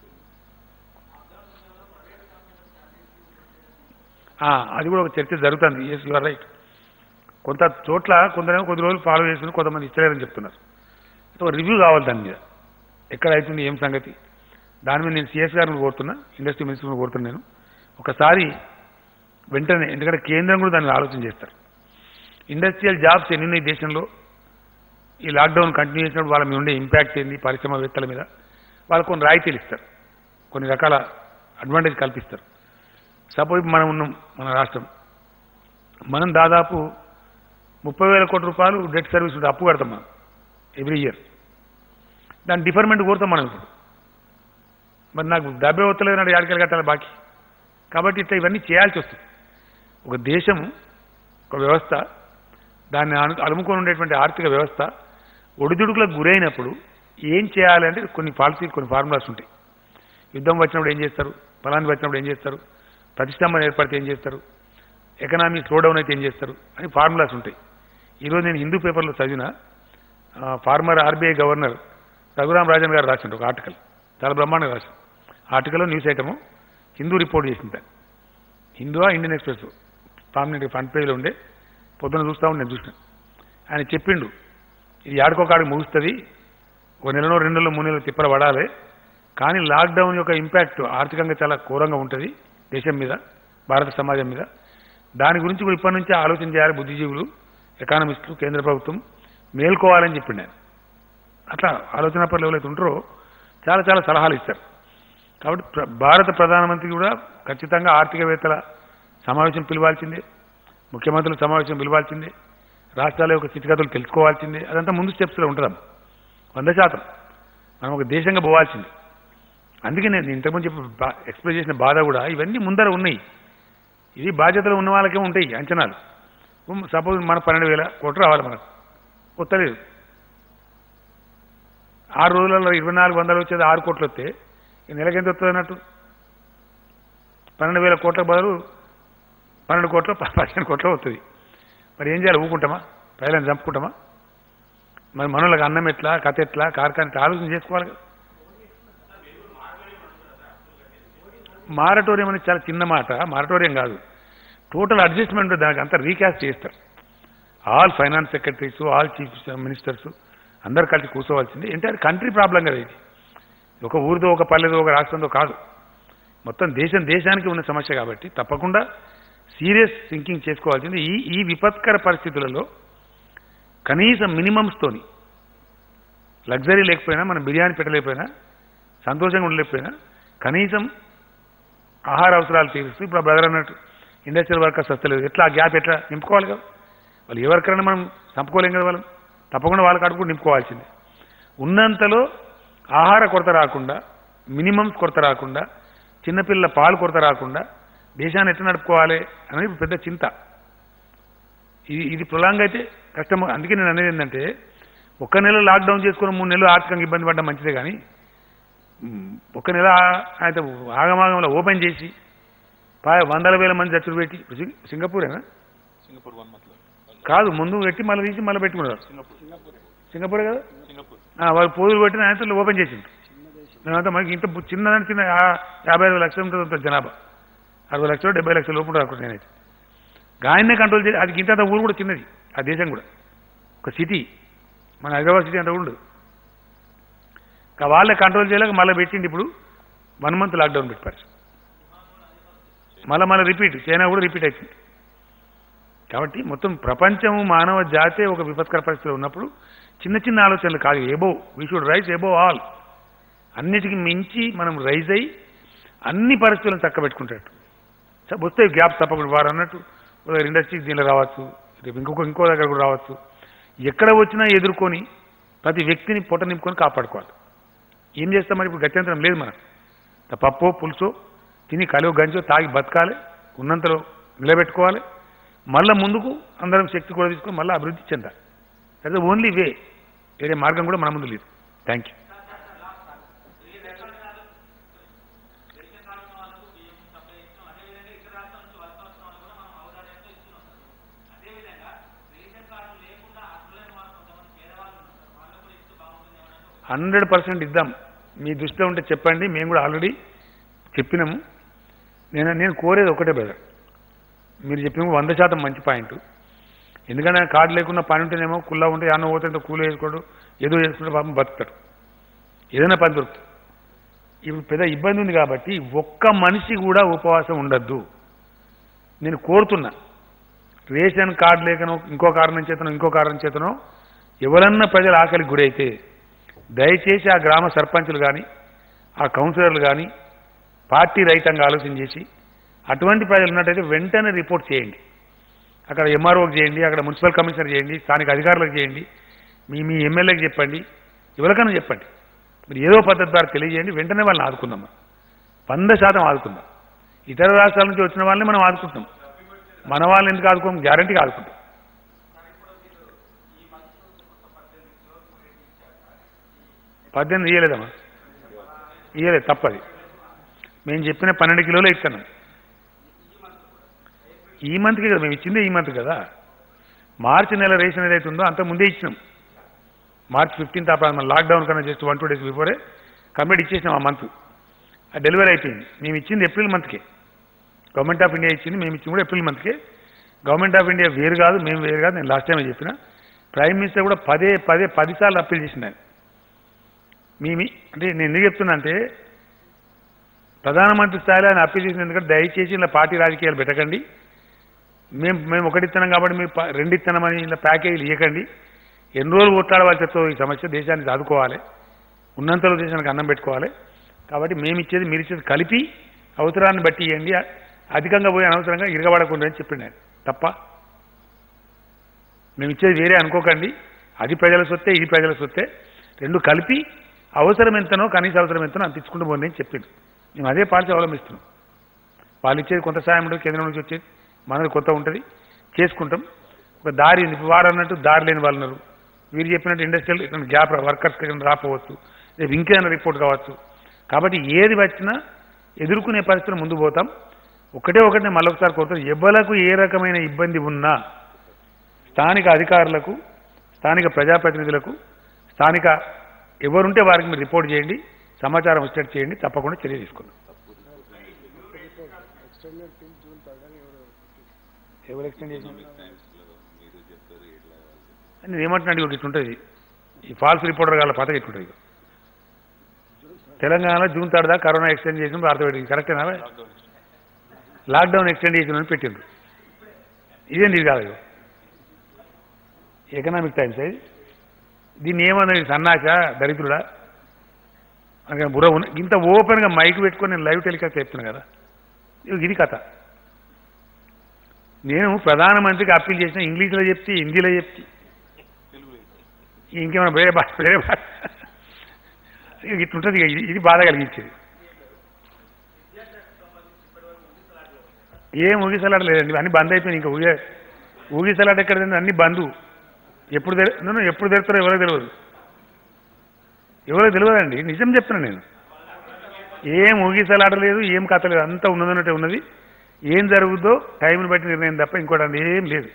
ఆ, అది కూడా ఒక చర్చ జరుగుతుంది ఎస్ యువర్ రైట్ కొంత చోట్ల కొందరేమో కొద్ది రోజులు ఫాలో చేస్తున్నారు కొంతమంది ఇస్తలేరని చెప్తున్నారు అయితే ఒక రివ్యూ కావాలి దాని మీద ఎక్కడ అవుతుంది ఏం సంగతి దాని మీద నేను సిఎస్ గారిని కోరుతున్నా ఇండస్ట్రీ మినిస్టర్ని కోరుతున్నా నేను ఒకసారి వెంటనే ఎందుకంటే కేంద్రం కూడా దాన్ని ఆలోచన చేస్తారు ఇండస్ట్రియల్ జాబ్స్ ఎన్ని ఉన్నాయి దేశంలో ఈ లాక్డౌన్ కంటిన్యూ చేసినప్పుడు వాళ్ళ మీద ఉండే ఇంపాక్ట్ ఏంది పరిశ్రమవేత్తల మీద వాళ్ళు కొన్ని రాయితీలు ఇస్తారు కొన్ని రకాల అడ్వాంటేజ్ కల్పిస్తారు సపోజ్ మనం ఉన్నాం మన రాష్ట్రం మనం దాదాపు ముప్పై వేల కోట్ల రూపాయలు డెట్ సర్వీస్ ఉంటుంది, అప్పు కడతాం మనం ఎవ్రీ ఇయర్ దాని డిఫర్మెంట్ కోరుతాం మనం ఇప్పుడు మరి నాకు డబ్బే వస్తలేదు నాడు యాడికలు కట్టాలి బాకీ కాబట్టి ఇట్లా ఇవన్నీ చేయాల్సి వస్తుంది ఒక దేశం ఒక వ్యవస్థ దాన్ని అను అలుముకొని ఉండేటువంటి ఆర్థిక వ్యవస్థ ఒడిదుడుకులకు గురైనప్పుడు ఏం చేయాలి అంటే కొన్ని పాలసీలు కొన్ని ఫార్ములాస్ ఉంటాయి యుద్ధం వచ్చినప్పుడు ఏం చేస్తారు ఫలాన్ని వచ్చినప్పుడు ఏం చేస్తారు ప్రతిష్టంభన ఏర్పడితే ఏం చేస్తారు ఎకనామీ స్లో డౌన్ అయితే ఏం చేస్తారు అని ఫార్ములాస్ ఉంటాయి ఈరోజు నేను హిందూ పేపర్లో చదివిన ఆ, former RBI governor Raghuram Rajan garu రాసిండు ఒక ఆర్టికల్ చాలా బ్రహ్మాండంగా రాసిండు ఆర్టికల్లో న్యూస్ ఐటము హిందూ రిపోర్ట్ చేసింది దాన్ని. హిందూవా ఇండియన్ ఎక్స్ప్రెస్ ప్రామినెంట్ ఫ్రంట్ పేజ్లో ఉండే పొద్దున చూస్తా ఉండి నేను చూసిన ఆయన చెప్పిండు ఇది ఆడుకోకాడికి ముగుస్తుంది ఒక నెలలో రెండు నెలలు మూడు నెలలు తిప్పల పడాలి కానీ లాక్డౌన్ యొక్క ఇంపాక్ట్ ఆర్థికంగా చాలా ఘోరంగా ఉంటుంది దేశం మీద భారత సమాజం మీద దాని గురించి కూడా ఇప్పటి నుంచే ఆలోచన చేయాలి బుద్ధిజీవులు ఎకానమిస్టులు కేంద్ర ప్రభుత్వం మేల్కోవాలని చెప్పిండు ఆయన అట్లా ఆలోచన పనులు ఎవరైతే ఉంటారో చాలా చాలా సలహాలు ఇస్తారు కాబట్టి ప్ర- భారత ప్రధానమంత్రి కూడా ఖచ్చితంగా ఆర్థికవేత్తల సమావేశం పిలవాల్సిందే ముఖ్యమంత్రుల సమావేశం పిలవాల్సిందే రాష్ట్రాల యొక్క స్థితిగతులు తెలుసుకోవాల్సిందే అదంతా ముందు స్టెప్స్లో ఉంటుందమ్మా వంద శాతం మనం ఒక దేశంగా పోవాల్సింది అందుకే నేను ఇంతకుముందు చెప్పి బా- ఎక్స్ప్రెస్ చేసిన బాధ కూడా ఇవన్నీ ముందర ఉన్నాయి ఇది బాధ్యతలు ఉన్న వాళ్ళకే ఉంటాయి అంచనాలు సపోజ్ మన పన్నెండు వేల కోట్లు రావాలి మనకు కొత్తలేదు ఆరు రోజులలో ఇరవై నాలుగు వందలు వచ్చేది ఆరు కోట్లు వస్తే ఈ నెలకి ఎంత వస్తుంది అన్నట్టు పన్నెండు వేల కోట్ల బదులు పన్నెండు కోట్ల ప- పదిహేను కోట్ల వస్తుంది మరి ఏం చేయాలి ఊకుంటామా ప్రజలను చంపుకుంటామా మరి మనోళ్ళకి అన్నం ఎట్లా కథ ఎట్లా కార్ఖాన ఎట్లా ఆలోచన చేసుకోవాలి కదా మారటోరియం అనేది చాలా చిన్న మాట మారటోరియం కాదు టోటల్ అడ్జస్ట్మెంట్ దానికి అంతా రీకాస్ట్ చేస్తారు all finance secretaries all chief ministers అందరు కలిసి కూర్చోవాల్సింది ఎంటైర్ కంట్రీ ప్రాబ్లం కదా ఇది ఒక ఊరిదో ఒక పల్లెదో ఒక రాష్ట్రంతో కాదు మొత్తం దేశం దేశానికి ఉన్న సమస్య కాబట్టి తప్పకుండా సీరియస్ థింకింగ్ చేసుకోవాల్సింది ఈ ఈ విపత్కర పరిస్థితులలో కనీసం మినిమమ్స్తోని లగ్జరీ లేకపోయినా మనం బిర్యానీ పెట్టలేకపోయినా సంతోషంగా ఉండలేకపోయినా కనీసం ఆహార అవసరాలు తీరుస్తూ ఇప్పుడు ఆ బ్రదర్ అన్నట్టు ఇండస్ట్రియల్ వర్కర్స్ వస్తలేదు ఎట్లా ఆ గ్యాప్ ఎట్లా నింపుకోవాలి కదా వాళ్ళు ఎవరికైనా మనం చంపుకోలేం కదా వాళ్ళని తప్పకుండా వాళ్ళ కాడు కూడా నింపుకోవాల్సిందే ఉన్నంతలో ఆహార కొరత రాకుండా మినిమమ్స్ కొరత రాకుండా చిన్నపిల్లల పాలు కొరత రాకుండా దేశాన్ని ఎట్లా నడుపుకోవాలి అనేది ఇప్పుడు పెద్ద చింత ఇది ఇది ప్రొలాంగ్ అయితే కష్టం అందుకే నేను అనేది ఏంటంటే ఒక్క నెల లాక్డౌన్ చేసుకుని మూడు నెలలు ఆర్థికంగా ఇబ్బంది పడ్డం మంచిదే కానీ మ్, ఒక నెల అయితే ఆగమాగంలో ఓపెన్ చేసి పా- వందల వేల మంది చచ్చుడు పెట్టి సింగ- సింగపూరేనా సింగపూర్ వన్ మంత్ లో కాదు ముందు పెట్టి మళ్ళీ తీసి మళ్ళీ పెట్టుకున్నారు సింగపూర్ సింగపూరే కదా సింగపూర్ ఆ, వాళ్ళు పోదులు పెట్టిన ఆయనతో ఓపెన్ చేసింది మేమంతా మనకి ఇంత బు- చిన్నదాని చిన్న ఆ- యాభై అరవై లక్షలు ఉంటుంది అంత జనాభా అరవై లక్షలు డెబ్బై లక్షల లోపు ఉంటుంది అనుకుంటా నేనైతే గాయన్నే కంట్రోల్ చేసి అది ఇంత ఊరు కూడా చిన్నది ఆ దేశం కూడా ఒక సిటీ మన హైదరాబాద్ సిటీ అంత ఉండదు ఇంకా వాళ్ళే కంట్రోల్ చేయలేక మళ్ళీ పెట్టింది ఇప్పుడు వన్ మంత్ లాక్డౌన్ పెట్టి పరిస్థితి మళ్ళీ మళ్ళీ రిపీట్ చైనా కూడా రిపీట్ అవుతుంది కాబట్టి మొత్తం ప్రపంచము మానవ జాతే ఒక విపత్కర పరిస్థితిలో ఉన్నప్పుడు చిన్న చిన్న ఆలోచనలు కాదు above we should rise above all అన్నిటికీ మించి మనం రైజ్ అయ్యి అన్ని పరిస్థితులను చక్కబెట్టుకుంటాడు స- వస్తాయి గ్యాప్స్ తప్పకుండా వారు అన్నట్టు ఇండస్ట్రీస్ దీనిలో రావచ్చు రేపు ఇంకొక ఇంకో దగ్గర కూడా రావచ్చు ఎక్కడ వచ్చినా ఎదుర్కొని ప్రతి వ్యక్తిని పొట్ట నింపుకొని కాపాడుకోవాలి ఏం చేస్తాం మరి ఇప్పుడు గత్యంతరం లేదు మనకు త పప్పో పులుసో తిని కలియో గంజో తాగి బతకాలి ఉన్నంతలో నిలబెట్టుకోవాలి మళ్ళీ ముందుకు అందరం శక్తి కూడా తీసుకొని మళ్ళీ అభివృద్ధి చెందాలి దట్ ఓన్లీ వే వేరే మార్గం కూడా మన ముందు లేదు థ్యాంక్ యూ హండ్రెడ్ పర్సెంట్ ఇద్దాం మీ దృష్టిలో ఉంటే చెప్పండి మేము కూడా ఆల్రెడీ చెప్పినాము నేను నేను కోరేది ఒకటే బ్రదర్ మీరు చెప్పిన వంద శాతం మంచి పాయింట్ ఎందుకంటే కార్డు లేకుండా పని ఉంటేనేమో కుల్లా ఉంటే అన్న పోతుంటే కూలి వేసుకోడు ఏదో చేసుకుంటే పాపం బతుకుతాడు ఏదైనా పని దొరుకుతుంది ఇప్పుడు పెద్ద ఇబ్బంది ఉంది కాబట్టి ఒక్క మనిషి కూడా ఉపవాసం ఉండద్దు నేను కోరుతున్నా రేషన్ కార్డు లేకనో ఇంకో కారణం చేతనో ఇంకో కారణం చేతనో ఎవరన్నా ప్రజలు ఆకలికి గురైతే దయచేసి ఆ గ్రామ సర్పంచులు కానీ ఆ కౌన్సిలర్లు కానీ పార్టీ రైతంగా ఆలోచన చేసి అటువంటి ప్రజలు ఉన్నట్టయితే వెంటనే రిపోర్ట్ చేయండి అక్కడ ఎంఆర్ఓకి చేయండి అక్కడ మున్సిపల్ కమిషనర్ చేయండి స్థానిక అధికారులకు చేయండి మీ మీ ఎమ్మెల్యేకి చెప్పండి ఎవరికైనా చెప్పండి మీరు ఏదో పద్ధతి ద్వారా తెలియజేయండి వెంటనే వాళ్ళని ఆదుకుందాం మనం. వంద శాతం ఆదుకుందాం ఇతర రాష్ట్రాల నుంచి వచ్చిన వాళ్ళని మనం ఆదుకుంటాం మన వాళ్ళని ఎందుకు ఆదుకోం గ్యారంటీగా ఆదుకుంటాం పద్దెనిమిది ఇయ్యలేదమ్మా ఇయ్యలేదు తప్పది మేము చెప్పిన పన్నెండు కిలోలు ఇస్తున్నాం ఈ మంత్కి కదా మేము ఇచ్చిందే ఈ మంత్ కదా మార్చి నెల రేషన్ ఏదైతే ఉందో అంత ముందే ఇచ్చినాం మార్చ్ ఫిఫ్టీన్త్ అప్పుడు మన లాక్డౌన్ కన్నా జస్ట్ వన్ టూ డేస్ బిఫోరే కంప్లీట్ ఇచ్చేసినాం ఆ మంత్ ఆ డెలివరీ అయిపోయింది మేము ఇచ్చింది ఏప్రిల్ మంత్కే గవర్నమెంట్ ఆఫ్ ఇండియా ఇచ్చింది మేము ఇచ్చింది కూడా ఏప్రిల్ మంత్కే గవర్నమెంట్ ఆఫ్ ఇండియా వేరు కాదు మేము వేరు కాదు నేను లాస్ట్ టైమే చెప్పిన ప్రైమ్ మినిస్టర్ కూడా పదే పదే పదిసార్లు అప్పీల్ చేసిన ఆయన. మీ మీ అంటే నేను ఎందుకు చెప్తున్నా అంటే ప్రధానమంత్రి స్థాయిలో ఆయన అప్పీల్ చేసిన ఎందుకంటే దయచేసి ఇలా పార్టీ రాజకీయాలు పెట్టకండి మేము మేము ఒకటి ఇస్తున్నాం కాబట్టి మీరు ప- రెండు ఇస్తున్నామని ఇలా ప్యాకేజీలు ఇవ్వకండి ఎన్ని రోజులు కొట్లాడవలసి వస్తుందో ఈ సమస్య దేశాన్ని చదువుకోవాలి ఉన్నంతలో దేశానికి అన్నం పెట్టుకోవాలి కాబట్టి మేము ఇచ్చేది మీరు ఇచ్చేది కలిపి అవసరాన్ని బట్టి ఇవ్వండి అధికంగా పోయి అనవసరంగా ఇరగబడకుండా అని చెప్పిండు ఆయన తప్ప మేము ఇచ్చేది వేరే అనుకోకండి అది ప్రజల సొత్తే ఇది ప్రజల సొత్తే రెండు కలిపి అవసరం ఎంతనో కనీస అవసరం ఎంతనో అంత ఇచ్చుకుంటూ పోండి అని చెప్పిండు మేము అదే పాలసీ అవలంబిస్తున్నాం వాళ్ళు ఇచ్చేది కొంత సాయం ఉంటుంది కేంద్రం నుంచి వచ్చేది మనది కొత్త ఉంటుంది చేసుకుంటాం ఒక దారి ఉంది ఇప్పుడు వారు అన్నట్టు దారి లేని వాళ్ళు ఉన్నారు వీరు చెప్పినట్టు ఇండస్ట్రియల్ ఇక్కడ గ్యాప్ వర్కర్స్ ఇక్కడ రాకపోవచ్చు రేపు ఇంకేమైనా రిపోర్ట్ కావచ్చు కాబట్టి ఏది వచ్చినా ఎదుర్కొనే పరిస్థితులు ముందు పోతాం ఒకటే ఒకటి నేను మళ్ళొకసారి కోరుతాను ఎవరికి ఏ రకమైన ఇబ్బంది ఉన్నా స్థానిక అధికారులకు స్థానిక ప్రజాప్రతినిధులకు స్థానిక ఎవరుంటే వారికి మీరు రిపోర్ట్ చేయండి సమాచారం వచ్చేట్టు చేయండి తప్పకుండా చర్య తీసుకుందాం ఎవరు ఎక్స్టెండ్ చేసిన నేను ఏమంటున్నాడు ఇక ఇట్లుంటుంది ఈ ఫాల్స్ రిపోర్టర్ గాల పథకం ఇట్లుంటుంది ఇక. తెలంగాణలో జూన్ థర్డ్ దాకా కరోనా ఎక్స్టెండ్ చేసిన భారత పెట్టింది కరెక్టేనా లాక్డౌన్ ఎక్స్టెండ్ చేసిన పెట్టిండ్రు ఇదేంటి ఇది కాదు ఇక. ఎకనామిక్ టైమ్స్ అది దీన్ని ఏమన్నది సన్నాస దరిద్రుడా అనగా బుర్ర ఉన్న ఇంత ఓపెన్గా మైక్ పెట్టుకొని నేను లైవ్ టెలికాస్ట్ చెప్తున్నా కదా ఇగో ఇది కథ నేను ప్రధానమంత్రికి అప్పీల్ చేసిన ఇంగ్లీష్లో చెప్తే హిందీలో చెప్తే ఇంకేమైనా వేరే భాష వేరే భాష ఇక ఇట్లుంటుంది ఇక ఇది ఇది బాధ కలిగించేది ఏం ఊగిసలాడలేదండి అన్ని బంద్ అయిపోయినాయి ఇంకా ఊగే ఊగిసలాట ఎక్కడ ఉంది? అన్ని బంధు ఎప్పుడు తెలి- నన్ను ఎప్పుడు తెరుతారో ఎవరో తెలియదు ఎవరో తెలియదండి నిజం చెప్తున్నా నేను ఏం ఊగిసలాడలేదు ఏం కథ లేదు అంతా ఉన్నదన్నట్టే ఉన్నది ఏం జరుగుద్దో టైంని బట్టి నిర్ణయం తప్ప ఇంకోటి అది ఏం లేదు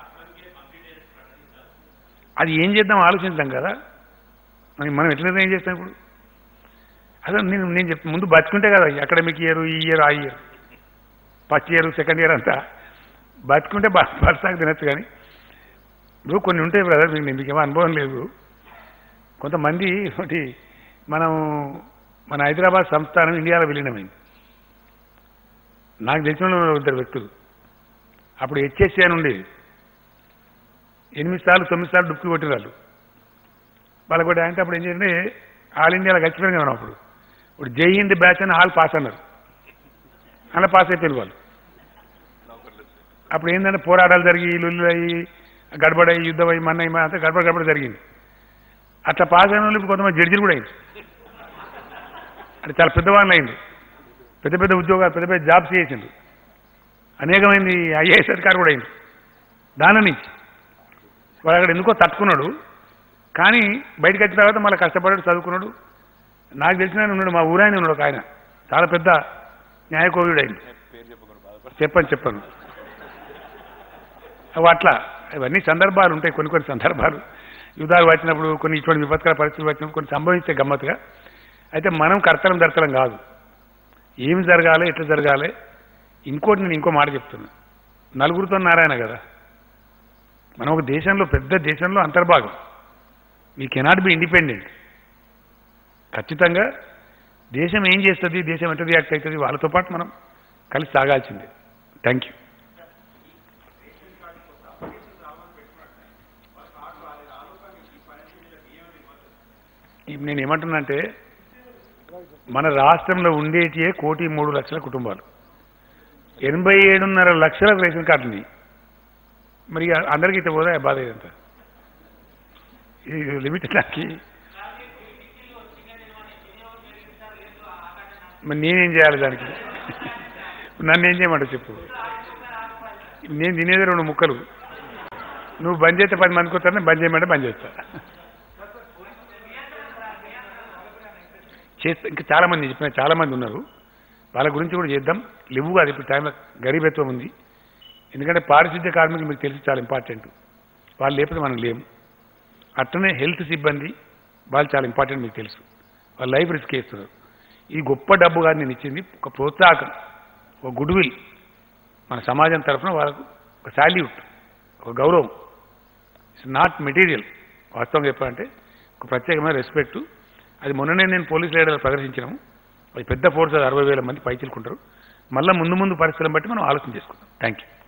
అది ఏం చేద్దాం ఆలోచిద్దాం కదా మరి మనం ఎట్లా నిర్ణయం చేస్తాం ఇప్పుడు అసలు నేను నేను చెప్ ముందు బతుకుంటే కదా అకాడమిక్ ఇయర్ ఈ ఇయర్ ఆ year first year second year అంతా బతుకుంటే బస్తాకు తినచ్చు కానీ ఇప్పుడు కొన్ని ఉంటాయి బ్రదర్ మీకు మీకు ఏమో అనుభవం లేదు కొంతమంది ఒకటి మనం మన హైదరాబాద్ సంస్థానం ఇండియాలో విలీనమైంది నాకు తెలిసిన వాళ్ళు ఇద్దరు వ్యక్తులు అప్పుడు హెచ్ఎస్సీ అని ఉండేది ఎనిమిది సార్లు తొమ్మిది సార్లు డుక్కి కొట్టిన వాళ్ళు వాళ్ళకి కూడా అంటే అప్పుడు ఏం చేయండి ఆల్ ఇండియాలో ఖచ్చితంగా ఉన్నాం అప్పుడు ఇప్పుడు జై హింద్ బ్యాచ్ అని ఆల్ పాస్ అన్నారు అలా పాస్ అయిపోయారు వాళ్ళు అప్పుడు ఏంటంటే పోరాటాలు జరిగి లుల్లు అయ్యి గడబడయి యుద్ధం అయ్యి మన్న అయ్యి అంతా గడబడ గడబడ జరిగింది అట్లా పాస్ అయిన వాళ్ళు ఇప్పుడు కొంతమంది జడ్జిలు కూడా అయింది అంటే చాలా పెద్దవాళ్ళు అయింది పెద్ద పెద్ద ఉద్యోగాలు పెద్ద పెద్ద జాబ్స్ చేసిండు అనేకమైంది ఐఏఎస్ అధికారి కూడా అయింది దాని నుంచి వాడు అక్కడ ఎందుకో తట్టుకున్నాడు కానీ బయటకు వచ్చిన తర్వాత మళ్ళీ కష్టపడాడు చదువుకున్నాడు నాకు తెలిసిన ఆయన ఉన్నాడు మా ఊరాయన ఉన్నాడు ఒక ఆయన చాలా పెద్ద న్యాయకోవిడు అయింది చెప్పను చెప్పను అవి అట్లా ఇవన్నీ సందర్భాలు ఉంటాయి కొన్ని కొన్ని సందర్భాలు యుద్ధాలు వచ్చినప్పుడు కొన్ని ఇటువంటి విపత్కర పరిస్థితులు వచ్చినప్పుడు కొన్ని సంభవించే గమ్మత్తుగా అయితే మనం కర్తలం దర్తలం కాదు ఏమి జరగాలి ఎట్లా జరగాలి ఇంకోటి నేను ఇంకో మాట చెప్తున్నా నలుగురితో నారాయణ కదా మనం ఒక దేశంలో పెద్ద దేశంలో అంతర్భాగం వీ కెనాట్ బి ఇండిపెండెంట్ ఖచ్చితంగా దేశం ఏం చేస్తుంది దేశం ఎంత రియాక్ట్ అవుతుంది వాళ్ళతో పాటు మనం కలిసి సాగాల్సిందే థ్యాంక్ యూ ఇప్పుడు నేను ఏమంటున్నానంటే మన రాష్ట్రంలో ఉండేటియే కోటి మూడు లక్షల కుటుంబాలు ఎనభై ఏడున్నర లక్షల రేషన్ కార్డుని మరి ఇక అందరికీ ఇట్లా పోదా బాధ ఇదంతా ఇది లిమిట్ నాకు మరి నేనేం చేయాలి దానికి నన్ను ఏం చేయమంటావు చెప్పు నేను తినేది రెండు ముక్కలు నువ్వు బంద్ చేస్తే పది మందికి వస్తాను బంద్ చేయమంటే బంద్ చేస్తా చేస్తే ఇంకా చాలా మంది చెప్పిన చాలా మంది ఉన్నారు వాళ్ళ గురించి కూడా చేద్దాం లేవు అది ఇప్పుడు టైంలో గరీబత్వం ఉంది ఎందుకంటే పారిశుద్ధ్య కార్మికులు మీకు తెలిసి చాలా ఇంపార్టెంట్ వాళ్ళు లేకపోతే మనం లేము అట్లనే హెల్త్ సిబ్బంది వాళ్ళు చాలా ఇంపార్టెంట్ మీకు తెలుసు వాళ్ళు లైఫ్ రిస్క్ చేస్తున్నారు ఈ గొప్ప డబ్బు కానీ నేను ఇచ్చింది ఒక ప్రోత్సాహకం ఒక గుడ్ విల్ మన సమాజం తరఫున వాళ్ళకు ఒక శాల్యూట్ ఒక గౌరవం ఇట్స్ నాట్ మెటీరియల్ వాస్తవంగా చెప్పాలంటే ఒక ప్రత్యేకమైన రెస్పెక్ట్ అది మొన్ననే నేను పోలీస్ లీడర్ ప్రదర్శించినాము అది పెద్ద ఫోర్స్ అది అరవై వేల మంది పైచిలుకుంటారు మళ్ళీ ముందు ముందు పరిస్థితులను బట్టి మనం ఆలోచన చేసుకుందాం థ్యాంక్ యూ